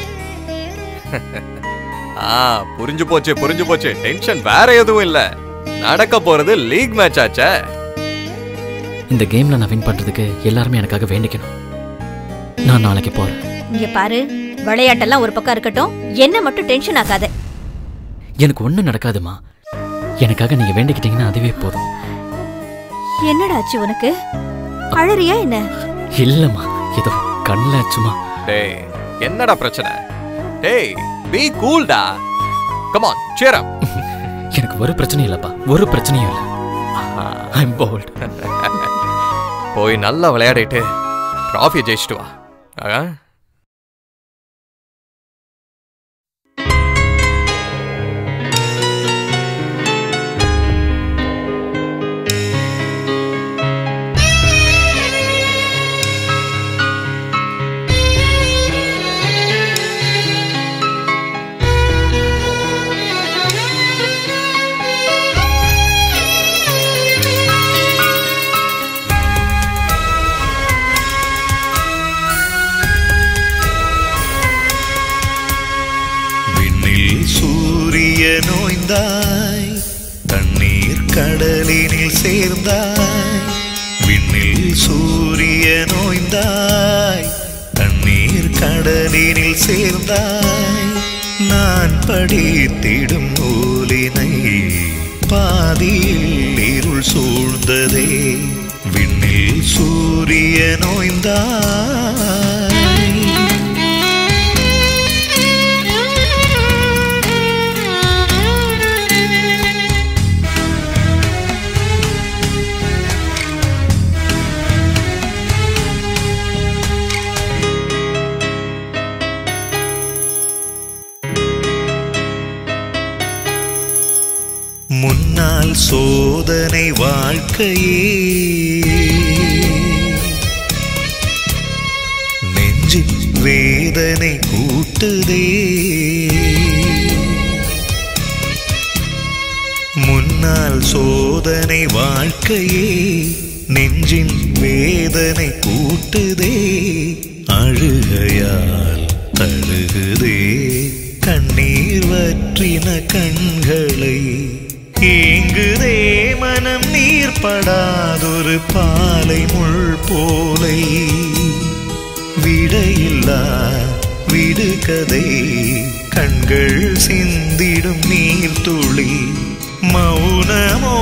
ஆ புரிஞ்சு போச்சு புரிஞ்சு போச்சு டென்ஷன் வேற எதுவும் இல்ல நடக்க போறது லீக் மேட்ச் ஆச்சே இந்த கேம்ல நான் வின் பண்றதுக்கு எல்லாருமே எனக்காக வேண்டிக்கணும் நான் நாளைக்கு போறேன் இங்க பாரு விளையாட்டெல்லாம் ஒரு பக்கம் இருக்கட்டும் என்ன மட்டும் டென்ஷன் ஆக்காத எனக்கு ஒண்ணும் நடக்காதுமா எனக்காக நீங்க வேண்டிக்கிட்டீங்கன்னா அதுவே போதும் என்னடா ஆச்சு உனக்கு அழறியா என்ன இல்லம்மா ஏதோ கண்ணில் சும்மா டேய் என்னடா பிரச்சனை டேய் பி கூல்டா கம் ஆன் cheer up எனக்கு ஒரு பிரச்சனையும் இல்லப்பா ஒரு பிரச்சனையும் இல்லை ஐம் போல்ட் போய் நல்லா விளையாடிட்டு ட்ராஃபி ஜெயிச்சிட்டு வா ஆ? விண்ணில் சூரிய நோய்ந்தாய் தண்ணீர் கடலினில் சேர்ந்தாய் விண்ணில் சூரிய நோய்ந்தாய் தண்ணீர் கடலினில் சேர்ந்தாய் நான் படித்திடும் நூலினை பாதியில் இருள் சூழ்ந்ததே விண்ணில் சூரிய நோய்ந்தாய் முன்னால் சோதனை வாழ்க்கையே நெஞ்சில் வேதனை கூட்டுதே முன்னால் சோதனை வாழ்க்கையே நெஞ்சின் வேதனை கூட்டுதே அழுகையால் தழுகுதே கண்ணீர் வற்றின கண்களை ஏங்குதே மனம் நீர் படாதொரு பாலை முள் போலை விடையில்லா விடுகதை கண்கள் சிந்திடும் நீர் துளி மௌனமோ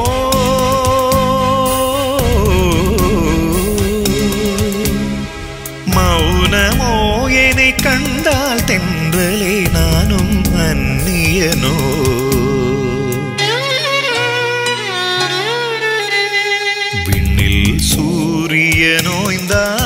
மௌனமோ என்னை கண்டால் தென்றலே நானும் அந்நியனோ விண்ணில் சூரிய நோய்ந்தாய்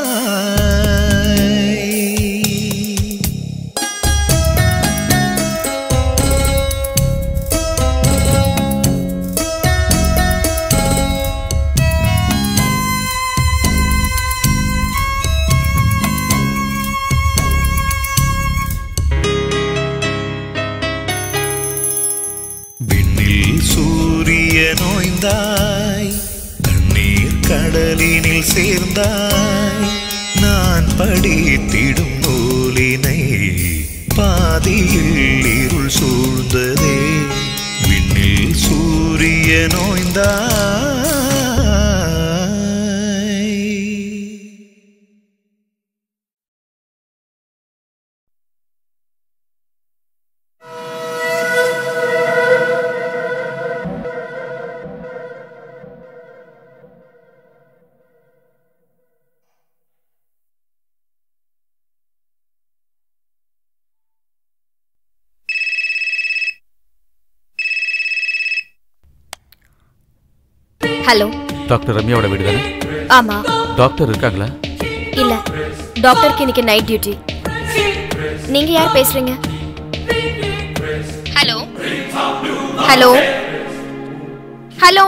விண்ணில் சூரிய நோய்ந்தாய் தண்ணீர் கடலினில் சேர்ந்தாய் நான் படித்திடும் நூலினை பாதியில் இருள் சூழ்ந்ததே விண்ணில் சூரிய நோய்ந்தாய் ஹலோ டாக்டர் ரம்யாவோட வீடு தானே ஆமா டாக்டர் இருக்காங்களா இல்ல டாக்டருக்கு இன்னைக்கு நைட் டியூட்டி நீங்க யார் பேசுறீங்க ஹலோ ஹலோ ஹலோ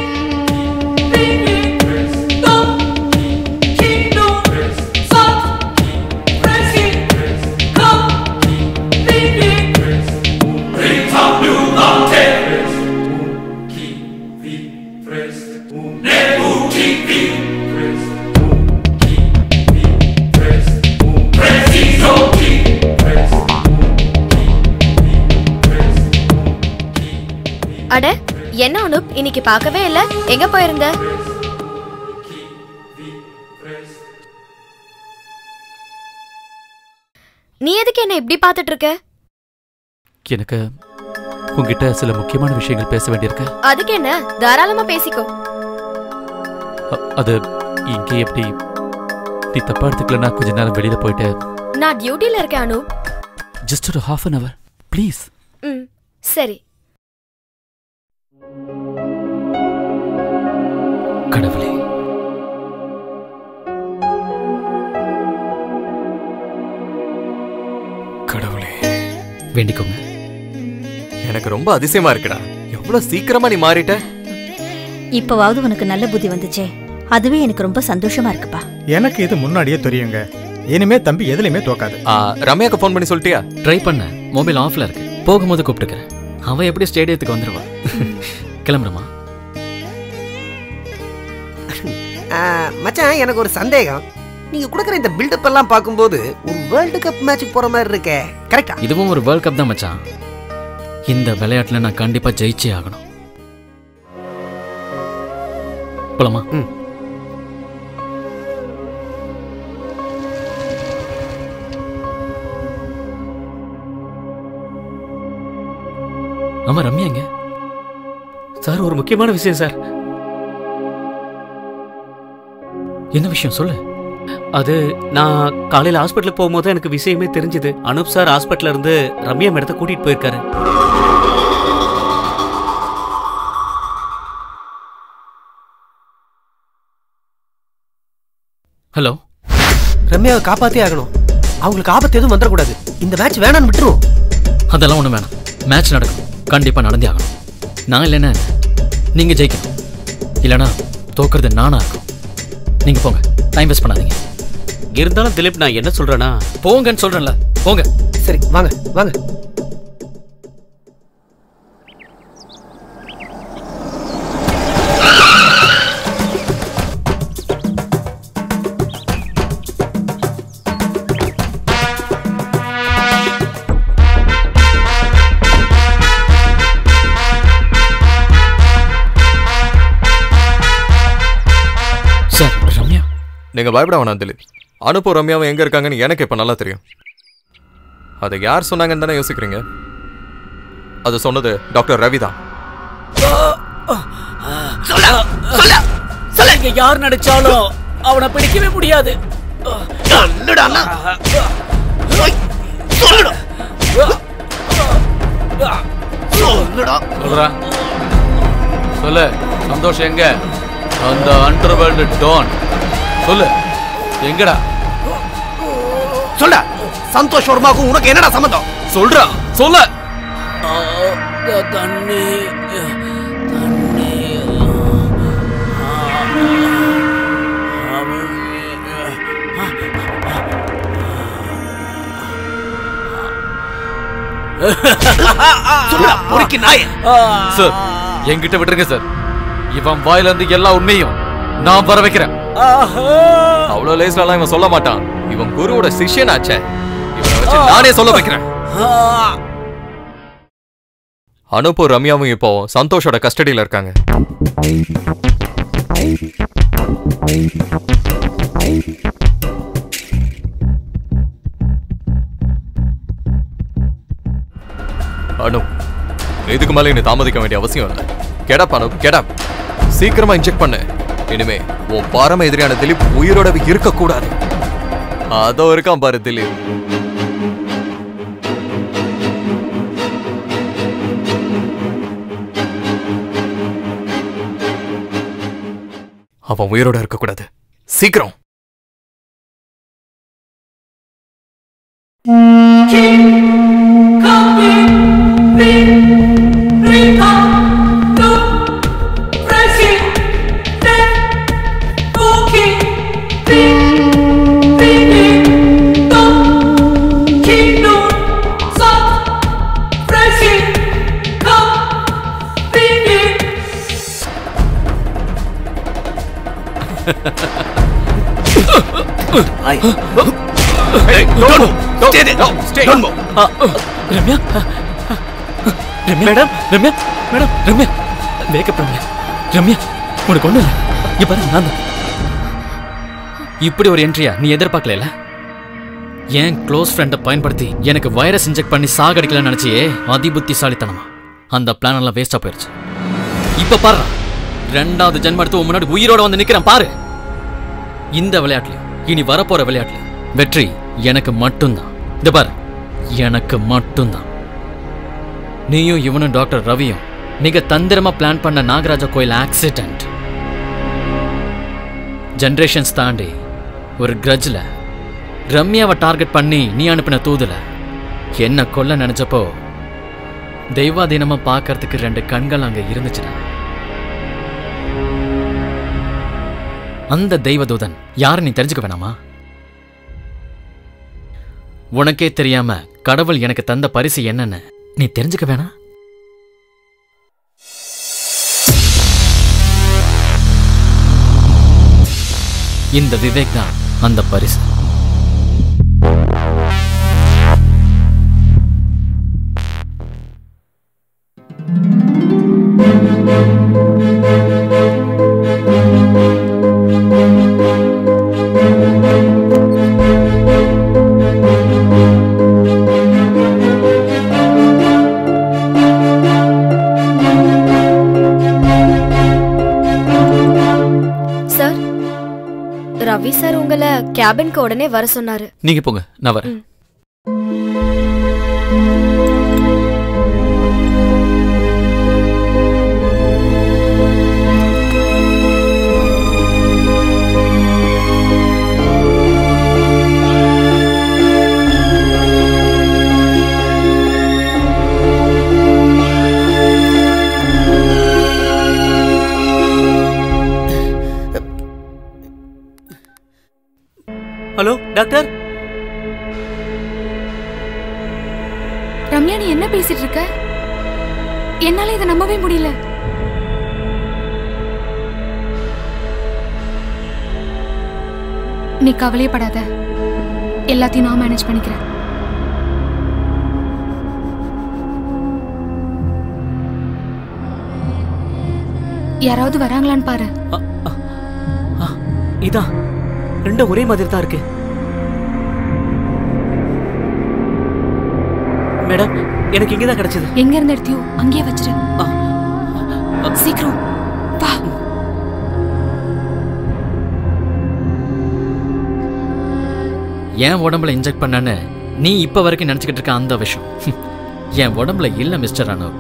அட என்ன அனுப் இன்னைக்கு பார்க்கவே இல்ல எங்க போயிருந்த நீ எதுக்கு என்ன இப்படி பார்த்துட்டு இருக்க எனக்கு உங்ககிட்ட சில முக்கியமான விஷயங்கள் பேச வேண்டியிருக்கு அதுக்கு என்ன தாராளமா பேசிக்கோ அ- அது இங்கே எப்படி நீ தப்பா எடுத்துக்கலன்னா கொஞ்ச நேரம் வெளியில போயிட்டு நான் டியூட்டில இருக்கேன் அனு ஜஸ்ட் ஒரு ஹாஃப் அன் அவர் ப்ளீஸ் ம் சரி கடவுளே கடவுளே வேண்டிக்கோங்க எனக்கு ரொம்ப அதிசயமா இருக்குடா எவ்வளவு சீக்கிரமா நீ மாறிட்ட இப்பவாவது உனக்கு நல்ல புத்தி வந்துச்சே அதுவே எனக்கு ரொம்ப சந்தோஷமா இருக்குப்பா எனக்கு இது முன்னாடியே தெரியுங்க இனிமே தம்பி எதுலையுமே தோக்காது ஆ, ரம்யாக்கு ஃபோன் பண்ணி சொல்லிட்டியா ட்ரை பண்ண மொபைல் ஆஃப்ல இருக்கு போகும்போது கூப்பிட்டுக்கிறேன் அவ எப்படி ஸ்டேடியத்துக்கு வந்துருவா கிளம்புறமா ஆ, மச்சான் எனக்கு ஒரு சந்தேகம் நீங்க கொடுக்குற இந்த பில்டப் எல்லாம் பார்க்கும்போது ஒரு வேர்ல்டு கப் மேட்சுக்கு போற மாதிரி இருக்கே கரெக்டா இதுவும் ஒரு வேர்ல்ட் கப் தான் மச்சான் இந்த விளையாட்டுல நான் கண்டிப்பா ஜெயிச்சே ஆகணும் போலாமா ஆமா ரம்யா எங்க சார் ஒரு முக்கியமான விஷயம் சார் என்ன விஷயம் சொல்லு அது நான் காலையில ஹாஸ்பிட்டலுக்கு போகும்போது எனக்கு விஷயமே தெரிஞ்சது அனுப் சார் ஹாஸ்பிட்டல்ல இருந்து ரம்யா மேடத்தை கூட்டிட்டு போயிருக்காரு ஹலோ ரம்யாவை காப்பாத்தே ஆகணும் அவங்களுக்கு ஆபத்து எதுவும் வந்துடக்கூடாது இந்த மேட்ச் வேணாம்னு விட்டுருவோம் அதெல்லாம் ஒண்ணும் வேணாம் மேட்ச் நடக்கும் கண்டிப்பா நடந்தே ஆகணும் நான் இல்லைன்னா என்ன? நீங்க ஜெயிக்கணும் இல்லைன்னா தோக்குறது நானா இருக்கும் நீங்க போங்க டைம் வேஸ்ட் பண்ணாதீங்க இருந்தாலும் திலீப் நான் என்ன சொல்றேன்னா போங்கன்னு சொல்றேன்ல போங்க சரி வாங்க வாங்க சார் ரம்யா நீங்க பயப்பட வேணாம் திலீப் அனுப்பும் ரம்யாவும் எங்க இருக்காங்கன்னு எனக்கு இப்ப நல்லா தெரியும் அதை யார் சொன்னாங்கன்னு தானே யோசிக்கிறீங்க அது சொன்னது டாக்டர் ரவி தான் இங்க யார் நடிச்சாலும் அவனை பிடிக்கவே முடியாது சொல்றா சொல்லு சந்தோஷ் எங்க அந்த அண்டர்வேர்ல்டு டான் சொல்லு எங்கடா சொல்ல சந்தோஷ் வர்மாக்கும் உனக்கு என்னடா சம்மந்தம் சொல்றா சொல்ல தண்ணி சொல்லுடா பொறுக்கி நாயே சார் என்கிட்ட விட்டுருங்க சார் இவன் வாயில இருந்து எல்லா உண்மையும் நான் வர வைக்கிறேன் அவ்வளவு லேஸ்லாம் இவன் சொல்ல மாட்டான் இவன் குருவோட சிஷ்யன் ஆச்சே இவனை வச்சு நானே சொல்ல வைக்கிறேன் அனுப்பும் ரம்யாவும் இப்போ சந்தோஷோட கஸ்டடியில இருக்காங்க அனு இதுக்கு மேல நீ தாமதிக்க வேண்டிய அவசியம் இல்லை கெடப் அனு கெடப் சீக்கிரமா இன்ஜெக்ட் பண்ணு இனிமே உன் பாரம எதிரியான திலீப் உயிரோட இருக்கக்கூடாது அதோ இருக்கான் பாரு திலீப் அவன் உயிரோட இருக்கக்கூடாது சீக்கிரம் King, come in, Hey, don't move. Stay there. No, stay. Don't move. Ramya Ramya madam Ramya madam Ramya wake up Ramya Ramya உனக்கு ஒண்ணு இல்லை இங்க பாரு நான் தான் இப்படி ஒரு என்ட்ரியா நீ எதிர்பார்க்கல என் க்ளோஸ் ஃப்ரெண்டை பயன்படுத்தி எனக்கு வைரஸ் இன்ஜெக்ட் பண்ணி சாகடிக்கலன்னு நினைச்சியே அதிபுத்திசாலித்தனமா அந்த பிளான் எல்லாம் வேஸ்டா போயிருச்சு இப்ப பாரு ரெண்டாவது ஜென்ம எடுத்து உன் முன்னாடி உயிரோட வந்து நிக்கிறேன் பாரு இந்த விளையாட்டுலயும் இனி வரப்போற விளையாட்டுல வெற்றி எனக்கு மட்டும்தான் இந்த பாரு எனக்கு மட்டும்தான் நீயும் இவனும் டாக்டர் ரவியும் மிக தந்திரமா பிளான் பண்ண நாகராஜா கோயில் ஆக்சிடென்ட் ஜெனரேஷன்ஸ் தாண்டி ஒரு கிரட்ஜ்ல ரம்யாவை டார்கெட் பண்ணி நீ அனுப்பின தூதுல என்ன கொல்ல நினைச்சப்போ தெய்வாதீனமா பார்க்கறதுக்கு ரெண்டு கண்கள் அங்க இருந்துச்சுடா அந்த தெய்வதூதன் யாரு நீ தெரிஞ்சுக்க வேணாமா உனக்கே தெரியாம கடவுள் எனக்கு தந்த பரிசு என்னன்னு நீ தெரிஞ்சுக்க வேணாம் இந்த விவேக் தான் அந்த பரிசு சார் ரவி சார் உங்களை கேபின்க்கு உடனே வர சொன்னாரு நீங்க போங்க நான் வரேன் ஹலோ டாக்டர் ரம்யா நீ என்ன பேசிட்டு இருக்க என்னால இதை நம்பவே முடியல நீ கவலையப்படாத எல்லாத்தையும் நான் மேனேஜ் பண்ணிக்கிறேன் யாராவது வராங்களான்னு பாரு இதான் ரெண்டும் ஒரே மாதிரி தான் இருக்கு மேடம் எனக்கு இங்கே தான் கிடைச்சது எங்க இருந்து எடுத்தியோ அங்கேயே வச்சிரு சீக்கிரம் வா என் உடம்புல இன்ஜெக்ட் பண்ணன்னு நீ இப்ப வரைக்கும் நினைச்சுக்கிட்டு இருக்க அந்த விஷயம் என் உடம்புல இல்ல மிஸ்டர் அனு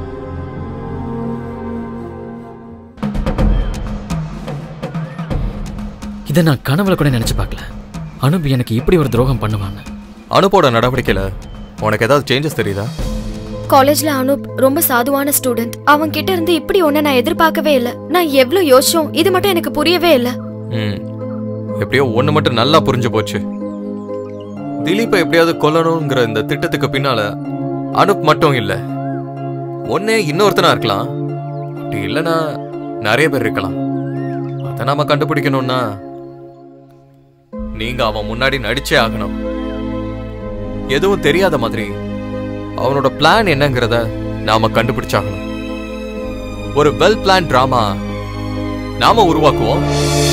இதை நான் கனவுல கூட நினைச்சு பார்க்கல அனுப் எனக்கு இப்படி ஒரு துரோகம் பண்ணுவான்னு அனுப்போட நடவடிக்கையில உனக்கு ஏதாவது சேஞ்சஸ் தெரியுதா காலேஜ்ல அனூப் ரொம்ப சாதுவான ஸ்டூடெண்ட் அவன் கிட்ட இருந்து இப்படி ஒண்ணு நான் எதிர்பார்க்கவே இல்ல நான் எவ்வளவு யோசிச்சோம் இது மட்டும் எனக்கு புரியவே இல்ல ம் எப்படியோ ஒண்ணு மட்டும் நல்லா புரிஞ்சு போச்சு திலீப்பை எப்படியாவது கொல்லணுங்கிற இந்த திட்டத்துக்கு பின்னால அனுப் மட்டும் இல்ல ஒன்னே இன்னொருத்தனா இருக்கலாம் அப்படி இல்லைன்னா நிறைய பேர் இருக்கலாம் அதை நாம கண்டுபிடிக்கணும்னா நீங்க அவன் முன்னாடி நடிச்சே ஆகணும் எதுவும் தெரியாத மாதிரி அவனோட பிளான் என்னங்கிறத நாம கண்டுபிடிச்சாகணும் ஒரு வெல் பிளான் டிராமா நாம உருவாக்குவோம்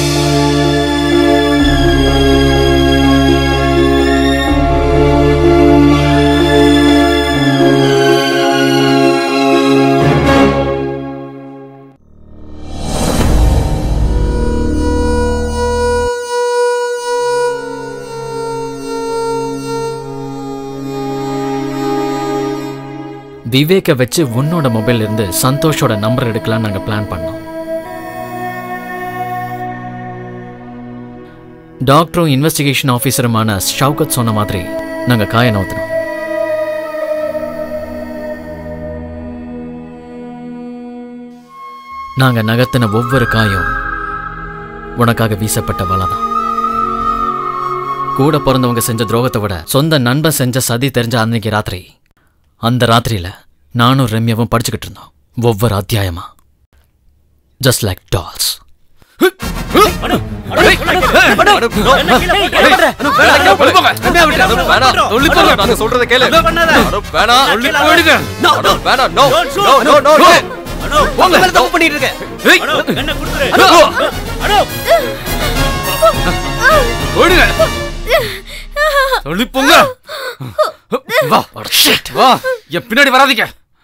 விவேக்கை வச்சு உன்னோட மொபைல்ல இருந்து சந்தோஷோட நம்பர் எடுக்கலாம்னு நாங்க பிளான் பண்ணோம் டாக்டரும் இன்வெஸ்டிகேஷன் ஆஃபீஸருமான ஷவுகத் சொன்ன மாதிரி நாங்க காய நவுத்தினோம் நாங்க நகர்த்தின ஒவ்வொரு காயும் உனக்காக வீசப்பட்ட வலை தான் கூட பிறந்தவங்க செஞ்ச துரோகத்தை விட சொந்த நண்பன் செஞ்ச சதி தெரிஞ்ச அன்னைக்கு ராத்திரி அந்த ராத்திரியில நானும் ரம்யாவும் படிச்சுக்கிட்டு இருந்தோம் ஒவ்வொரு அத்தியாயமா ஜஸ்ட் லைக் டால்ஸ் நாங்க சொல்றத கேளு அனு, வேணாம் சொல்லி போயிடுங்க. அனு, வேணாம் no Don't shoot. No no no No. No உங்க மேல தப்பு பண்ணிட்டு இருக்கேன் என்ன கொடுத்துரு அனு. அனு ஓடுங்க சொல்லி போங்க வா shit, வா என் பின்னாடி வராதீங்க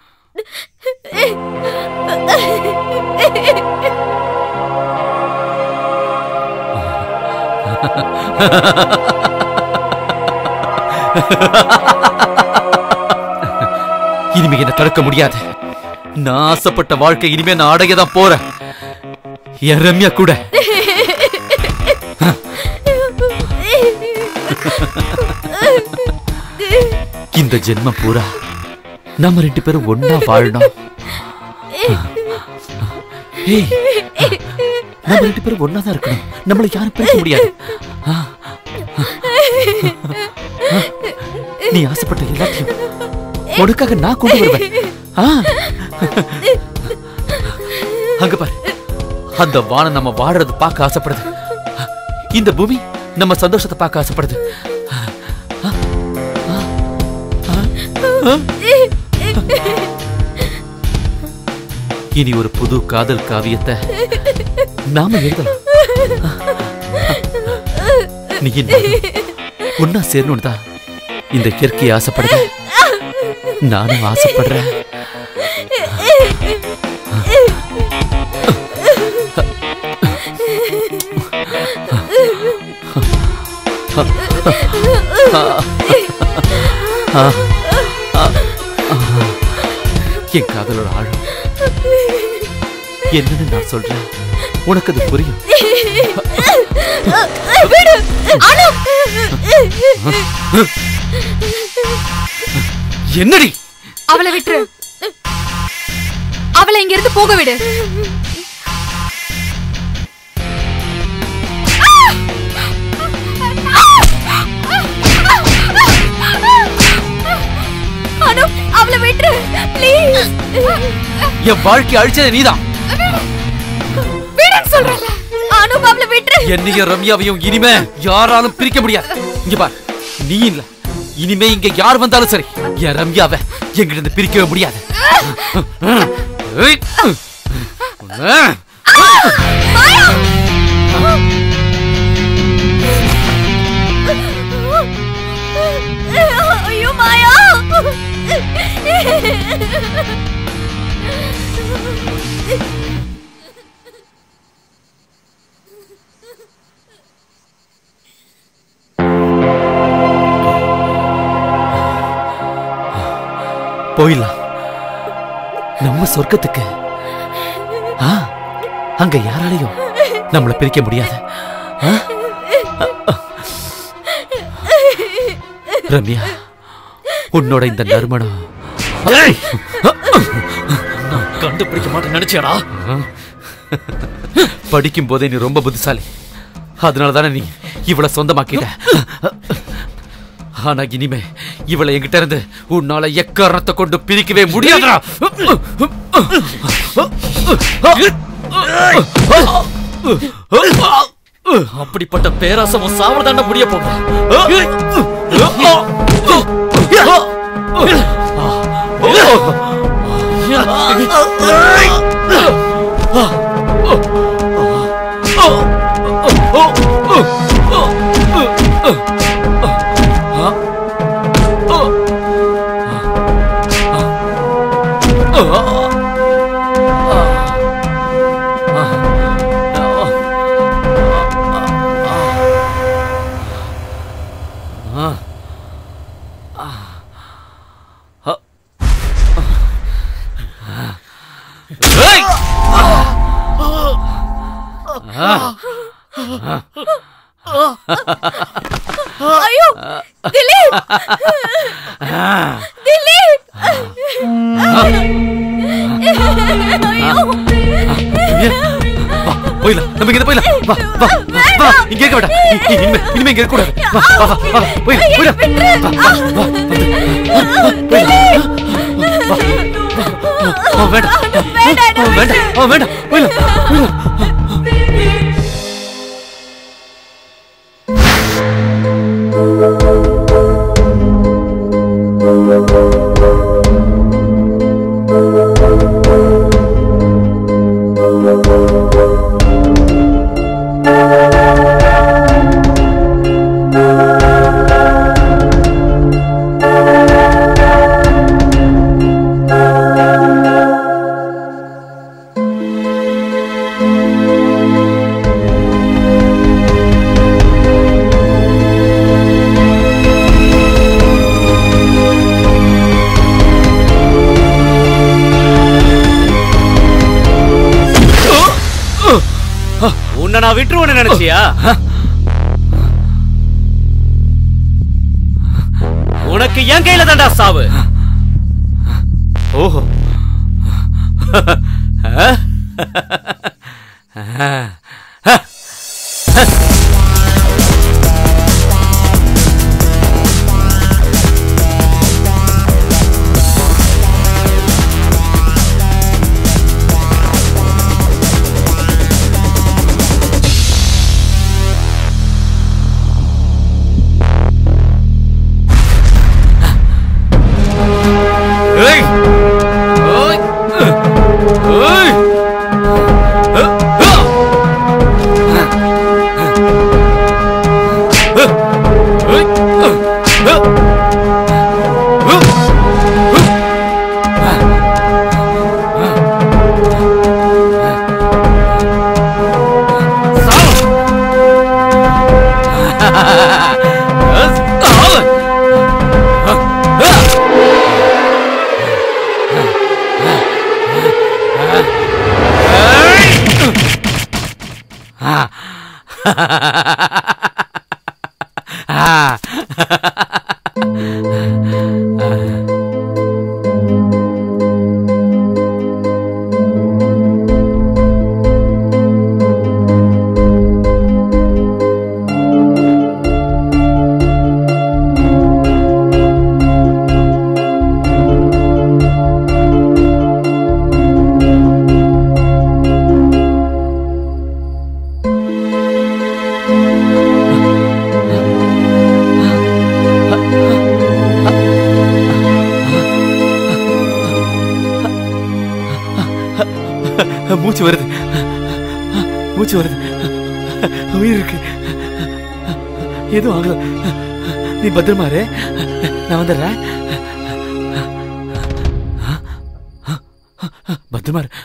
இனிமே என்ன தடுக்க முடியாது நான் ஆசைப்பட்ட வாழ்க்கை இனிமே நான் அடைய தான் போறேன் என் ரம்யா கூட இந்த ஜென்மம் பூரா நம்ம ரெண்டு பேரும் ஒன்னா வாழணும் ஏய், நம்ம ரெண்டு பேரும் ஒன்னா தான் இருக்கணும் நம்மள யாரும் பிரிக்க முடியாது ஆ, ஆ, நீ ஆசைப்பட்ட எல்லாத்தையும் உனக்காக நான் கொண்டு வருவேன் ஆ. அங்க பாரு அந்த வானம் நம்ம வாடுறது பார்க்க ஆசைப்படுது இந்த பூமி நம்ம சந்தோஷத்தை பார்க்க ஆசைப்படுது இனி ஒரு புது காதல் காவியத்தை நாம எழுதலாம் நீ ஒன்னா சேரணும் தான் இந்த இயற்கையை ஆசைப்படுது நானும் ஆசைப்படுறேன் என் காதலோட ஆழம் என்னன்னு நான் சொல்றேன் உனக்கு அது புரியும் விடு அனு என்னடி அவளை விட்டுரு அவளை இங்க இருந்து போக விடு அனு அவளை விட்டுரு ப்ளீஸ் என் வாழ்க்கை அழிச்சது நீதான் விடுன்னு சொல்றல அனு அவளை விட்டுரு என்னையும் ரம்யாவையும் இனிமே யாராலும் பிரிக்க முடியாது இங்க பார் நீ இல்ல இனிமே இங்க யார் வந்தாலும் சரி என் ரம்யாவை எங்கிட்ட இருந்து பிரிக்கவே முடியாது ஏய். ஐயோ மாயா போயிடலாம் நம்ம சொர்க்கத்துக்கு ஆ, அங்க யாராலையும் நம்மள பிரிக்க முடியாது ஆ? ரம்யா உன்னோட இந்த நறுமணம் ஏய்! நான் கண்டுபிடிக்க மாட்டேன் நினைச்சேடா படிக்கும் போதே நீ ரொம்ப புத்திசாலி அதனால தானே நீ இவளை சொந்தமாக்கிட்ட ஆனா இனிமே இவளை என்கிட்ட இருந்து உன்னால எக்காரணத்தை கொண்டு பிரிக்கவே முடியாதுடா அப்படிப்பட்ட பேராசமும் சாவதாண்ட முடிய ஐயோ திலீப் திலீப் ஐயோ போயிடலாம் நம்ம இங்க போயிடலாம் வா வா வா, வா இங்க இருக்க வேண்டாம் இ- இ- இனிமே இனிமே இங்க இருக்க கூடாது வா வா வா வா போயிடலாம் போயிடலாம் வா வா வா வந்து வா, போயிடலாம் வா வா, வா வேண்டாம் வா, வா, வேண்டாம் வா, வேண்டாம் போயிடலாம் போயிடலாம் உன்னை நான் விட்டுருவேன்னு நினைச்சியா உனக்கு என் கையில தான்டா சாவு ஓஹோ ஏய் ஓய் ஓய் மூச்சு வருது மூச்சு வருது உயிர் இருக்கு எதுவும் ஆகல நீ பத்திரமா இரு நான் வந்துடுறேன் பத்திரமா இரு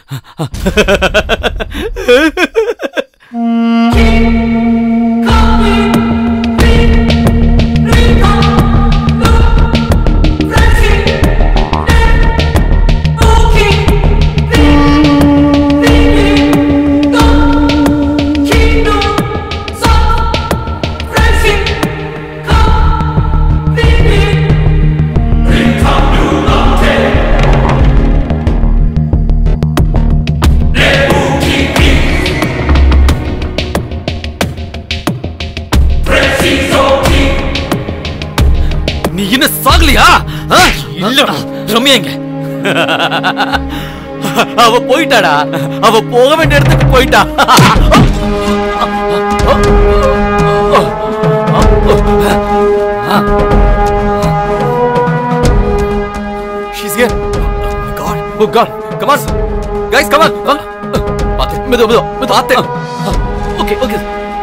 நீ இன்னும் சாகலையா ஆ? இல்லடா ரம்யா எங்க அவ போயிட்டாடா அவ போக வேண்டிய இடத்துக்கு போயிட்டா She's here. Oh my god. Oh god. Come on. Guys, come on. Come. பாத்து மெது மெது மெது பாத்து ஓகே ஓகே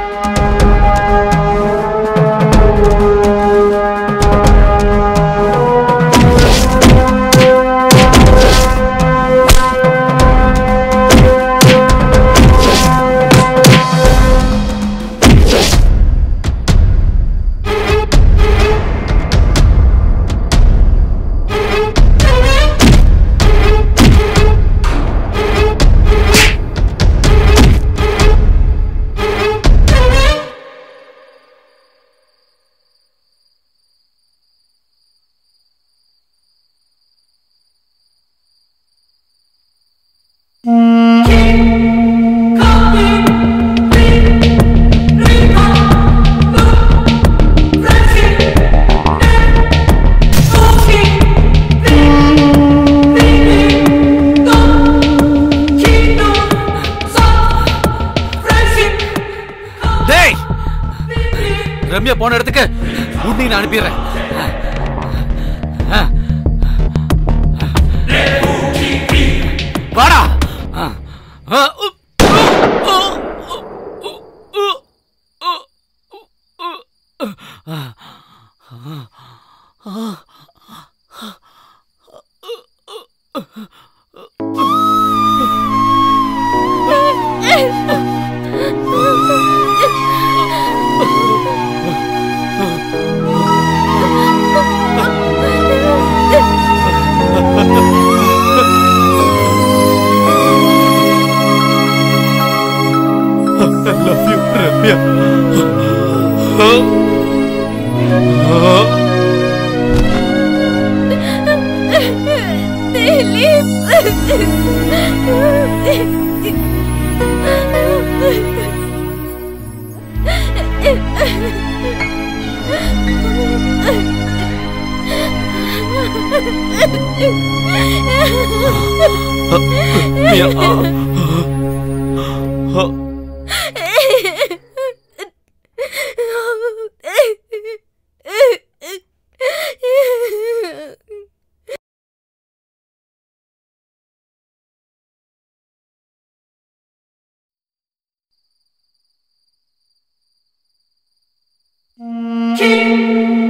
டேய் ரம்யா போன இடத்துக்கு உன்னை நான் அனுப்பிடுறேன் வாடா ஆ, உ, உ, உ, உ, உ, உ, உ, ஆ, ஆ, I love you, Ramya. King.